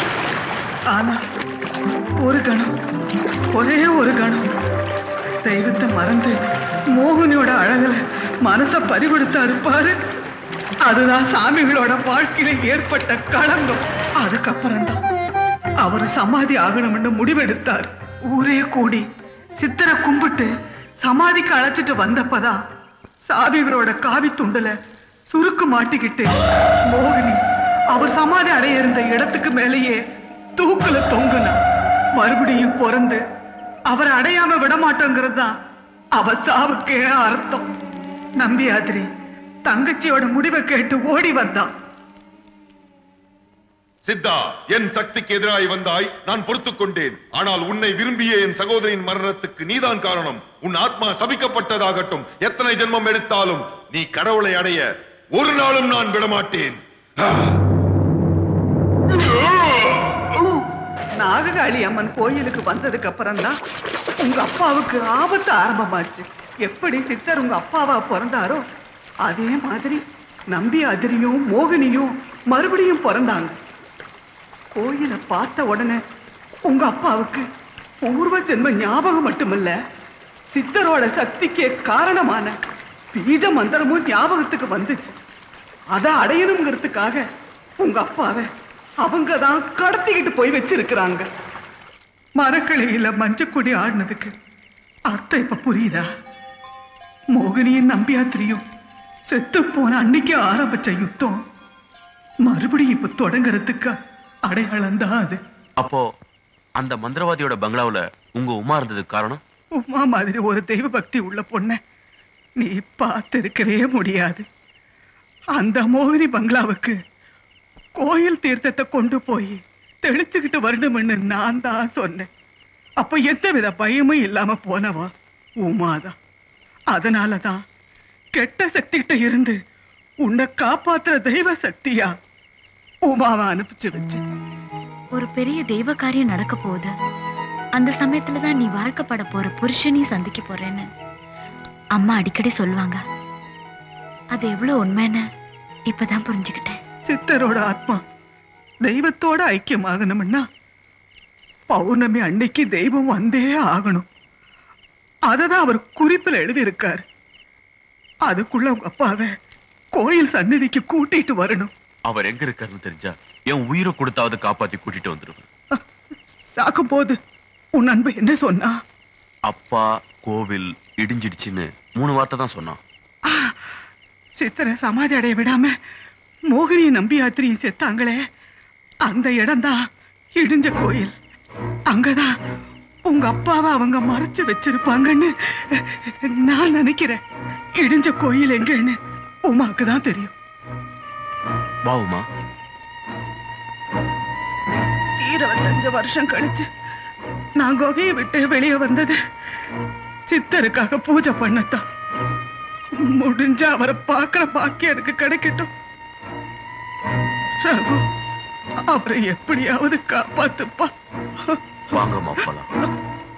[SPEAKER 8] ஆனா ஒரு கணம் ஒரே ஒரு கணம் தெய்வத்தை மறந்து மோகினியோட அழகுல மனச பறிகொடுத்தாரு பாரு அதுதான் சாமிகளோட வாழ்க்கையில ஏற்பட்ட களங்கம் அதுக்கப்புறம் தான் அவர் சமாதி ஆகணும்னு முடிவெடுத்தார் ஊரே கூடி சித்தரை கும்பிட்டு சமாதிக்கு அழைச்சிட்டு வந்தப்பதான் சாமிகளோட காவி துண்டுல சுருக்கு மாட்டிக்கிட்டு மோகினி அவர் சமாதி அடைய இருந்த இடத்துக்கு மேலேயே தூக்குல தொங்குனா மறுபடியும் பிறந்து அவரை அடையாம விடமாட்டோங்கிறது தான் அவ சாவுக்கே அர்த்தம் நம்பியாதிரி தங்கச்சியோட முடிவை கேட்டு ஓடி வந்தான்
[SPEAKER 11] சித்தா என் சக்திக்கு எதிராய் வந்தாய் நான் பொறுத்துக் கொண்டேன் ஆனால் உன்னை விரும்பிய என் சகோதரியின் மரணத்துக்கு நீதான் காரணம் உன் ஆத்மா சபிக்கப்பட்டதாகட்டும் எத்தனை ஜென்மம் எடுத்தாலும் நீ கடவுளை அடைய ஒரு நாளும் நான் விடமாட்டேன்
[SPEAKER 8] நாககாளி அம்மன் கோயிலுக்கு வந்ததுக்கு அப்புறம் தான் உங்க அப்பாவுக்கு ஆபத்து ஆரம்பமாச்சு எப்படி சித்தர் உங்க அப்பாவா பிறந்தாரோ அதே மாதிரி நம்பி அதிரியும் மோகினியும் மறுபடியும் பிறந்தாங்க கோயிலை பார்த்த உடனே உங்க அப்பாவுக்கு பூர்வ ஜென்ம ஞாபகம் மட்டுமில்ல சித்தரோட சக்திக்கே காரணமான பீஜ மந்திரமும் ஞாபகத்துக்கு வந்துச்சு அதை அடையணுங்கிறதுக்காக உங்க அப்பாவை அவங்க தான் கடத்திக்கிட்டு போய் வச்சிருக்கிறாங்க மரக்கிளையில மஞ்சக்குடி ஆடினதுக்கு அர்த்தம் இப்ப புரியுதா மோகினியும் நம்பியாத்திரியும் செத்து போன அன்னைக்கு ஆரம்பிச்ச யுத்தம் மறுபடியும் இப்ப தொடங்குறதுக்கு அடையாளம் தான் அது
[SPEAKER 1] அப்போ அந்த மந்திரவாதியோட பங்களாவுல உங்க உமா இருந்ததுக்கு காரணம்
[SPEAKER 8] உமா மாதிரி ஒரு தெய்வ பக்தி உள்ள பொண்ண நீ பார்த்திருக்கவே முடியாது அந்த மோகினி பங்களாவுக்கு கோயில் தீர்த்தத்தை கொண்டு போய் தெளிச்சுக்கிட்டு வரணும்னு நான் தான் சொன்னேன் அப்ப எந்தவித பயமும் இல்லாம போனவா உமாதான் அதனாலதான் கெட்ட சக்திகிட்ட இருந்து உன்னை காப்பாத்துற தெய்வ சக்தியா உமாவை அனுப்பிச்சு வச்சேன்
[SPEAKER 10] ஒரு பெரிய தெய்வ காரியம் நடக்க போகுது அந்த சமயத்துல தான் நீ வாழ்க்கப்பட போற புருஷனையும் சந்திக்க போறேன்னு அம்மா அடிக்கடி சொல்லுவாங்க அது எவ்வளவு உண்மைன்னு இப்பதான் புரிஞ்சுக்கிட்டேன்
[SPEAKER 8] சித்தரோட ஆத்மா தெய்வத்தோட ஐக்கியமாகணும்னா பௌர்ணமி அன்னைக்கு தெய்வம் வந்தே ஆகணும் அததான் அவர் குறிப்பில் எழுதியிருக்காரு அதுக்குள்ள உங்க அப்பாவை கோயில் சந்நிதிக்கு கூட்டிட்டு வரணும்
[SPEAKER 1] அவர் எங்க இருக்காருன்னு தெரிஞ்சா என் உயிரை கொடுத்தாவது காப்பாத்தி கூட்டிட்டு வந்துருவேன்
[SPEAKER 8] சாக்கும் போது உன் அன்பு என்ன சொன்னா
[SPEAKER 1] அப்பா கோவில் இடிஞ்சிடுச்சுன்னு மூணு வார்த்தை தான் சொன்னான்
[SPEAKER 8] சித்தரை சமாதி அடைய விடாம மோகினி நம்பி யாத்திரியும் செத்தாங்களே அந்த இடம்தான் இடிஞ்ச கோயில் அங்கதான் உங்க அப்பாவை அவங்க மறைச்சு வச்சிருப்பாங்கன்னு நான் நினைக்கிறேன் இடிஞ்ச கோயில் எங்கன்னு உமாக்கு தான் தெரியும்
[SPEAKER 1] வா உமா
[SPEAKER 8] இருபத்தஞ்சு வருஷம் கழிச்சு நான் குகையை விட்டு வெளியே வந்தது சித்தருக்காக பூஜை பண்ணத்தான் முடிஞ்ச அவரை பார்க்கிற பாக்கியம் எனக்கு கிடைக்கட்டும் ரகு அவரை எப்படியாவது காப்பாத்துப்பா
[SPEAKER 1] வாங்கம்மா போலாம்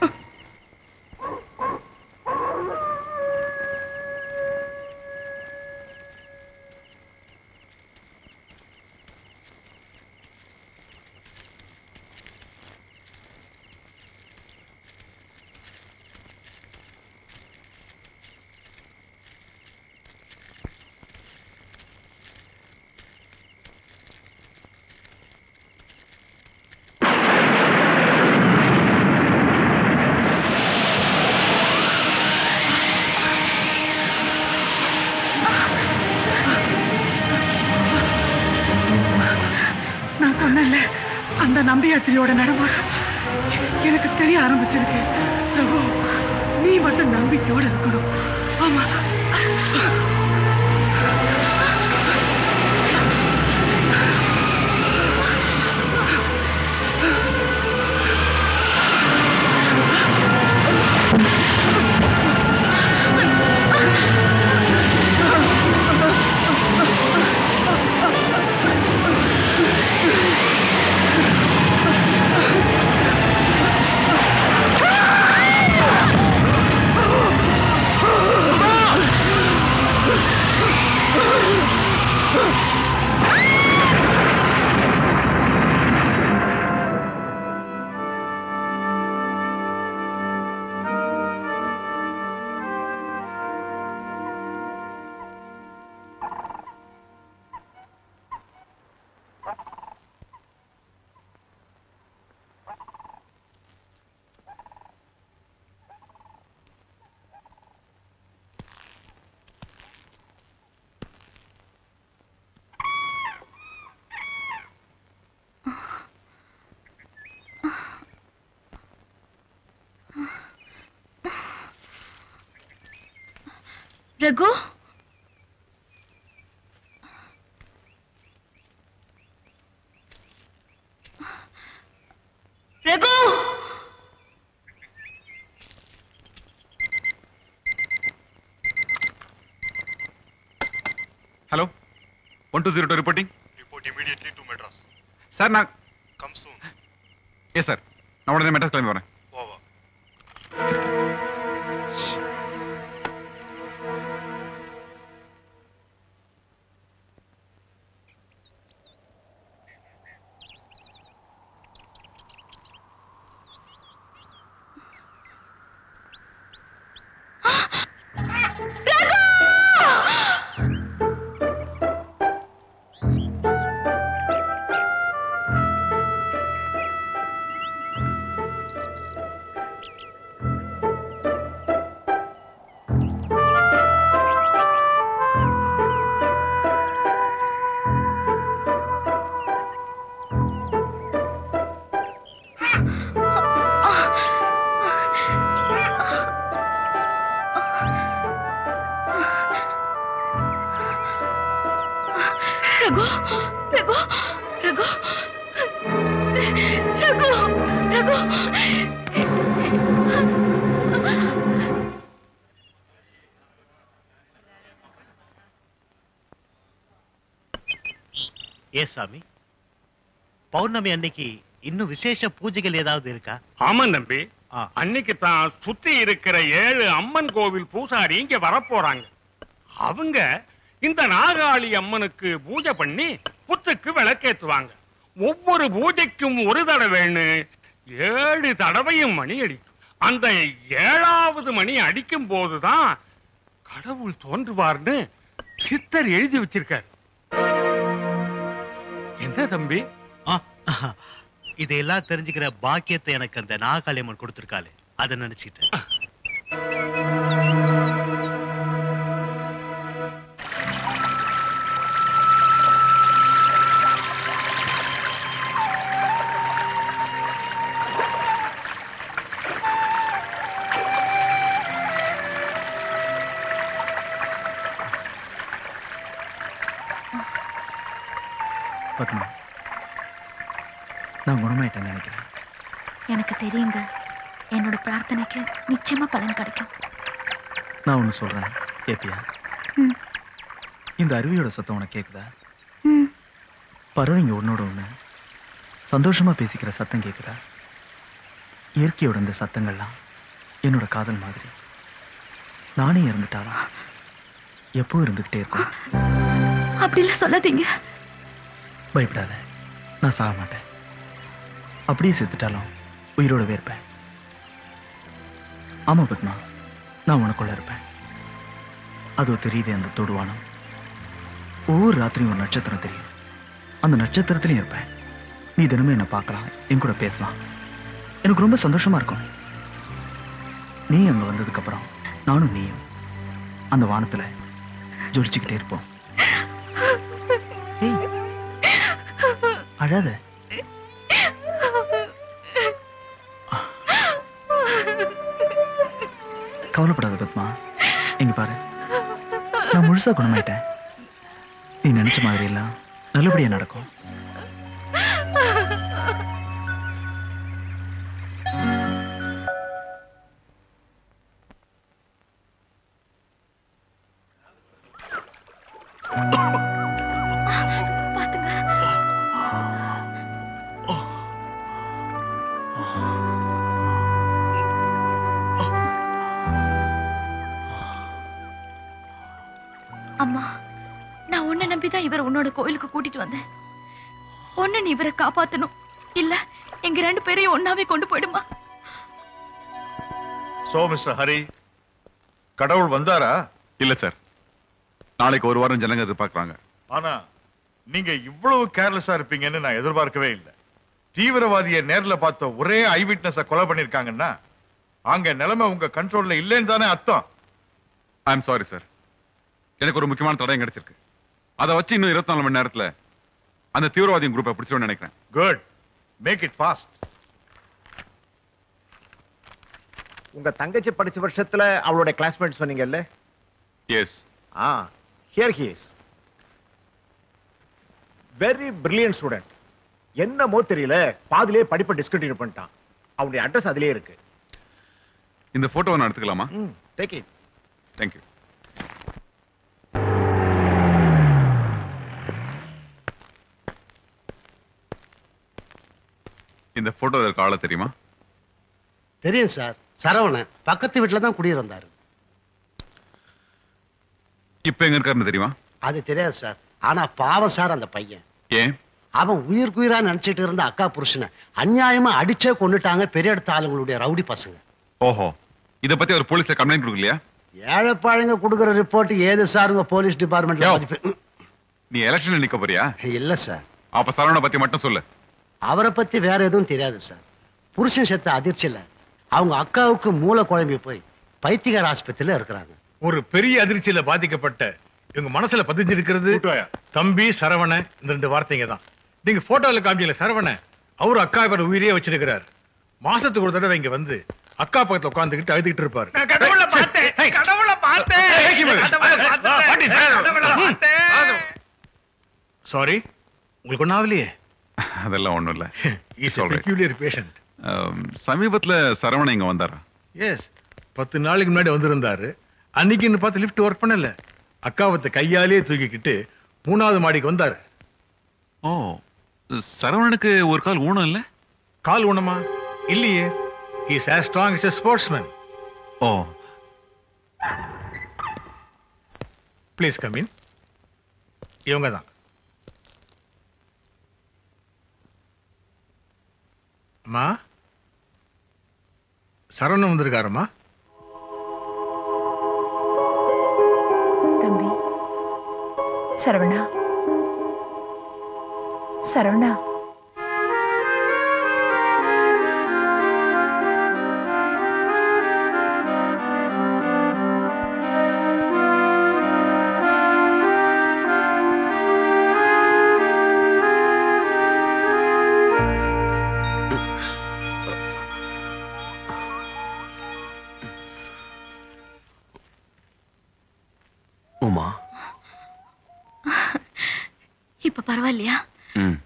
[SPEAKER 8] நான் சொன்னேன்ல அந்த நம்பியாத்திரியோட நடமாட்டம் எனக்கு தெரிய ஆரம்பிச்சிருக்கு ரகு நீ மட்டும் நம்பிக்கையோட இருக்கணும் ஆமா
[SPEAKER 22] Ah!
[SPEAKER 10] Raghu Raghu
[SPEAKER 15] hello one two zero two reporting
[SPEAKER 13] Report immediately to Madras.
[SPEAKER 15] Sir நான்
[SPEAKER 13] Come soon.
[SPEAKER 15] எஸ் சார் நான் உடனே மெட்ராஸ் கிளம்பி வரேன்
[SPEAKER 13] Over.
[SPEAKER 10] ரகு ரகு ரகு ரகு ரகு
[SPEAKER 3] ஏ சாமி பௌர்ணமி அன்னைக்கு இன்னும் விசேஷ பூஜைகள் ஏதாவது இருக்கா
[SPEAKER 5] ஆமா நம்பி அன்னைக்கு தான் சுத்தி இருக்கிற ஏழு அம்மன் கோவில் பூசாரி இங்க வரப்போறாங்க அவங்க இந்த நாகாளி அம்மனுக்கு பூஜை பண்ணி புத்துக்கு விளக்கேத்துவாங்க ஒவ்வொரு பூஜைக்கும் ஒரு தடவைன்னு ஏழு தடவையும் மணி அடிக்கும் அந்த ஏழாவது மணி அடிக்கும் போதுதான் கடவுள் தோன்றுவார்னு சித்தர் எழுதி வச்சிருக்கார் என்ன தம்பி
[SPEAKER 3] இதையெல்லாம் தெரிஞ்சுக்கிற பாக்கியத்தை எனக்கு அந்த நாகாளியம்மன் கொடுத்திருக்காளே அதை நினைச்சிட்டேன்
[SPEAKER 17] பத்மா நான் குணமாயிட்டேன்னு நினைக்கிறேன்
[SPEAKER 10] எனக்கு தெரியுங்க என்னோட பிரார்த்தனைக்கு நிச்சயமா பலன் கிடைக்கும்
[SPEAKER 17] நான் ஒன்று சொல்றேன் கேட்டியா
[SPEAKER 10] ம்.
[SPEAKER 17] இந்த அருவியோட சத்தம் உனக்கு கேக்குதா
[SPEAKER 10] ம்.
[SPEAKER 17] பறவைங்க ஒன்னோட ஒண்ணு சந்தோஷமா பேசிக்கிற சத்தம் கேக்குதா இயற்கையோட இந்த சத்தங்கள்லாம் என்னோட காதல் மாதிரி நானே இறந்துட்டாலும் எப்போ இருந்துகிட்டே இருக்கும்
[SPEAKER 10] அப்படிலாம் சொல்லாதீங்க
[SPEAKER 17] பயப்படாத நான் சாக மாட்டேன் அப்படியே செத்துட்டாலும் உயிரோடவே இருப்பேன் ஆமா பத்மா நான் உனக்குள்ள இருப்பேன் அதோ தெரியுதே அந்த தொடுவானம் ஒவ்வொரு ராத்திரியும் ஒரு நட்சத்திரம் தெரியும் அந்த நட்சத்திரத்திலையும் இருப்பேன் நீ தினமும் என்னை பார்க்கலாம் என் கூட பேசலாம் எனக்கு ரொம்ப சந்தோஷமா இருக்கும் நீ அங்க வந்ததுக்கு அப்புறம் நானும் நீயும் அந்த வானத்துல ஜொலிச்சுக்கிட்டே இருப்போம் ஏய், அழாத கவலைப்படாத பத்மா இங்க பாரு நான் முழுசா குணமாயிட்டேன் நீ நினைச்ச மாதிரி எல்லாம் நல்லபடியா நடக்கும்
[SPEAKER 10] அம்மா நான் உன்னை நம்பிதான் இவரை உன்னோட கோயிலுக்கு கூட்டிட்டு வந்தேன் ஒண்ணு நீ இவரை காப்பாத்தணும் இல்ல எங்க ரெண்டு பேரையும் ஒன்னாவே கொண்டு போயிடுமா
[SPEAKER 2] சோ மிஸ்டர் ஹரி கடவுள் வந்தாரா
[SPEAKER 15] இல்ல சார் நாளைக்கு ஒரு வாரம் ஜனங்க எதிர்பார்க்கறாங்க
[SPEAKER 2] ஆனா நீங்க இவ்வளவு கேர்லெஸ்ஸா இருப்பீங்கன்னு நான் எதிர்பார்க்கவே இல்லை தீவிரவாதியை நேர்ல பார்த்த ஒரே ஐ விட்னஸ கொலை பண்ணிருக்காங்கன்னா அங்க நிலைமை உங்க கண்ட்ரோல்ல இல்லைன்னு தானே அர்த்தம்
[SPEAKER 15] ஐ எம் சாரி சார் எனக்கு ஒரு முக்கியமான தடயம் கிடைச்சிருக்கு அதை வச்சு இன்னும் இருபத்தி நாலு மணி நேரத்துல அந்த தீவிரவாதியின் குரூப்பை பிடிச்சிருவேன் நினைக்கிறேன்
[SPEAKER 2] குட் மேக் இட் ஃபாஸ்ட்
[SPEAKER 22] உங்க தங்கச்சி படிச்ச வருஷத்துல அவளோட கிளாஸ்மேட் சொன்னீங்கல்ல
[SPEAKER 15] yes
[SPEAKER 12] ah here he is very brilliant student என்னமோ தெரியல பாதிலே படிப்பை டிஸ்கண்டினியூ பண்ணிட்டான் அவனுடைய அட்ரஸ் அதிலே இருக்கு
[SPEAKER 15] இந்த போட்டோவை நான் எடுத்துக்கலாமா
[SPEAKER 12] டேக் இட்
[SPEAKER 15] தேங்க்யூ இந்த போட்டோ இருக்க ஆள தெரியுமா
[SPEAKER 6] தெரியும் சார் சரவணன் பக்கத்து வீட்டில் தான் குடியிருந்தாரு
[SPEAKER 15] இப்ப எங்க இருக்காருன்னு தெரியுமா
[SPEAKER 6] அது தெரியாது சார் ஆனா பாவம் சார் அந்த பையன்
[SPEAKER 15] ஏன்
[SPEAKER 6] அவன் உயிர்க்குயிரா நினைச்சிட்டு இருந்த அக்கா புருஷனை அநியாயமா அடிச்சே கொண்டுட்டாங்க பெரிய இடத்த ஆளுங்களுடைய ரவுடி பசங்க
[SPEAKER 15] ஓஹோ இத பத்தி ஒரு போலீஸ்ல கம்ப்ளைண்ட் கொடுக்கலையா
[SPEAKER 6] ஏழைப்பாழுங்க கொடுக்குற ரிப்போர்ட் ஏது சார் உங்க போலீஸ் டிபார்ட்மெண்ட்ல மதிப்பு
[SPEAKER 15] நீ எலெக்ஷன்ல நிக்க போறியா
[SPEAKER 6] இல்ல சார்
[SPEAKER 15] அப்ப சரவண பத்தி மட்டும் சொல்லு
[SPEAKER 6] அவரை பத்தி வேற எதுவும் தெரியாது சார் புருஷன் செத்த அதிர்ச்சியில அவங்க அக்காவுக்கு மூளை குழம்பி போய் பைத்தியகார ஆஸ்பத்திரியில இருக்கிறாங்க
[SPEAKER 20] ஒரு பெரிய அதிர்ச்சியில பாதிக்கப்பட்ட இவங்க மனசுல பதிஞ்சிருக்கிறது தம்பி சரவண இந்த ரெண்டு வார்த்தைங்க தான் நீங்க போட்டோல காமிச்சீங்க சரவண அவரு அக்கா பேர் உயிரே வச்சிருக்கிறார் மாசத்துக்கு ஒரு தடவை இங்க வந்து அக்கா பக்கத்துல உட்காந்துக்கிட்டு அழுதுகிட்டு இருப்பாரு
[SPEAKER 21] கடவுளை பார்த்தேன் கடவுளை பார்த்தேன் கடவுளை பார்த்தேன்
[SPEAKER 20] சாரி உங்களுக்கு ஒன்றும் ஆகலையே
[SPEAKER 15] அதெல்லாம் ஒண்ணும் இல்ல
[SPEAKER 20] இஸ் பெக்யூலியர் பேஷண்ட்
[SPEAKER 15] சமீபத்துல சரவண இங்க வந்தாரா
[SPEAKER 20] எஸ் பத்து நாளைக்கு முன்னாடி வந்திருந்தாரு அன்னைக்குன்னு பார்த்து லிஃப்ட் ஒர்க் பண்ணல அக்காவத்தை கையாலே தூக்கிக்கிட்டு மூணாவது மாடிக்கு வந்தாரு
[SPEAKER 15] ஓ சரவணனுக்கு ஒரு கால் ஊனம் இல்ல
[SPEAKER 20] கால் ஊனமா இல்லையே is as strong as a sportsman
[SPEAKER 15] oh
[SPEAKER 20] please come in இவங்க தான் அம்மா சரவணன் வந்திருக்காரம்மா
[SPEAKER 9] தம்பி சரவணா சரவணா
[SPEAKER 1] உமா
[SPEAKER 10] இப்ப பரவாயில்லையா
[SPEAKER 1] ம்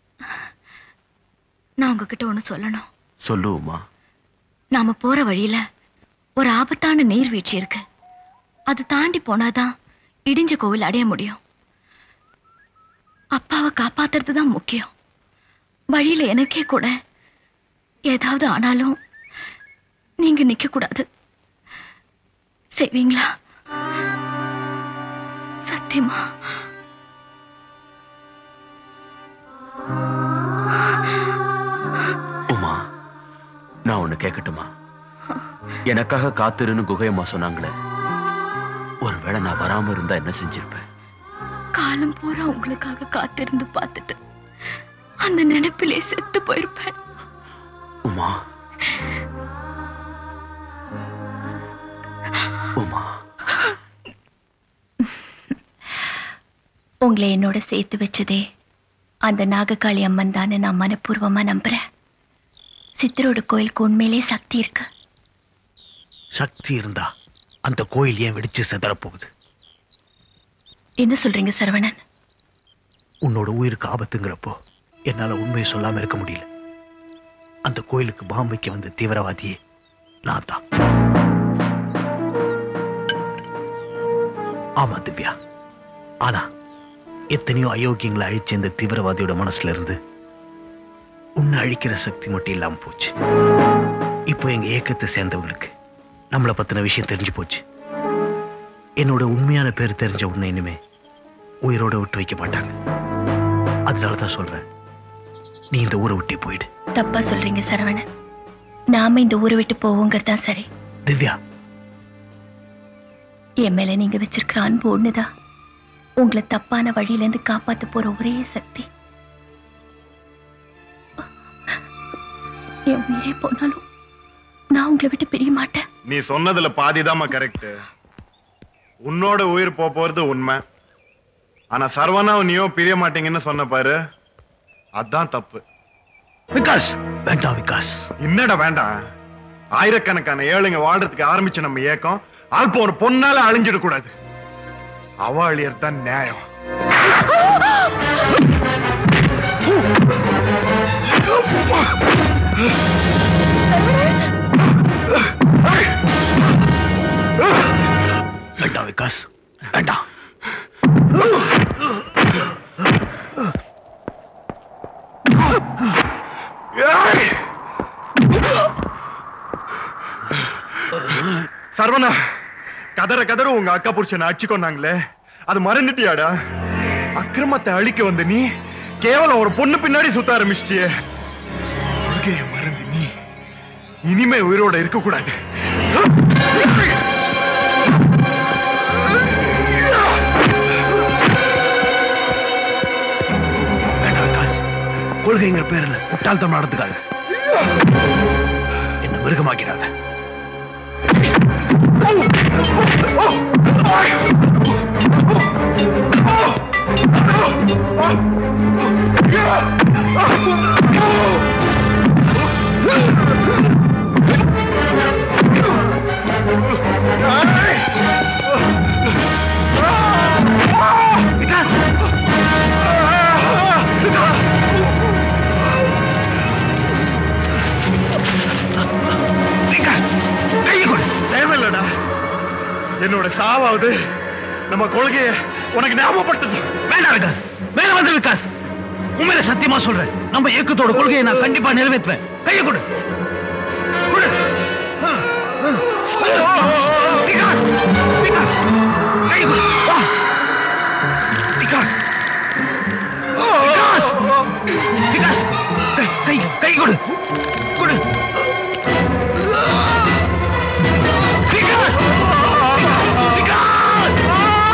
[SPEAKER 10] நான் உங்ககிட்ட ஒண்ணு சொல்லணும்
[SPEAKER 1] சொல்லு உமா
[SPEAKER 10] நாம போற வழியில ஒரு ஆபத்தான நீர்வீழ்ச்சி இருக்கு அது தாண்டி போனாதான் இடிஞ்ச கோவில் அடைய முடியும் அப்பாவை காப்பாத்துறது தான் முக்கியம் வழியில எனக்கே கூட ஏதாவது ஆனாலும் நீங்க நிக்க கூடாது செய்வீங்களா சத்தியமா
[SPEAKER 1] உமா நான் ஒண்ணு கேட்கட்டுமா எனக்காக காத்திருன்னு குகையம்மா சொன்னாங்களே ஒருவேளை நான் வராம இருந்தா என்ன செஞ்சிருப்பேன்
[SPEAKER 10] காலம் பூரா உங்களுக்காக காத்திருந்து பார்த்துட்டு அந்த நினைப்பிலே செத்து போயிருப்பேன்
[SPEAKER 1] உமா உமா
[SPEAKER 9] உங்களை என்னோட சேர்த்து வச்சதே அந்த நாககாளி அம்மன் தானே நான் மனப்பூர்வமா நம்புறேன் சித்தரோட கோயிலுக்கு உண்மையிலே சக்தி இருக்கு
[SPEAKER 18] சக்தி இருந்தா அந்த கோயில் ஏன் வெடிச்சு சிதறப் போகுது
[SPEAKER 9] என்ன சொல்றீங்க சரவணன்
[SPEAKER 18] உன்னோட உயிருக்கு ஆபத்துங்கிறப்போ என்னால உண்மையை சொல்லாம இருக்க முடியல அந்த கோயிலுக்கு பாம்பு வைக்க வந்த தீவிரவாதியே நான் தான் ஆமா திவ்யா ஆனா எத்தனையோ அயோக்கியங்களை அழிச்ச இந்த தீவிரவாதியோட மனசுல இருந்து உன்னை அழிக்கிற சக்தி மட்டும் இல்லாம போச்சு இப்போ எங்க இயக்கத்தை சேர்ந்தவங்களுக்கு நம்மளை பத்தின விஷயம் தெரிஞ்சு போச்சு என்னோட உண்மையான பேர் தெரிஞ்ச உன்னை இனிமே உயிரோட விட்டு வைக்க மாட்டாங்க அதனாலதான் சொல்றேன் நீ இந்த ஊரை விட்டே போயிடு
[SPEAKER 9] தப்பா சொல்றீங்க சரவணன் நாம இந்த ஊரை விட்டு போவோங்கிறது தான் சரி
[SPEAKER 18] திவ்யா
[SPEAKER 9] என் மேல நீங்க வச்சிருக்கிற அன்பு ஒண்ணுதான் உங்களை தப்பான வழியில இருந்து காப்பாத்த போற ஒரே சக்தி என் உயிரே போனாலும் நான் உங்களை விட்டு பிரிய மாட்டேன்
[SPEAKER 12] நீ சொன்னதுல பாதிதாம்மா கரெக்ட் உன்னோட உயிர் போப் போறது உண்மை ஆனா சரவணாவும் நீயோ பிரிய மாட்டீங்கன்னு சொன்ன பாரு அதான் தப்பு
[SPEAKER 18] விகாஸ் வேண்டாம் விகாஸ்
[SPEAKER 12] என்னடா வேண்டாம் ஆயிரக்கணக்கான ஏழைங்க வாழ்றதுக்கு ஆரம்பிச்ச நம்ம இயக்கம் அல்பம் ஒரு பொண்ணால அழிஞ்சிட கூடாது அவ அழியறது தான் நியாயம்
[SPEAKER 18] வேண்டாம் விகாஸ் வேண்டாம்
[SPEAKER 12] சரவணா கதற கதற உங்க அக்கா புருஷனை அடிச்சு கொண்டாங்களே அது மறந்துட்டியாடா அக்கிரமத்தை அழிக்க வந்த நீ கேவலம் ஒரு பொண்ணு பின்னாடி சுத்த ஆரம்பிச்சிட்டியே கொள்கையை மறந்து நீ இனிமே உயிரோட இருக்க கூடாது
[SPEAKER 18] வேண்டாம் விகாஸ் கொள்கைங்கிற பேர்ல முட்டாள்தனம் நடந்துக்காத என்ன மிருகமாக்கிறாத
[SPEAKER 12] தேவையில்லடா என்னோட சாவாவது நம்ம கொள்கையை உனக்கு ஞாபகப்படுத்தணும்
[SPEAKER 18] வேண்டாம் விகாஸ் வேற வந்து விகாஸ் உண்மையில சத்தியமா சொல்றேன் நம்ம இயக்கத்தோட கொள்கையை நான் கண்டிப்பா நிறைவேற்றுவேன் கையை கொடு கொடு. ஆ, ஆ. விகாஸ், விகாஸ், கையை கொடு. வா. விகாஸ். விகாஸ். விகாஸ், கை, கை, கை கொடு கொடு விகாஸ். விகாஸ்.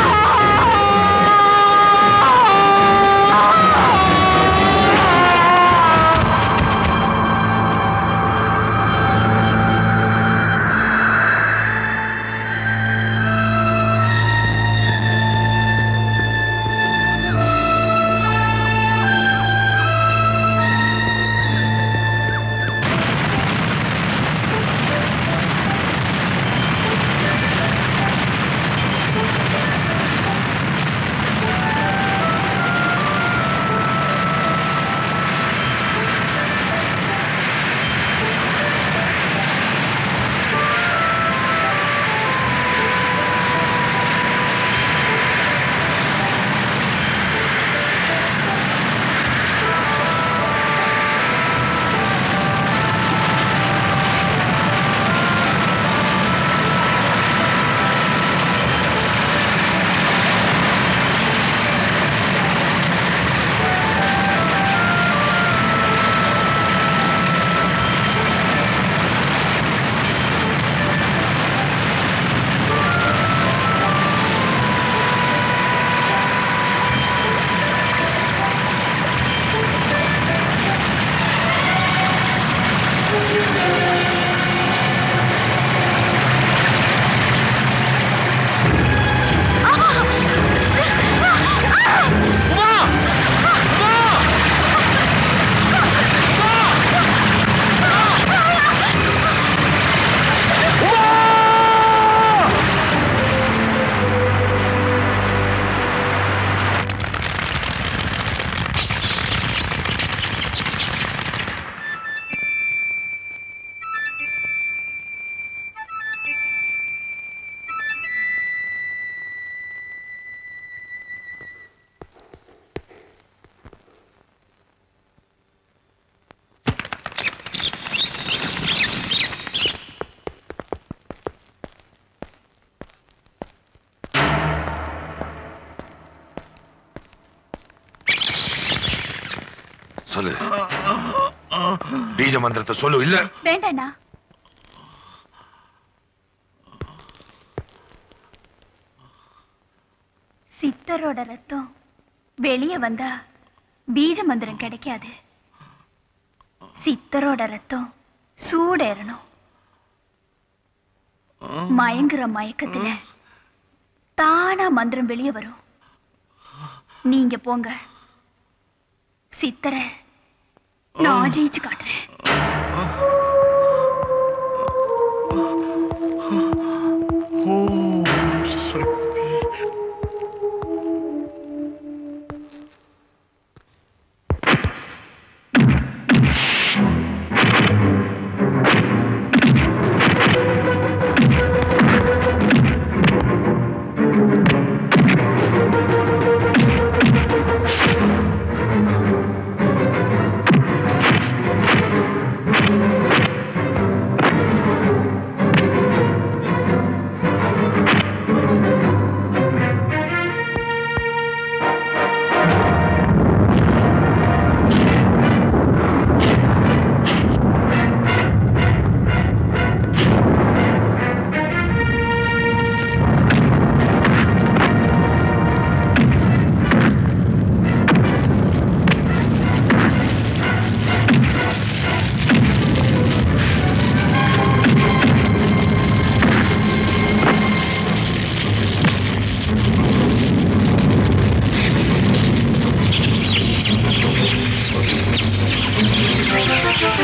[SPEAKER 7] சொல்லு பீஜ மந்திரத்தை சொல்லு இல்ல
[SPEAKER 9] வேண்டாண்ணா சித்தரோட ரத்தம் வெளியே வந்தா பீஜ மந்திரம் கிடைக்காது சித்தரோட ரத்தம் சூடேறணும் மயங்குற மயக்கத்துல தானா மந்திரம் வெளியே வரும் நீங்க போங்க சித்தரை நான் ஜெயிச்சு காட்டுறேன்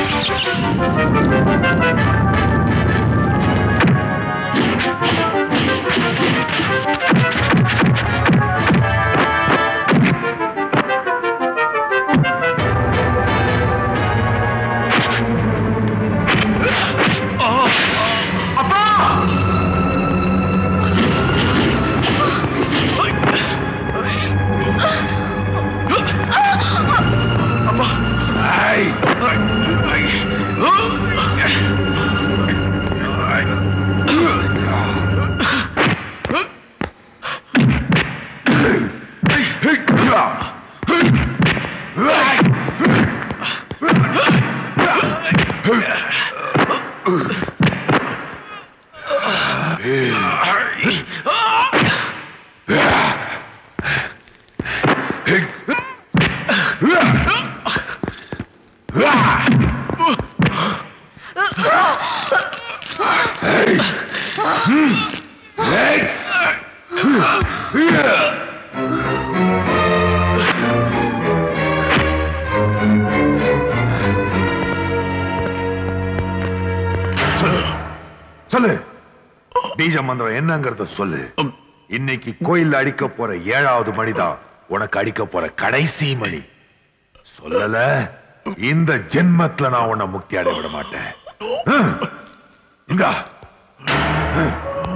[SPEAKER 7] சொல்லு பீஜ மந்திரம் என்னங்கறத சொல்லு இன்னைக்கு கோயில் அடிக்க போற ஏழாவது மணிதான் உனக்கு அடிக்க போற கடைசி மணி சொல்லல இந்த ஜென்மத்துல நான் உன்னை முக்தி அடைய விட மாட்டேன் ஹம். இந்தா ஹம்.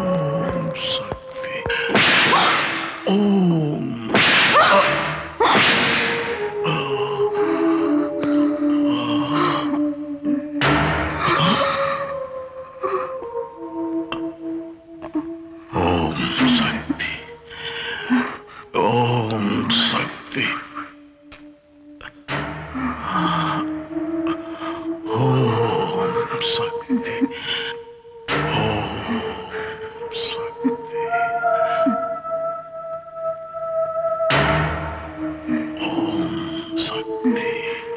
[SPEAKER 22] ஓம் சக்தி ஓம் சக்தி ஓம் சக்தி ஓம் சக்தி ஓம் சக்தி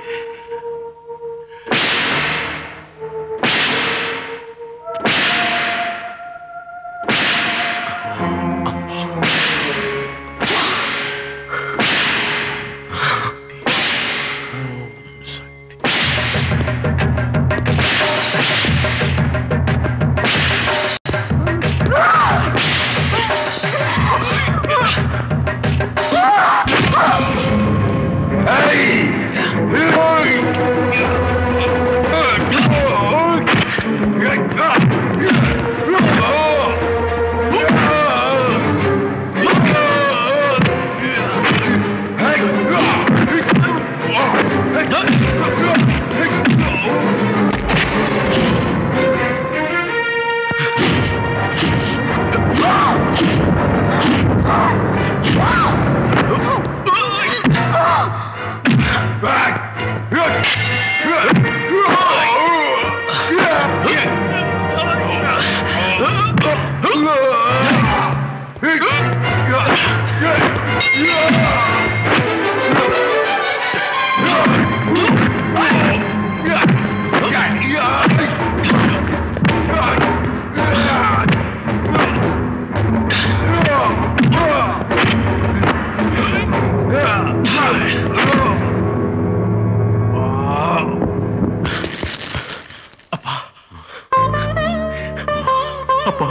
[SPEAKER 5] அப்பா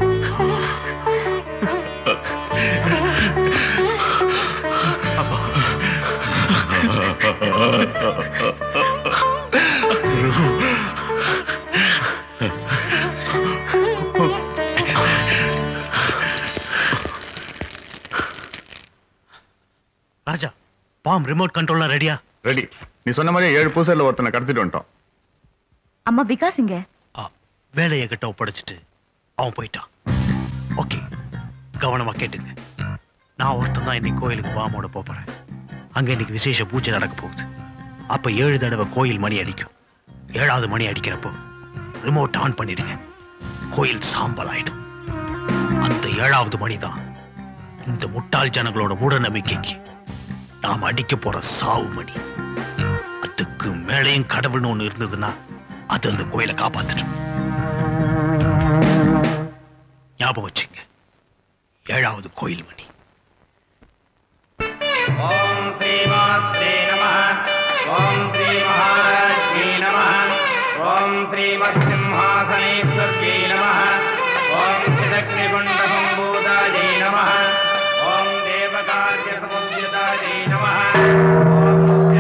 [SPEAKER 18] ராஜா பாம் ரிமோட் கண்ட்ரோல்லாம் ரெடியா
[SPEAKER 12] ரெடி நீ சொன்ன மாதிரி ஏழு பூசல்ல ஒருத்தனை கடத்திட்டு வந்துட்டோம்
[SPEAKER 10] அம்மா விகாஸ் இங்க
[SPEAKER 18] வேலையை கிட்ட ஒப்படைச்சிட்டு அவன் போயிட்டான் ஓகே கவனமா கேட்டுங்க நான் ஒருத்தன் தான் இன்னைக்கு கோயிலுக்கு பாமோட போப் போறேன் அங்க இன்னைக்கு விசேஷ பூஜை நடக்க போகுது அப்ப ஏழு தடவை கோயில் மணி அடிக்கும் ஏழாவது மணி அடிக்கிறப்போ ரிமோட் ஆன் பண்ணிடுங்க கோயில் சாம்பல் ஆயிடும் அந்த ஏழாவது மணி தான் இந்த முட்டாள் ஜனங்களோட மூட நம்பிக்கைக்கு நாம் அடிக்க போற சாவு மணி அதுக்கு மேலேயும் கடவுள்னு ஒண்ணு இருந்ததுன்னா அது அந்த கோயிலை காப்பாத்திடும் ஞாபகம் வச்சுங்க ஏழாவது கோயில் மணி
[SPEAKER 23] ஓம் ஸ்ரீமாத்ரே நம
[SPEAKER 4] ओम श्री महाराज नमः ओम श्रीमत्सिंहासनेश्वर्यै नमः ओम चिदग्निकुण्डसम्भूतायै नमः ओम देवकार्यसमुद्यतायै नमः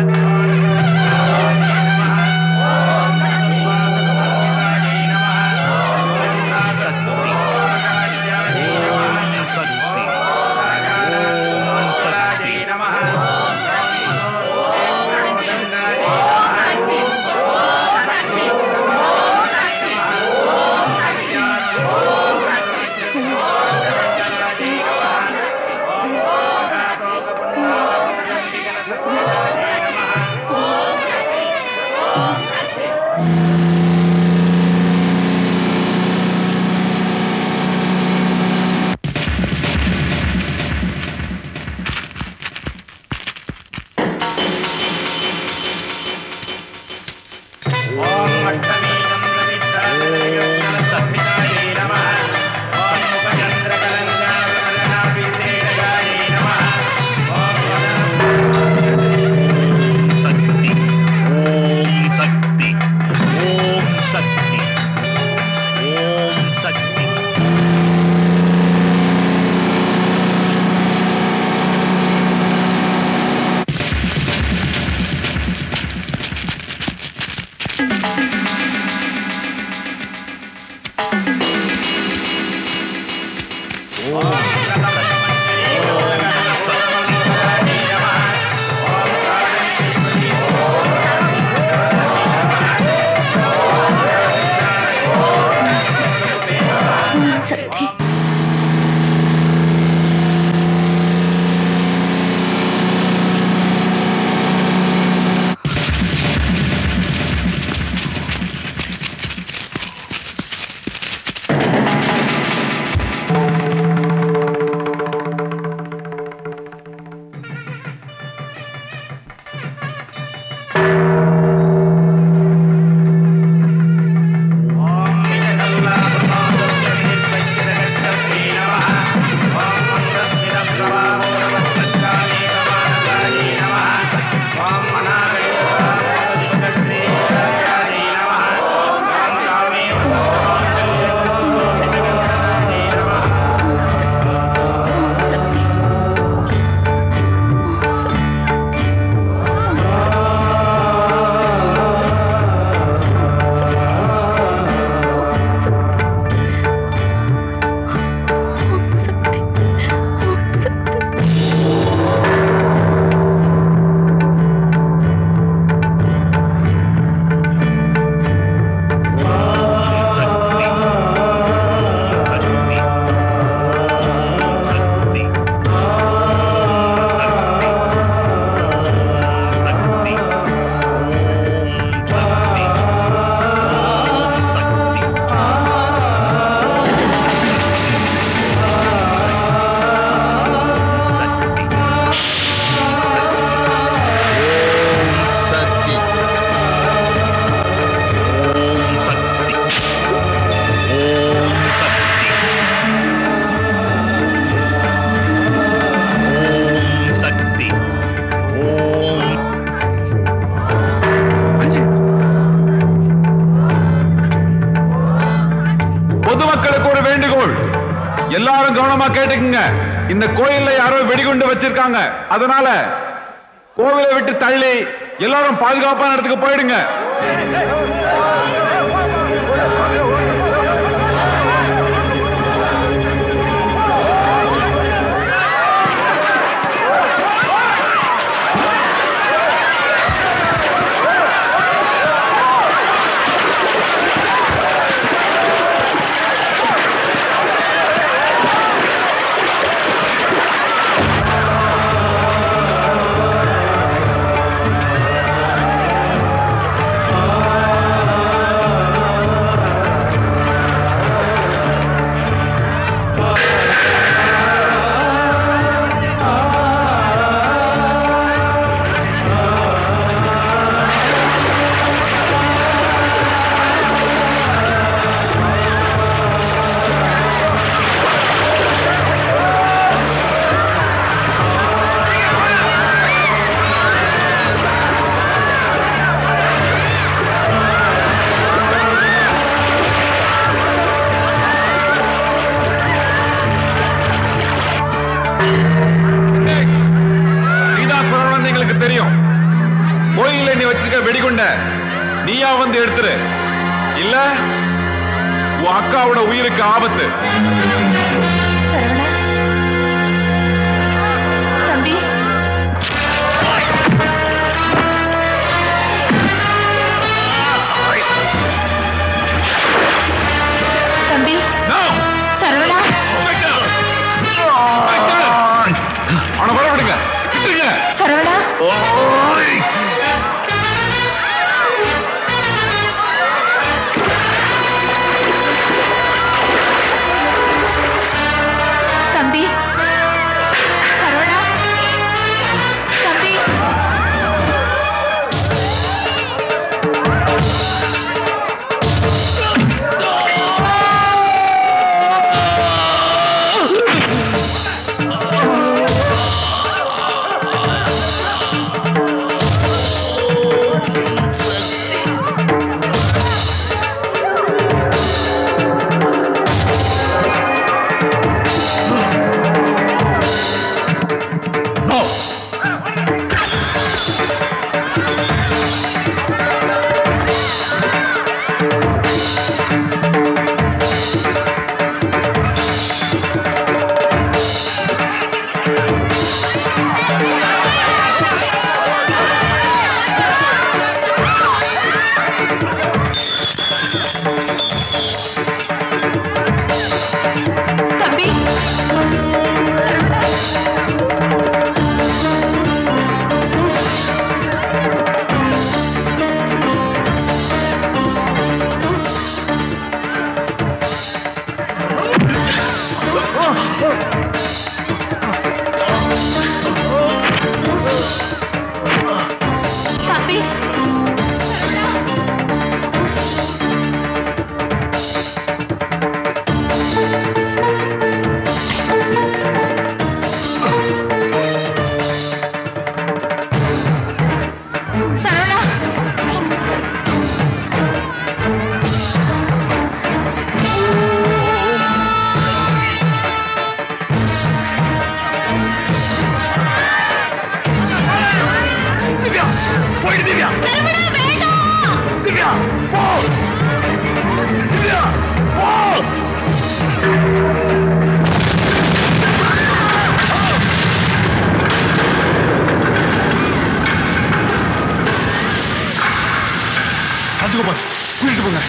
[SPEAKER 9] சக்தி
[SPEAKER 15] பொதுமக்களுக்கு ஒரு வேண்டுகோள் எல்லாரும் கவனமா கேட்டுக்குங்க இந்த கோயில்ல யாரோ வெடிகுண்டு வச்சிருக்காங்க அதனால கோவிலை விட்டு தள்ளி எல்லாரும் பாதுகாப்பான இடத்துக்கு போயிடுங்க
[SPEAKER 4] ஓம்
[SPEAKER 15] நீயா வந்து எடுத்துரு இல்ல உன் அக்காவோட உயிருக்கு ஆபத்து
[SPEAKER 9] சரவணா தம்பி தம்பி சரவணா
[SPEAKER 15] அவனை வர விடுங்க விட்டுருங்க
[SPEAKER 9] சரவணா தம்பி சரவணா தம்பி தம்பி தம்பி சரவணா
[SPEAKER 22] திவ்யா போயிடு திவ்யா திவ்யா போ திவ்யா போ
[SPEAKER 12] ராஜகோபால் கூட்டிட்டு போங்க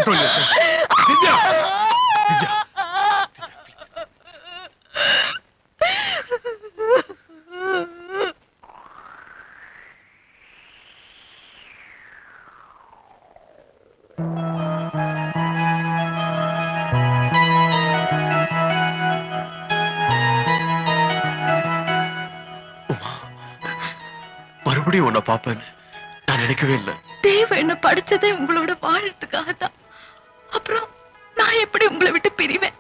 [SPEAKER 12] control yourself. திவ்யா திவ்யா
[SPEAKER 1] மறுபடியும் உன்னை பாப்பேன்னு நான் நினைக்கவே இல்லை
[SPEAKER 9] தேவ என்ன படிச்சதே உங்களோட வாழறதுக்காக தான் அப்புறம் நான் எப்படி உங்களை விட்டு பிரிவேன்